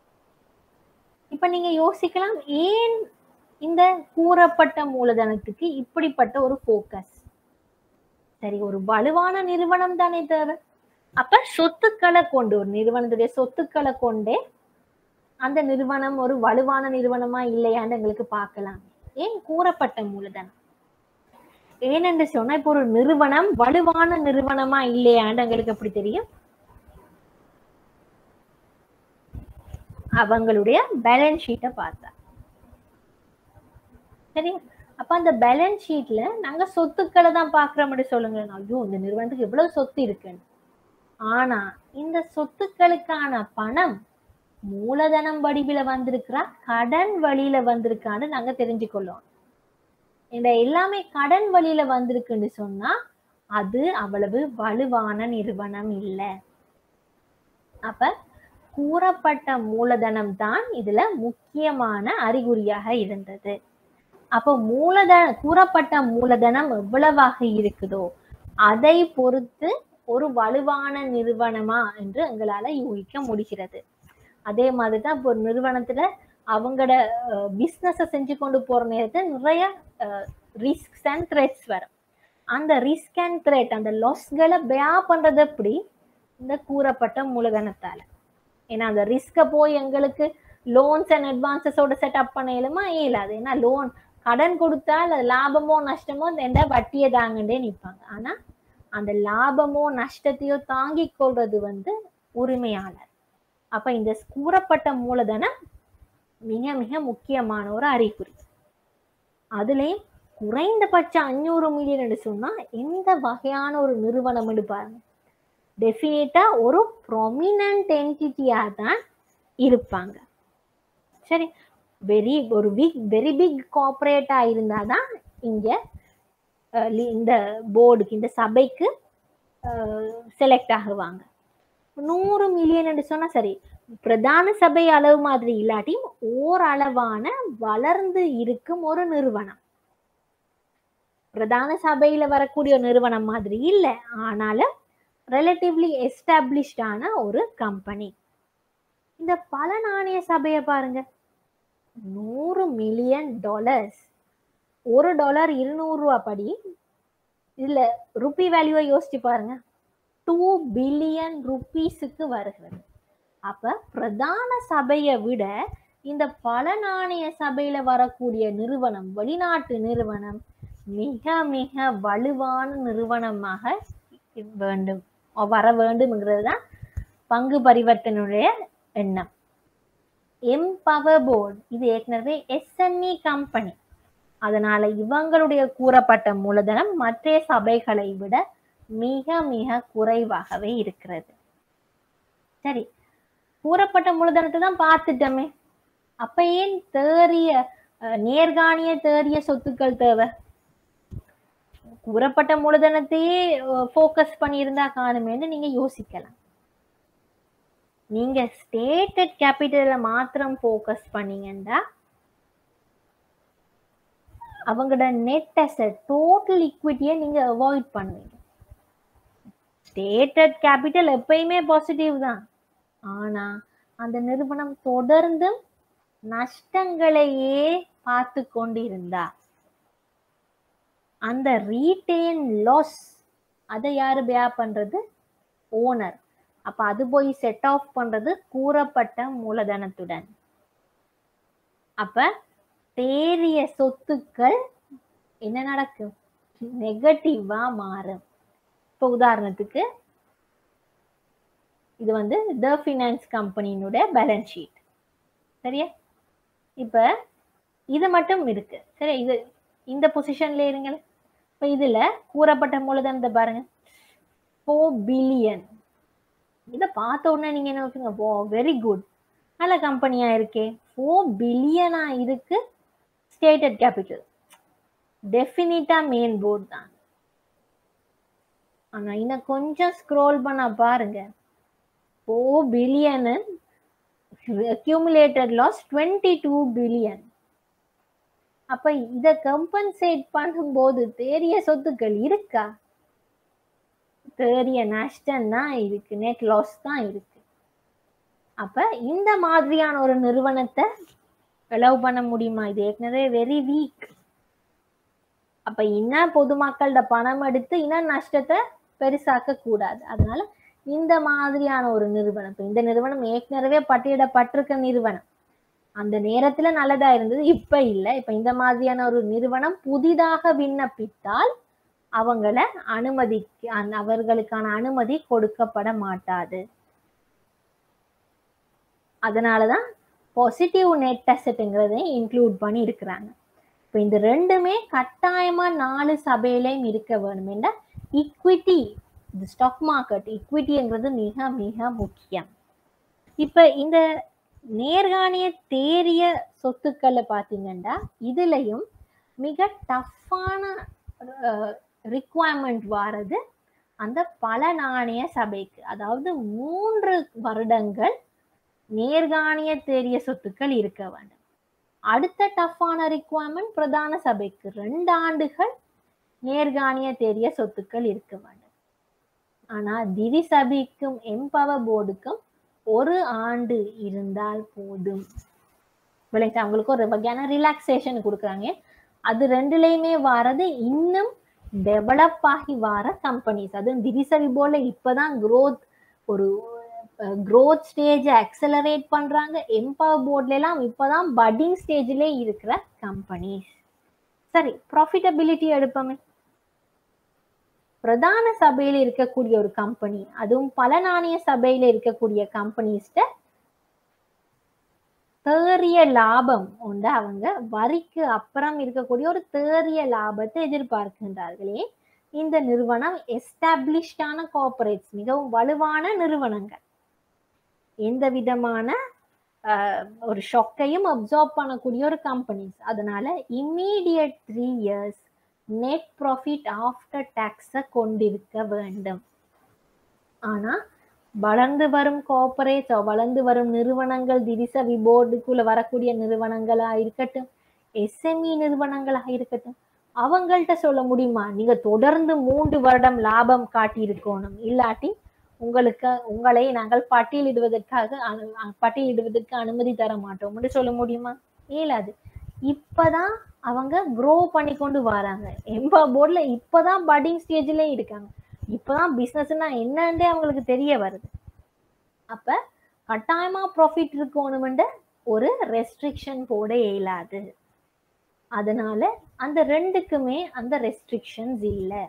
இப்ப நீங்க யோசிக்கலாம் ஏன் இந்த கூறப்பட்ட மூலதனத்துக்கு இப்படிப்பட்ட ஒரு போக்கஸ் சரி ஒரு வலுவான நிறுவனம் தானே தேவை அப்ப சொத்துக்களை கொண்டு ஒரு நிறுவனத்துடைய சொத்துக்களை கொண்டே அந்த நிறுவனம் ஒரு வலுவான நிறுவனமா இல்லையான்னு எங்களுக்கு பார்க்கலாம் ஏன் கூறப்பட்ட மூலதனம் ஏனென்று சொன்னா இப்போ ஒரு நிறுவனம் வலுவான நிறுவனமா இல்லையான்னு எங்களுக்கு எப்படி தெரியும் அவங்களுடைய பேலன்ஸ் ஷீட்டை பார்த்தா சரியா அப்ப அந்த பேலன்ஸ் ஷீட்ல நாங்க சொத்துக்களை தான் பாக்குறோம்னு சொல்லுங்க ஐயோ இந்த நிறுவனத்துக்கு எவ்வளவு சொத்து இருக்குன்னு ஆனா இந்த சொத்துக்களுக்கான பணம் மூலதனம் வடிவில வந்திருக்கிறா கடன் வழியில வந்திருக்கான்னு நாங்க தெரிஞ்சுக்கொள்ளுவோம் இந்த எல்லாமே கடன் வழியில வந்திருக்குன்னு சொன்னா அது அவ்வளவு வலுவான நிறுவனம் இல்லை அப்ப கூறப்பட்ட மூலதனம் தான் இதுல முக்கியமான அறிகுறியாக இருந்தது அப்போ மூலதன கூறப்பட்ட மூலதனம் எவ்வளவாக இருக்குதோ அதை பொறுத்து ஒரு வலுவான நிறுவனமா என்று எங்களால யூகிக்க முடிகிறது அதே மாதிரி தான் இப்போ ஒரு நிறுவனத்துல அவங்களோட பிஸ்னஸை செஞ்சு கொண்டு போற நேரத்தில் நிறைய ரிஸ்க்ஸ் அண்ட் த்ரெட்ஸ் வரும் அந்த ரிஸ்க் அண்ட் த்ரெட் அந்த லாஸ்களை பேயா பண்றது எப்படி இந்த கூறப்பட்ட மூலதனத்தால ஏன்னா அந்த ரிஸ்கை போய் எங்களுக்கு லோன்ஸ் அண்ட் அட்வான்சஸோட செட்டப் பண்ண இயலுமா இயலாது ஏன்னா லோன் கடன் கொடுத்தால் அது லாபமோ நஷ்டமோ எந்த வட்டியை தாங்கண்டே நிற்பாங்க ஆனா அந்த லாபமோ நஷ்டத்தையோ தாங்கிக் கொள்றது வந்து உரிமையாளர் அப்ப இந்த கூறப்பட்ட மூலதனம் மிக மிக முக்கியமான ஒரு அறிகுறி அதுலயும் குறைந்தபட்ச அஞ்சூறு மில்லியன் சொன்னா எந்த வகையான ஒரு நிறுவனம் பாருங்க டெஃபினட்டா ஒரு ப்ரொமினன்ட் என்டிட்டியா தான் இருப்பாங்க சரி வெரி ஒரு பிக் வெரி பிக் கார்பரேட்டா இருந்தாதான் இங்க அஹ், லி- இந்த போர்டுக்கு இந்த சபைக்கு செலக்ட் ஆகுவாங்க நூறு மில்லியன் சொன்னா சரி பிரதான சபை அளவு மாதிரி இல்லாட்டியும் ஓரளவான வளர்ந்து இருக்கும் ஒரு நிறுவனம் பிரதான சபையில வரக்கூடிய ஒரு நிறுவனம் மாதிரி இல்லை ஆனாலும் ரிலேட்டிவ்லி எஸ்டாப்ளிஷ்டான ஒரு கம்பெனி இந்த பல நாணய சபையை பாருங்க நூறு மில்லியன் டாலர்ஸ் ஒரு டாலர் இருநூறு ரூபா படி இதுல ருப்பி வேல்யூவை யோசிச்சு பாருங்க டூ பில்லியன் ருப்பீஸுக்கு வருகிறது அப்ப பிரதான சபையை விட இந்த பல நாணய சபையில வரக்கூடிய நிறுவனம் வெளிநாட்டு நிறுவனம் மிக மிக வலுவான நிறுவனமாக வேண்டும் வர வேண்டும்ங்கிறது தான் பங்கு பரிவர்த்தனுடைய எண்ணம் எம்பவர் போர்டு இது ஏற்கனவே எஸ்என்இ கம்பெனி அதனால இவங்களுடைய கூறப்பட்ட மூலதனம் மற்ற சபைகளை விட மிக மிக குறைவாகவே இருக்கிறது சரி கூறப்பட்ட மூலதனத்தை தான் பார்த்துட்டோமே அப்ப ஏன் தேறிய அஹ், நேர்காணிய தேறிய சொத்துக்கள் தேவை கூறப்பட்ட மூலதனத்தையே ஃபோக்கஸ் பண்ணியிருந்தா காணுமேன்னு நீங்க யோசிக்கலாம் நீங்க ஸ்டேட்டட் கேபிட்டல மாத்திரம் ஃபோக்கஸ் பண்ணீங்கன்னா அவங்களோட நெட் அசட் டோட்டல் ஈக்விட்டியை நீங்க அவாய்ட் பண்ணுவீங்க ஸ்டேட்டட் கேபிட்டல் எப்பயுமே பாசிட்டிவ் தான் ஆனா அந்த நிறுவனம் தொடர்ந்து நஷ்டங்களையே பார்த்து கொண்டிருந்தா அந்த ரீட்டெயின் லாஸ் அதை யாரு பேயா பண்றது ஓனர் அப்ப அது போய் செட் ஆஃப் பண்றது கூறப்பட்ட மூலதனத்துடன் அப்ப தேறிய சொத்துக்கள் என்ன நடக்கும் நெகட்டிவா மாறும் இப்போ உதாரணத்துக்கு இது வந்து த ஃபினான்ஸ் கம்பெனியினுடைய பேலன்ஸ் ஷீட் சரியா இப்ப இது மட்டும் இருக்கு சரி இது இந்த பொசிஷன்ல இருங்கள் இப்ப இதுல கூறப்பட்ட மூலதனத்தை பாருங்க ஃபோர் பில்லியன் இதை பார்த்த உடனே நீங்க என்ன வச்சுங்க ஓ வெரி குட் நல்ல கம்பெனியா இருக்கே ஃபோர் பில்லியனா இருக்கு stated capital definitely main board தான் ஆனா இன்னும் கொஞ்சம் ஸ்க்ரோல் பண்ண பாருங்க four billion accumulated loss twenty two billion அப்ப இத கம்பன்சேட் பண்ணும்போது தேறிய சொத்துக்கள் இருக்கா தேறிய நஷ்டம் தான் இருக்கு நெட் லாஸ் தான் இருக்கு அப்ப இந்த மாதிரியான ஒரு நிறுவனத்தை அலோவ் பண்ண முடியுமா இது ஏற்கனவே வெரி வீக் அப்ப இன்னும் பொதுமக்களோட பணம் எடுத்து இன்னும் நஷ்டத்தை பெருசாக்க கூடாது அதனால இந்த மாதிரியான ஒரு நிறுவனம் இப்ப இந்த நிறுவனம் ஏற்கனவே பட்டியலிடப்பட்டிருக்க நிறுவனம் அந்த நேரத்துல நல்லதா இருந்தது இப்ப இல்ல இப்ப இந்த மாதிரியான ஒரு நிறுவனம் புதிதாக விண்ணப்பித்தால் அவங்கள அனுமதி அவர்களுக்கான அனுமதி கொடுக்கப்பட மாட்டாது அதனாலதான் பாசிட்டிவ் நெட் அசெட்டுங்கிறதை இன்க்ளூட் பண்ணி இருக்கிறாங்க இப்ப இந்த ரெண்டுமே கட்டாயமா நாலு சபையிலையும் இருக்க வேணும் என்ற ஈக்விட்டி இந்த ஸ்டாக் மார்க்கெட் ஈக்விட்டிங்கிறது மிக மிக முக்கியம் இப்ப இந்த நேர்காணிய தேறிய சொத்துக்களை பார்த்தீங்கன்னா இதுலயும் மிக டஃப்பான ரிக்குவயர்மெண்ட் வாரது அந்த பல நாணய சபைக்கு அதாவது மூன்று வருடங்கள் நேர்காணிய தேறிய சொத்துக்கள் இருக்க வேண்டும் அடுத்த டஃப்பான ரிக்குவயர்மெண்ட் பிரதான சபைக்கு ரெண்டு ஆண்டுகள் நேர்காணிய தேறிய சொத்துக்கள் இருக்க வேண்டும் ஆனா திரி சபைக்கும் எம்பவர் போர்டுக்கும் ஒரு ஆண்டு இருந்தால் போதும் விளைஞ்சு அவங்களுக்கு ஒரு வகையான ரிலாக்ஸேஷன் கொடுக்குறாங்க அது ரெண்டுலேயுமே வாரது இன்னும் டெவலப் ஆகி வர கம்பெனிஸ் அதுவும் திரிசரி போல இப்பதான் growth ஒரு growth ஸ்டேஜ் அக்சலரேட் பண்றாங்க எம்பவர் போர்ட்ல எல்லாம் இப்பதான் பட்டிங் ஸ்டேஜ்ல இருக்கிற கம்பெனிஸ் சரி ப்ராஃபிட்டபிலிட்டி எடுப்போமே பிரதான சபையில இருக்கக்கூடிய ஒரு கம்பெனி அதுவும் பல நாணய சபையில இருக்கக்கூடிய கம்பெனிஸ்ட தேறிய லாபம் உண்டு அவங்க வரிக்கு அப்புறம் இருக்கக்கூடிய ஒரு தேறிய லாபத்தை எதிர்பார்க்கின்றார்களே இந்த நிறுவனம் எஸ்டாப்ளிஷ்டான கோஆபரேட்ஸ் மிகவும் வலுவான நிறுவனங்கள் எந்த விதமான ஆஹ், ஒரு ஷொக்கையும் அப்சார்ப் பண்ணக்கூடிய ஒரு கம்பெனிஸ் அதனால immediate three years net profit after டேக்ஸை கொண்டிருக்க வேண்டும் ஆனா வளர்ந்து வரும் கோஆபரேட்ஸ் வளர்ந்து வரும் நிறுவனங்கள் திரிசவி போர்டுக்குள்ள வரக்கூடிய நிறுவனங்களா இருக்கட்டும் எஸ்எம்இ நிறுவனங்களா இருக்கட்டும் அவங்கள்ட்ட சொல்ல முடியுமா நீங்க தொடர்ந்து மூன்று வருடம் லாபம் காட்டியிருக்கணும் இல்லாட்டி உங்களுக்கு உங்களை நாங்கள் பட்டியலிடுவதற்காக அனு- பட்டியலிடுவதற்கு அனுமதி தர மாட்டோம்னு சொல்ல முடியுமா இயலாது இப்பதான் அவங்க க்ரோ பண்ணி கொண்டு வராங்க எம்பா போர்ட்ல இப்பதான் பட்டிங் ஸ்டேஜ்ல இருக்காங்க இப்பதான் பிசினஸ்னா என்னன்றே அவங்களுக்கு தெரிய வருது அப்ப கட்டாயமா ப்ராஃபிட் இருக்கணும்ன்ற ஒரு ரெஸ்ட்ரிக்ஷன் போட இயலாது அதனால அந்த ரெண்டுக்குமே அந்த ரெஸ்ட்ரிக்ஷன்ஸ் இல்லை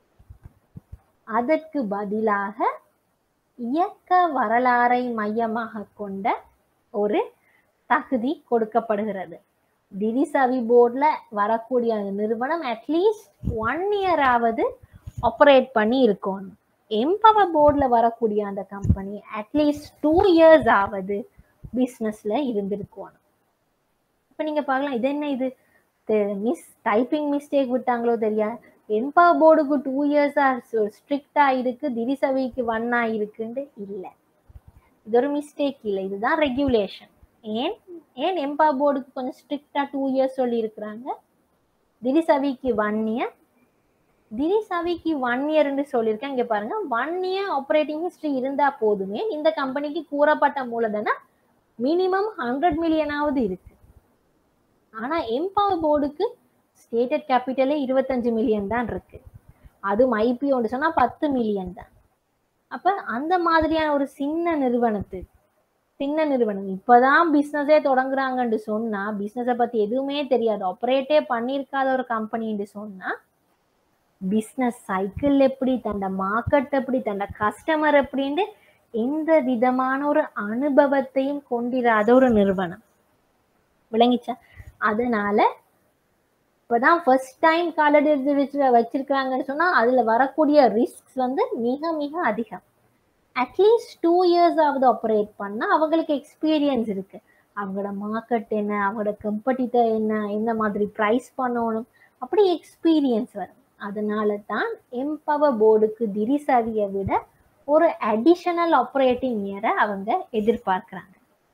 அதற்கு பதிலாக இயக்க வரலாறை மையமாக கொண்ட ஒரு தகுதி கொடுக்கப்படுகிறது திரிசவி போர்டில் வரக்கூடிய அந்த நிறுவனம் அட்லீஸ்ட் ஒன் இயராவது ஆப்ரேட் பண்ணி இருக்கணும் எம்பவர் போர்டில் வரக்கூடிய அந்த கம்பெனி அட்லீஸ்ட் டூ இயர்ஸ் ஆவது பிஸ்னஸில் இருந்திருக்கணும் இப்போ நீங்கள் பார்க்கலாம் இது என்ன இது மிஸ் டைப்பிங் மிஸ்டேக் விட்டாங்களோ தெரியா என்பா போர்டுக்கு டூ இயர்ஸா ஸ்ட்ரிக்டா இருக்கு திரிசவிக்கு ஒன்னா இருக்குன்னு இல்லை இது ஒரு மிஸ்டேக் இல்லை இதுதான் ரெகுலேஷன் ஏன் ஏன் எம்பா போர்டுக்கு கொஞ்சம் ஸ்ட்ரிக்டா டூ இயர்ஸ் சொல்லி இருக்கிறாங்க திரிசவிக்கு ஒன் இயர் திரிசவிக்கு ஒன் இயர்னு சொல்லியிருக்கேன் இங்க பாருங்க ஒன் இயர் ஆப்ரேட்டிங் ஹிஸ்டரி இருந்தா போதுமே இந்த கம்பெனிக்கு கூறப்பட்ட மூலதனம் மினிமம் ஹண்ட்ரட் மில்லியனாவது இருக்கு ஆனா எம்பவர் போர்டுக்கு ஸ்டேட்டட் கேபிட்டலே இருபத்தஞ்சு மில்லியன் தான் இருக்கு அதுவும் ஐபிஓன்னு சொன்னா பத்து மில்லியன் தான் அப்ப அந்த மாதிரியான ஒரு சின்ன நிறுவனத்துக்கு சின்ன நிறுவனம் இப்பதான் பிசினஸே தொடங்குறாங்கன்னு சொன்னா பிசினஸை பத்தி எதுவுமே தெரியாது ஆப்ரேட்டே பண்ணியிருக்காத ஒரு கம்பெனின்னு சொன்னா பிஸ்னஸ் சைக்கிள் எப்படி தண்ட மார்க்கெட் எப்படி தண்ட கஸ்டமர் எப்படின்னு எந்த விதமான ஒரு அனுபவத்தையும் கொண்டிராத ஒரு நிறுவனம் விளங்கிச்சா அதனால இப்பதான் ஃபர்ஸ்ட் டைம் காலடி எடுத்து வச்சு வச்சிருக்காங்கன்னு சொன்னா அதுல வரக்கூடிய ரிஸ்க் வந்து மிக மிக அதிகம் அட்லீஸ்ட் டூ இயர்ஸ் ஆவது ஆப்ரேட் பண்ணா அவங்களுக்கு எக்ஸ்பீரியன்ஸ் இருக்கு அவங்களோட மார்க்கெட் என்ன அவங்களோட கம்பெட்டிட்டர் என்ன என்ன மாதிரி ப்ரைஸ் பண்ணணும் அப்படி எக்ஸ்பீரியன்ஸ் வரும் அதனால தான் எம்பவர் போர்டுக்கு திரிசவியை விட ஒரு அடிஷனல் ஆப்ரேட்டிங் இயரை அவங்க எதிர்பார்க்குறாங்க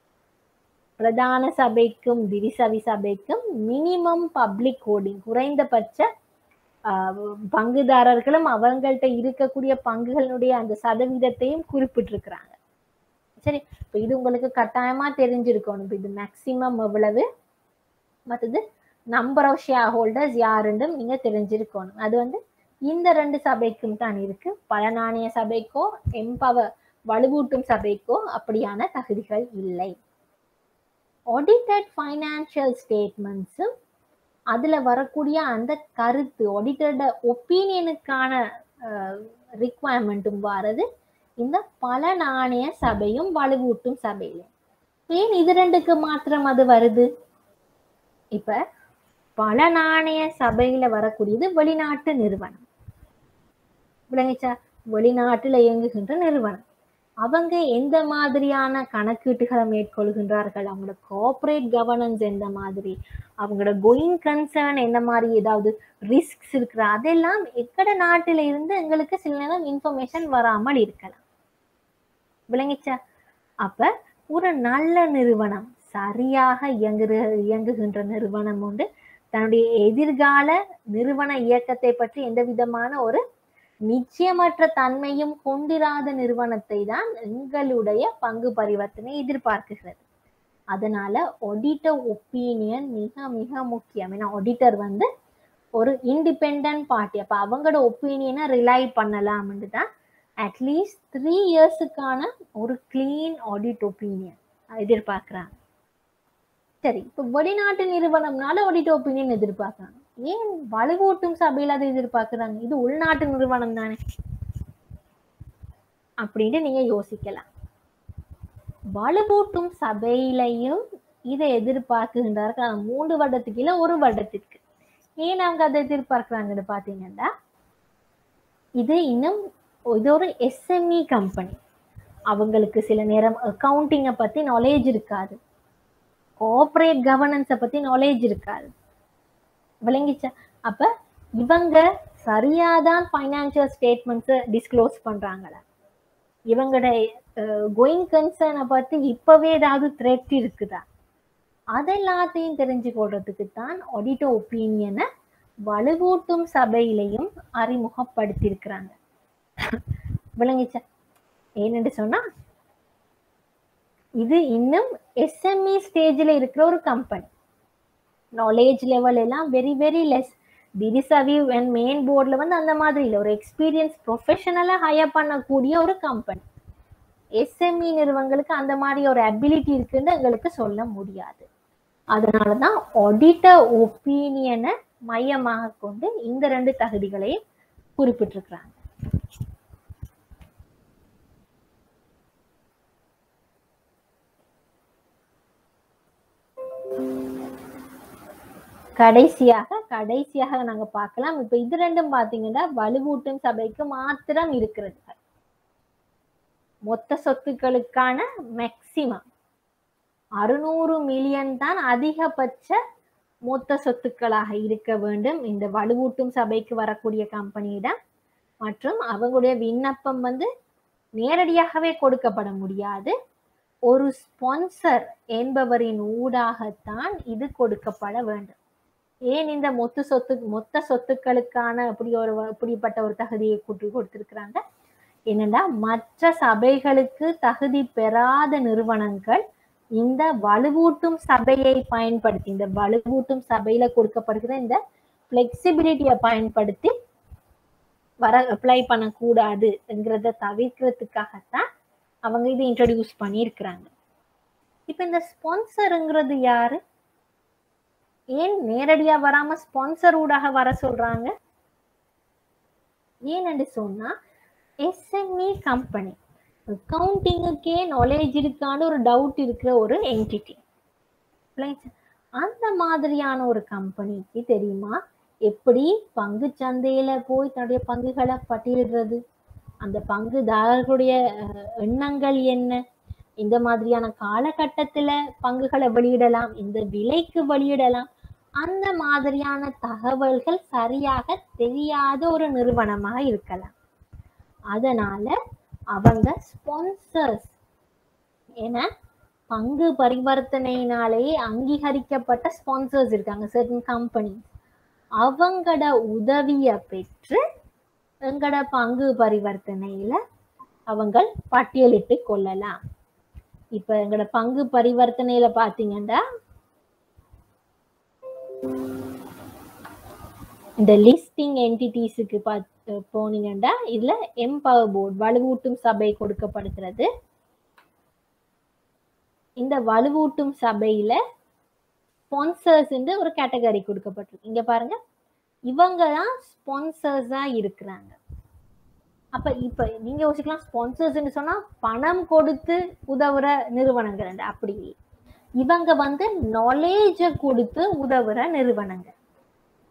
பிரதான சபைக்கும் திரிசவி சபைக்கும் மினிமம் பப்ளிக் ஹோல்டிங் குறைந்தபட்ச ஆஹ், பங்குதாரர்களும் அவங்கள்ட்ட இருக்கக்கூடிய பங்குகளுடைய அந்த சதவீதத்தையும் குறிப்பிட்டிருக்கிறாங்க சரி இப்போ இது உங்களுக்கு கட்டாயமா தெரிஞ்சிருக்கணும் இப்ப இது மேக்சிமம் எவ்வளவு மற்றது நம்பர் ஆஃப் ஷேர் ஹோல்டர்ஸ் யாருன்னும் நீங்க தெரிஞ்சிருக்கணும் அது வந்து இந்த ரெண்டு சபைக்கும் தான் இருக்கு பல நாணய சபைக்கோ எம்பவர் வலுவூட்டும் சபைக்கோ அப்படியான தகுதிகள் இல்லை ஆடிட்டட் ஃபைனான்சியல் ஸ்டேட்மெண்ட்ஸும் அதுல வரக்கூடிய அந்த கருத்து ஆடிட்டரோட ஒப்பீனியனுக்கான ரிக்குவயர்மெண்ட்டும் வாரது இந்த பல நாணய சபையும் வலுவூட்டும் சபையிலும் ஏன் இது ரெண்டுக்கு மாத்திரம் அது வருது இப்ப பல நாணய சபையில வரக்கூடியது வெளிநாட்டு நிறுவனம் விளங்கிச்சா வெளிநாட்டுல இயங்குகின்ற நிறுவனம் அவங்க எந்த மாதிரியான கணக்கீட்டுகளை மேற்கொள்கின்றார்கள் அவங்களோட கோஆபரேட் கவர்னன்ஸ் எந்த மாதிரி அவங்களோட கோயிங் கன்சர்ன் என்ன மாதிரி ஏதாவது ரிஸ்க்ஸ் இருக்கிற அதெல்லாம் எக்கட நாட்டில இருந்து எங்களுக்கு சில நேரம் இன்ஃபர்மேஷன் வராமல் இருக்கலாம் விளங்கிச்சா அப்ப ஒரு நல்ல நிறுவனம் சரியாக இயங்குற இயங்குகின்ற நிறுவனம் உண்டு தன்னுடைய எதிர்கால நிறுவன இயக்கத்தை பற்றி எந்த விதமான ஒரு நிச்சயமற்ற தன்மையும் கொண்டிராத நிறுவனத்தை தான் எங்களுடைய பங்கு பரிவர்த்தனை எதிர்பார்க்குகிறது அதனால ஆடிட்டர் ஒப்பீனியன் மிக மிக முக்கியம் ஏன்னா ஆடிட்டர் வந்து ஒரு இண்டிபெண்ட் பார்ட்டி அப்ப அவங்களோட ஒப்பீனியனை ரிலை பண்ணலாம்னு தான் அட்லீஸ்ட் த்ரீ இயர்ஸுக்கான ஒரு கிளீன் ஆடிட் ஒப்பீனியன் எதிர்பார்க்குறாங்க சரி இப்போ வெளிநாட்டு நிறுவனம்னால ஆடிட் ஒப்பீனியன் எதிர்பார்க்குறாங்க ஏன் வலுவூட்டும் சபையில அதை எதிர்பார்க்குறாங்க இது உள்நாட்டு நிறுவனம் தானே அப்படின்னு நீங்க யோசிக்கலாம் வலுவூட்டும் சபையிலையும் இதை எதிர்பார்க்குகின்றார்கள் அது மூன்று வருடத்துக்கு இல்ல ஒரு வருடத்திற்கு ஏன் அவங்க அதை எதிர்பார்க்கிறாங்கன்னு பாத்தீங்கன்னா இது இன்னும் இது ஒரு எஸ்எம்இ கம்பெனி அவங்களுக்கு சில நேரம் அக்கவுண்டிங்கை பத்தி நாலேஜ் இருக்காது கோஆபரேட் கவர்னன்ஸை பத்தி நாலேஜ் இருக்காது விளங்கிச்சா அப்ப இவங்க சரியாதான் ஃபைனான்சியல் ஸ்டேட்மெண்ட்ஸை டிஸ்க்ளோஸ் பண்றாங்களா இவங்களோட கோயிங் கன்சர்னை பத்தி இப்பவே ஏதாவது த்ரெட் இருக்குதா அதெல்லாத்தையும் தெரிஞ்சு கொள்றதுக்கு தான் ஆடிட்டோ ஒப்பீனியனை வலுவூட்டும் சபையிலையும் அறிமுகப்படுத்தியிருக்கிறாங்க விளங்கிச்சா ஏன்னு சொன்னா இது இன்னும் எஸ்எம்இ ஸ்டேஜில் இருக்கிற ஒரு கம்பெனி நாலேஜ் லெவல் எல்லாம் வெரி வெரி லெஸ் திரிசவி அண்ட் மெயின் போர்டில் வந்து அந்த மாதிரி இல்லை ஒரு எக்ஸ்பீரியன்ஸ் ப்ரொஃபஷனலாக ஹையர் பண்ணக்கூடிய ஒரு கம்பெனி எஸ்எம்இ நிறுவனங்களுக்கு அந்த மாதிரி ஒரு அபிலிட்டி இருக்குன்னு எங்களுக்கு சொல்ல முடியாது அதனால தான் ஆடிட்டர் ஒப்பீனியனை மையமாக கொண்டு இந்த ரெண்டு தகுதிகளையும் குறிப்பிட்டிருக்கிறாங்க கடைசியாக கடைசியாக நாங்க பார்க்கலாம் இப்ப இது ரெண்டும் பாத்தீங்கன்னா வலுவூட்டும் சபைக்கு மாத்திரம் இருக்கிறது மொத்த சொத்துக்களுக்கான மேக்சிமம் அறுநூறு மில்லியன் தான் அதிகபட்ச மொத்த சொத்துக்களாக இருக்க வேண்டும் இந்த வலுவூட்டும் சபைக்கு வரக்கூடிய கம்பெனியிடம் மற்றும் அவங்களுடைய விண்ணப்பம் வந்து நேரடியாகவே கொடுக்கப்பட முடியாது ஒரு ஸ்பான்சர் என்பவரின் ஊடாகத்தான் இது கொடுக்கப்பட வேண்டும் ஏன் இந்த மொத்த சொத்து மொத்த சொத்துக்களுக்கான அப்படி ஒரு இப்படிப்பட்ட ஒரு தகுதியை கூட்டி கொடுத்திருக்கிறாங்க என்னன்னா மற்ற சபைகளுக்கு தகுதி பெறாத நிறுவனங்கள் இந்த வலுவூட்டும் சபையை பயன்படுத்தி இந்த வலுவூட்டும் சபையில கொடுக்கப்படுகிற இந்த பிளெக்சிபிலிட்டியை பயன்படுத்தி வர அப்ளை பண்ணக்கூடாதுங்கிறத தவிர்க்கிறதுக்காகத்தான் அவங்க இதை இன்ட்ரடியூஸ் பண்ணியிருக்கிறாங்க இப்போ இந்த ஸ்பான்சருங்கிறது யாரு ஏன் நேரடியா வராம ஸ்பான்சர் ஊடாக வர சொல்றாங்க ஏன்னு சொன்னா எஸ்எம்இ கம்பெனி அக்கௌண்டிங்குக்கே நாலேஜ் இருக்கான்னு ஒரு டவுட் இருக்கிற ஒரு என்டிட்டி அந்த மாதிரியான ஒரு கம்பெனிக்கு தெரியுமா எப்படி பங்கு சந்தையில போய் தன்னுடைய பங்குகளை பட்டியலிடுறது அந்த பங்குதாரர்களுடைய எண்ணங்கள் என்ன இந்த மாதிரியான காலகட்டத்துல பங்குகளை வெளியிடலாம் இந்த விலைக்கு வெளியிடலாம் அந்த மாதிரியான தகவல்கள் சரியாக தெரியாத ஒரு நிறுவனமாக இருக்கலாம் அதனால அவங்க ஸ்பான்சர்ஸ் என பங்கு பரிவர்த்தனையினாலேயே அங்கீகரிக்கப்பட்ட ஸ்பான்சர்ஸ் இருக்காங்க சர்டன் கம்பெனி அவங்களோட உதவியை பெற்று எங்களோட பங்கு பரிவர்த்தனையில அவங்க பட்டியலிட்டு கொள்ளலாம் இப்ப எங்களோட பங்கு பரிவர்த்தனையில பாத்தீங்கன்னா இந்த லிஸ்டிங் என்டிட்டிஸுக்கு பார்த்து போனீங்கன்னா இதுல எம்பவர் போர்டு வலுவூட்டும் சபை கொடுக்கப்படுகிறது இந்த வலுவூட்டும் சபையில ஸ்பான்சர்ஸ் ஒரு கேட்டகரி கொடுக்கப்பட்டிருக்கு இங்க பாருங்க இவங்க தான் ஸ்பான்சர்ஸா இருக்கிறாங்க அப்ப இப்ப நீங்க யோசிக்கலாம் ஸ்பான்சர்ஸ்ன்னு சொன்னா பணம் கொடுத்து உதவுற நிறுவனங்கள் அப்படி இவங்க வந்து நாலேஜ கொடுத்து உதவுற நிறுவனங்கள்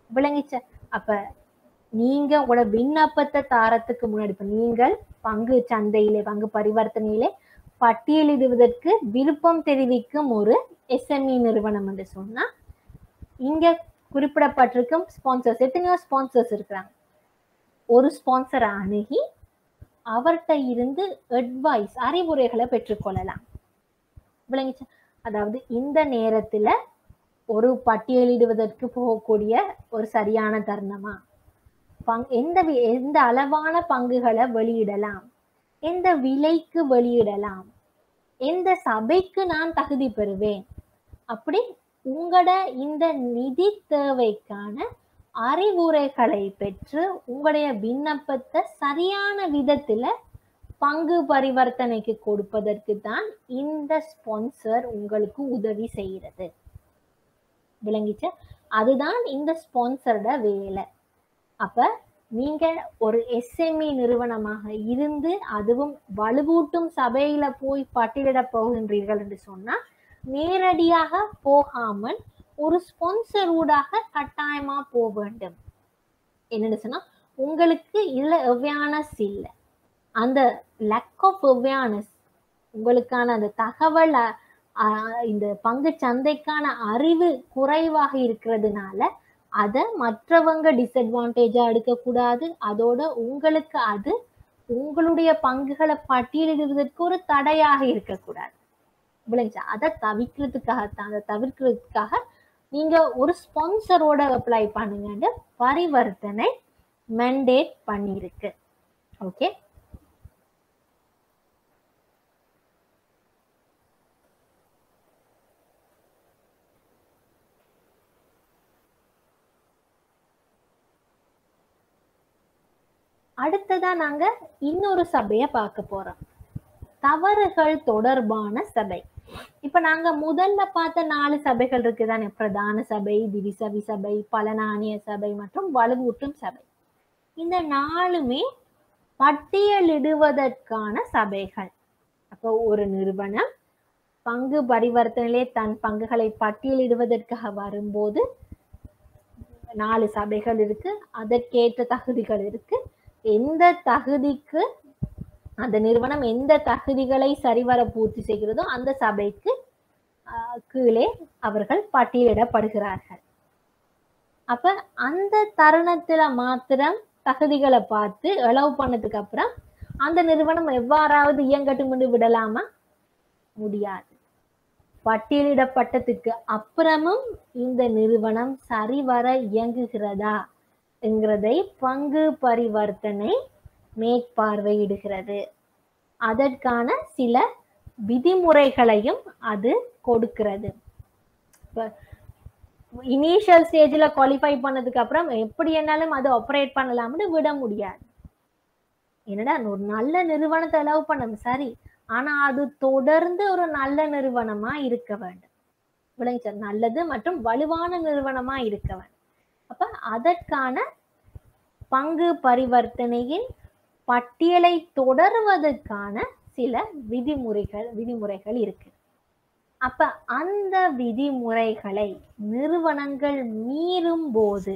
விளங்கிச்ச அப்ப நீங்க உங்களோட விண்ணப்பத்தை தாரத்துக்கு முன்னாடி இப்ப நீங்கள் பங்கு சந்தையிலே பங்கு பரிவர்த்தனையிலே பட்டியலிடுவதற்கு விருப்பம் தெரிவிக்கும் ஒரு எஸ்எம்இ நிறுவனம் என்று சொன்னா இங்க குறிப்பிடப்பட்டிருக்கும் ஸ்பான்சர்ஸ் எத்தனையோ ஸ்பான்சர்ஸ் இருக்கிறாங்க ஒரு ஸ்பான்சரை அணுகி அவர்கிட்ட இருந்து அட்வைஸ் அறிவுரைகளை பெற்றுக்கொள்ளலாம் விளங்கிச்சா அதாவது இந்த நேரத்துல ஒரு பட்டியலிடுவதற்கு போகக்கூடிய ஒரு சரியான தருணமா பங் எந்த வி- எந்த அளவான பங்குகளை வெளியிடலாம் எந்த விலைக்கு வெளியிடலாம் எந்த சபைக்கு நான் தகுதி பெறுவேன் அப்படி உங்களோட இந்த நிதி தேவைக்கான அறிவுரைகளை பெற்று உங்களுடைய விண்ணப்பத்தை சரியான விதத்துல பங்கு பரிவர்த்தனைக்கு கொடுப்பதற்கு தான் இந்த ஸ்பான்சர் உங்களுக்கு உதவி செய்கிறது விளங்கிச்ச அதுதான் இந்த ஸ்பான்சரோட வேலை அப்ப நீங்க ஒரு எஸ்எம்இ நிறுவனமாக இருந்து அதுவும் வலுவூட்டும் சபையில போய் பட்டியலிட போகின்றீர்கள் என்று சொன்னா நேரடியாக போகாமல் ஒரு ஸ்பான்சர் ஊடாக கட்டாயமா போக வேண்டும் என்னன்னு சொன்னா உங்களுக்கு இதுல அவேர்னஸ் இல்லை அந்த லேக் ஆஃப் அவேர்னஸ் உங்களுக்கான அந்த தகவல் அ- அ- இந்த பங்கு சந்தைக்கான அறிவு குறைவாக இருக்கிறதுனால அதை மற்றவங்க டிஸ்அட்வான்டேஜா எடுக்கக்கூடாது அதோட உங்களுக்கு அது உங்களுடைய பங்குகளை பட்டியலிடுவதற்கு ஒரு தடையாக இருக்கக்கூடாது விளங்குச்சா அதை தவிர்க்கிறதுக்காகத்தான் அதை தவிர்க்கிறதுக்காக நீங்க ஒரு ஸ்பான்சரோட அப்ளை பண்ணுங்கன்னு பரிவர்த்தனை மெண்டேட் பண்ணியிருக்கு ஓகே அடுத்ததா நாங்க இன்னொரு சபைய பார்க்க போறோம் தவறுகள் தொடர்பான சபை இப்ப நாங்க முதல்ல பார்த்த நாலு சபைகள் இருக்குதானே பிரதான சபை திவிசவி சபை பலநாணிய சபை மற்றும் வலுவூட்டும் சபை இந்த நாலுமே பட்டியலிடுவதற்கான சபைகள் அப்போ ஒரு நிறுவனம் பங்கு பரிவர்த்தனையிலே தன் பங்குகளை பட்டியலிடுவதற்காக வரும்போது நாலு சபைகள் இருக்கு அதற்கேற்ற தகுதிகள் இருக்கு எந்த தகுதிக்கு அந்த நிறுவனம் எந்த தகுதிகளை சரிவர பூர்த்தி செய்கிறதோ அந்த சபைக்கு ஆஹ், கீழே அவர்கள் பட்டியலிடப்படுகிறார்கள் அப்ப அந்த தருணத்துல மாத்திரம் தகுதிகளை பார்த்து எளவு பண்ணதுக்கு அப்புறம் அந்த நிறுவனம் எவ்வாறாவது இயங்கட்டும் விடலாமா முடியாது பட்டியலிடப்பட்டதுக்கு அப்புறமும் இந்த நிறுவனம் சரிவர இயங்குகிறதா என்கிறதை பங்கு பரிவர்த்தனை மேற்பார்வையிடுகிறது அதற்கான சில விதிமுறைகளையும் அது கொடுக்கிறது இனிஷியல் ஸ்டேஜ்ல குவாலிஃபை பண்ணதுக்கு அப்புறம் எப்படி என்னாலும் அது ஆப்ரேட் பண்ணலாம்னு விட முடியாது என்னடா ஒரு நல்ல நிறுவனத்தை அலோவ் பண்ணணும் சரி ஆனா அது தொடர்ந்து ஒரு நல்ல நிறுவனமா இருக்க வேண்டும் விளங்கிச்சா நல்லது மற்றும் வலுவான நிறுவனமா இருக்க வேண்டும் அப்ப அதற்கான பங்கு பரிவர்த்தனையின் பட்டியலை தொடர்வதற்கான சில விதிமுறைகள் விதிமுறைகள் இருக்கு அப்ப அந்த விதிமுறைகளை நிறுவனங்கள் மீறும் போது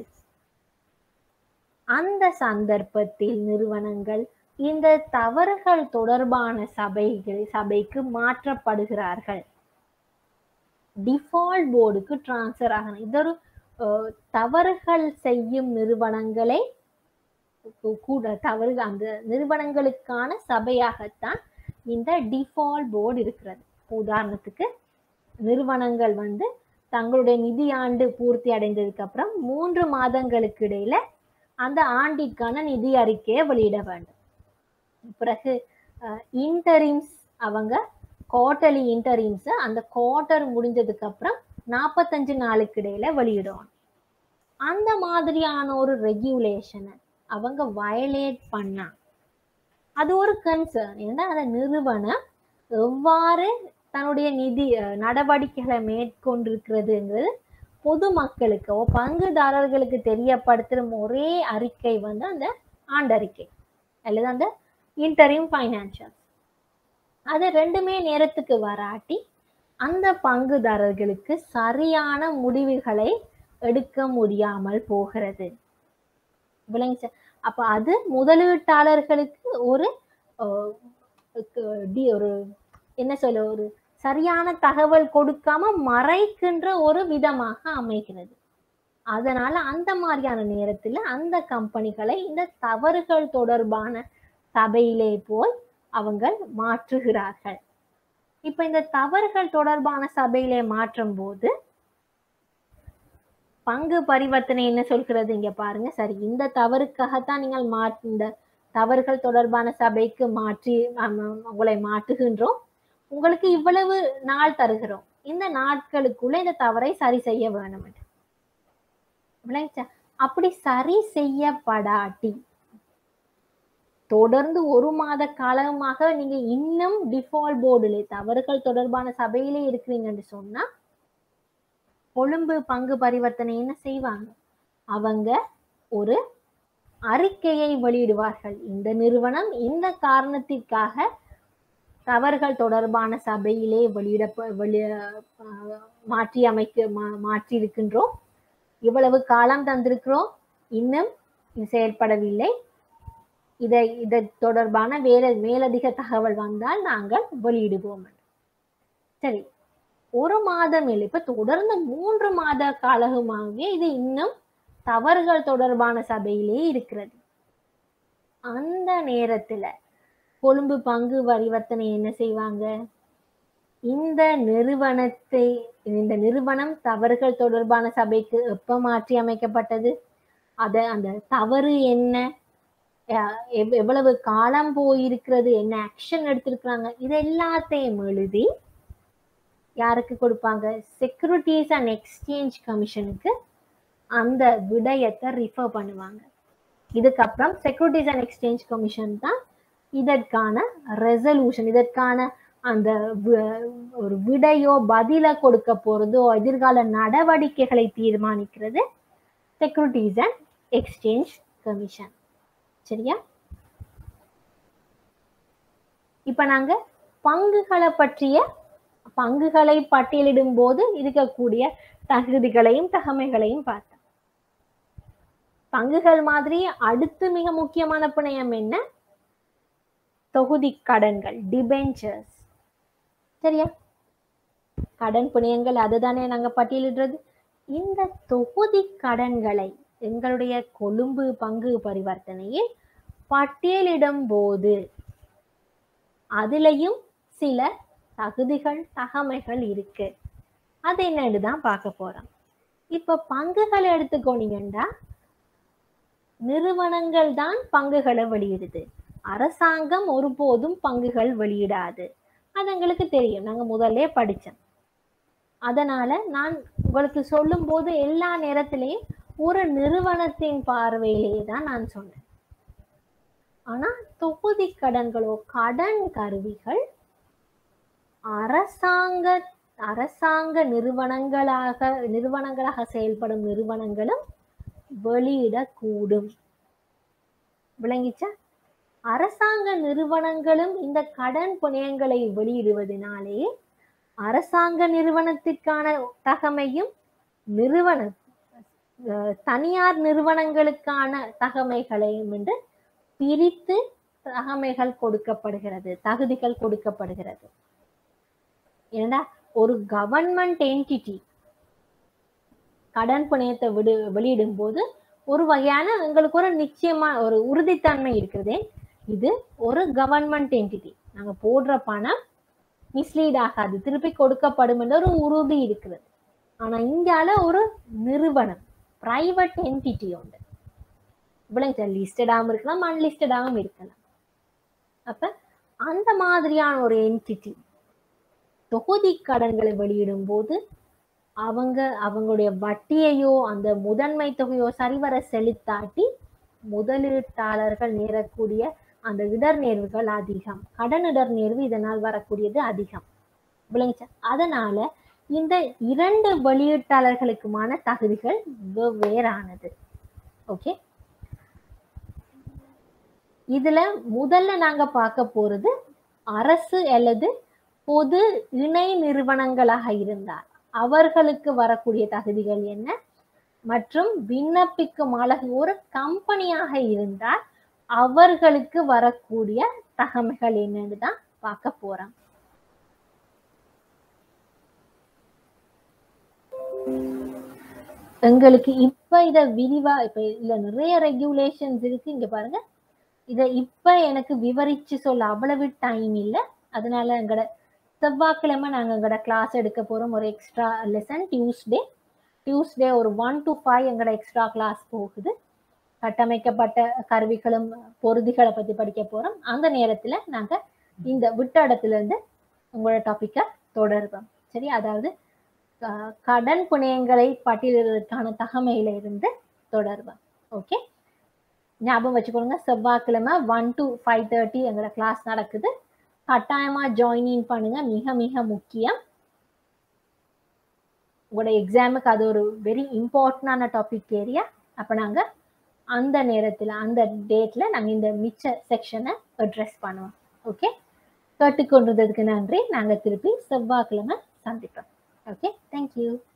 அந்த சந்தர்ப்பத்தில் நிறுவனங்கள் இந்த தவறுகள் தொடர்பான சபைகள் சபைக்கு மாற்றப்படுகிறார்கள் டிஃபால்ட் போர்டுக்கு டிரான்ஸ்ஃபர் ஆகணும் இது ஒரு அஹ், தவறுகள் செய்யும் நிறுவனங்களை கூ- கூட தவறு அந்த நிறுவனங்களுக்கான சபையாகத்தான் இந்த டிஃபால்ட் போர்டு இருக்கிறது இப்ப உதாரணத்துக்கு நிறுவனங்கள் வந்து தங்களுடைய நிதியாண்டு பூர்த்தி அடைந்ததுக்கு அப்புறம் மூன்று மாதங்களுக்கு இடையில அந்த ஆண்டிற்கான நிதி அறிக்கையை வெளியிட வேண்டும் பிறகு இன்டரிம்ஸ் அவங்க குவார்டர்லி இன்டரிம்ஸ் அந்த குவார்டர் முடிஞ்சதுக்கு அப்புறம் நாற்பத்தஞ்சு நாளுக்கு இடையில வெளியிடுவாங்க அந்த மாதிரியான ஒரு ரெகுலேஷனை அவங்க வயலேட் பண்ணா அது ஒரு கன்சர்ன் ஏன்னா அந்த நிறுவனம் எவ்வாறு தன்னுடைய நிதி அஹ், நடவடிக்கைகளை மேற்கொண்டிருக்கிறதுங்கிறது பொதுமக்களுக்கு பங்குதாரர்களுக்கு தெரியப்படுத்துற ஒரே அறிக்கை வந்து அந்த ஆண்டறிக்கை அல்லது அந்த இன்டரிம் ஃபைனான்சியல் அது ரெண்டுமே நேரத்துக்கு வராட்டி அந்த பங்குதாரர்களுக்கு சரியான முடிவுகளை எடுக்க முடியாமல் போகிறது விளங்குச்சா அப்ப அது முதலீட்டாளர்களுக்கு ஒரு அஹ், கு- டி- ஒரு என்ன சொல்ல ஒரு சரியான தகவல் கொடுக்காம மறைக்கின்ற ஒரு விதமாக அமைகிறது அதனால அந்த மாதிரியான நேரத்துல அந்த கம்பெனிகளை இந்த தவறுகள் தொடர்பான சபையிலே போய் அவங்க மாற்றுகிறார்கள் இப்ப இந்த தவறுகள் தொடர்பான சபையிலே மாற்றும் போது பங்கு பரிவர்த்தனை என்ன சொல்கிறது இங்க பாருங்க சரி இந்த தவறுக்காகத்தான் நீங்கள் மா இந்த தவறுகள் தொடர்பான சபைக்கு மாற்றி ஆமா, உங்களை மாற்றுகின்றோம் உங்களுக்கு இவ்வளவு நாள் தருகிறோம் இந்த நாட்களுக்குள்ள இந்த தவறை சரி செய்ய வேணும் என்று. விளங்குச்சா அப்படி சரி செய்யப்படாட்டி தொடர்ந்து ஒரு மாத காலமாக நீங்க இன்னும் டிஃபால்ட் போர்டிலே தவறுகள் தொடர்பான சபையிலே இருக்கிறீங்கன்னு சொன்னா கொழும்பு பங்கு பரிவர்த்தனை என்ன செய்வாங்க அவங்க ஒரு அறிக்கையை வெளியிடுவார்கள் இந்த நிறுவனம் இந்த காரணத்திற்காக தவறுகள் தொடர்பான சபையிலே வெளியிட வெளி அஹ் மாற்றி அமைக்க மா- மாற்றி இருக்கின்றோம் இவ்வளவு காலம் தந்திருக்கிறோம் இன்னும் இது செயல்படவில்லை இதை இதை தொடர்பான வேற மேலதிக தகவல் வந்தால் நாங்கள் வெளியிடுவோம் சரி ஒரு மாதம் இல்லை இப்ப தொடர்ந்து மூன்று மாத காலகமாகவே இது இன்னும் தவறுகள் தொடர்பான சபையிலே இருக்கிறது அந்த நேரத்துல கொழும்பு பங்கு பரிவர்த்தனை என்ன செய்வாங்க இந்த நிறுவனத்தை இந்த நிறுவனம் தவறுகள் தொடர்பான சபைக்கு எப்ப மாற்றி அமைக்கப்பட்டது அத அந்த தவறு என்ன அஹ் எவ்- எவ்வளவு காலம் போயிருக்கிறது என்ன ஆக்ஷன் எடுத்திருக்கிறாங்க இது எல்லாத்தையும் எழுதி யாருக்கு கொடுப்பாங்க செக்யூரிட்டிஸ் அண்ட் எக்ஸ்சேஞ்ச் கமிஷனுக்கு அந்த விடயத்தை ரிஃபர் பண்ணுவாங்க இதுக்கப்புறம் செக்யூரிட்டிஸ் அண்ட் எக்ஸ்சேஞ்ச் கமிஷன் தான் இதற்கான ரெசல்யூஷன் இதற்கான அந்த வி- ஒரு விடையோ பதில கொடுக்க போறதோ எதிர்கால நடவடிக்கைகளை தீர்மானிக்கிறது செக்யூரிட்டிஸ் அண்ட் எக்ஸ்சேஞ்ச் கமிஷன் சரியா இப்ப நாங்க பங்குகளை பற்றிய பங்குகளை பட்டியலிடும் போது இருக்கக்கூடிய தகுதிகளையும் தகமைகளையும் பார்த்தோம் பங்குகள் மாதிரி அடுத்து மிக முக்கியமான பிணையம் என்ன தொகுதி கடன்கள் டிபெஞ்சர்ஸ் சரியா கடன் பிணையங்கள் அதுதானே நாங்க பட்டியலிடுறது இந்த தொகுதி கடன்களை எங்களுடைய கொழும்பு பங்கு பரிவர்த்தனையில் பட்டியலிடும் போது அதுலயும் சில தகுதிகள் தகமைகள் இருக்கு அது என்னன்னு தான் பார்க்க போறோம் இப்ப பங்குகளை எடுத்துக்கோனீங்கன்னா நிறுவனங்கள் தான் பங்குகளை வெளியிடுது அரசாங்கம் ஒருபோதும் பங்குகள் வெளியிடாது அது எங்களுக்கு தெரியும் நாங்க முதல்ல படிச்சோம் அதனால நான் உங்களுக்கு சொல்லும் போது எல்லா நேரத்திலையும் ஒரு நிறுவனத்தின் பார்வையிலேயே தான் நான் சொன்னேன் ஆனா தொகுதி கடன்களோ கடன் கருவிகள் அரசாங்க அரசாங்க நிறுவனங்களாக நிறுவனங்களாக செயல்படும் நிறுவனங்களும் வெளியிடக்கூடும் விளங்கிச்சா அரசாங்க நிறுவனங்களும் இந்த கடன் புனையங்களை வெளியிடுவதனாலே அரசாங்க நிறுவனத்திற்கான தகமையும் நிறுவன அஹ், தனியார் நிறுவனங்களுக்கான தகமைகளையும் என்று பிரித்து தகமைகள் கொடுக்கப்படுகிறது தகுதிகள் கொடுக்கப்படுகிறது ஏன்னா ஒரு கவர்மெண்ட் என்டிட்டி கடன் புணையத்தை விடு வெளியிடும் போது ஒரு வகையான எங்களுக்கு ஒரு நிச்சயமா ஒரு உறுதித்தன்மை இருக்கிறதே இது ஒரு கவர்மெண்ட் என்டிட்டி நாங்க போடுற பணம் மிஸ்லீட் ஆகாது திருப்பி கொடுக்கப்படும் என்ற ஒரு உறுதி இருக்கிறது ஆனா இங்கால ஒரு நிறுவனம் பிரைவேட் என்டிட்டி உண்டு இவ்வளவு லிஸ்டடாகவும் இருக்கலாம் அன்லிஸ்டடாகவும் இருக்கலாம் அப்ப அந்த மாதிரியான ஒரு என்டிட்டி தொகுதி கடன்களை வெளியிடும் போது அவங்க அவங்களுடைய வட்டியையோ அந்த முதன்மை தொகையோ சரிவர செலுத்தாட்டி முதலீட்டாளர்கள் நேரக்கூடிய அந்த இடர்நேர்வுகள் அதிகம் கடன் இடர்நேர்வு இதனால் வரக்கூடியது அதிகம் விளங்குச்சா அதனால இந்த இரண்டு வெளியீட்டாளர்களுக்குமான தகுதிகள் வெவ்வேறானது ஓகே இதுல முதல்ல நாங்க பார்க்க போறது அரசு அல்லது பொது இணை நிறுவனங்களாக இருந்தால் அவர்களுக்கு வரக்கூடிய தகுதிகள் என்ன மற்றும் விண்ணப்பிக்கும் அழகு ஒரு கம்பெனியாக இருந்தால் அவர்களுக்கு வரக்கூடிய தகமைகள் என்னன்னு தான் பார்க்க போறோம் எங்களுக்கு இப்ப இத விரிவா இப்ப இதுல நிறைய ரெகுலேஷன்ஸ் இருக்கு இங்க பாருங்க இத இப்ப எனக்கு விவரிச்சு சொல்ல அவ்வளவு டைம் இல்ல அதனால எங்கட செவ்வாய்க்கிழமை நாங்க எங்கட கிளாஸ் எடுக்க போறோம் ஒரு எக்ஸ்ட்ரா லெசன் டியூஸ்டே டியூஸ்டே ஒரு ஒன் டு ஃபைவ் எங்கட எக்ஸ்ட்ரா கிளாஸ் போகுது கட்டமைக்கப்பட்ட கருவிகளும் பொருதிகளை பத்தி படிக்க போறோம் அந்த நேரத்துல நாங்க இந்த விட்ட இடத்துல இருந்து உங்களோட டாபிக்கை தொடர்போம் சரி அதாவது அஹ், கடன் புனையங்களை பட்டியலிடுவதற்கான தகமையில இருந்து தொடர்போம் ஓகே ஞாபகம் வச்சுக்கோங்க செவ்வாய்க்கிழமை ஒன் டு ஃபைவ் தேர்ட்டி எங்களோட கிளாஸ் நடக்குது கட்டாயமா ஜாயின் பண்ணுங்க மிக மிக முக்கியம் உங்களோட எக்ஸாமுக்கு அது ஒரு வெரி இம்பார்ட்டண்டான டாபிக் ஏரியா அப்போ நாங்கள் அந்த நேரத்தில் அந்த டேட்டில் நாங்கள் இந்த மிச்ச செக்ஷனை அட்ரஸ் பண்ணுவோம் ஓகே கேட்டுக்கொண்டதுக்கு நன்றி நாங்கள் திருப்பி செவ்வாய்க்கிழமை சந்திப்போம் ஓகே தேங்க்யூ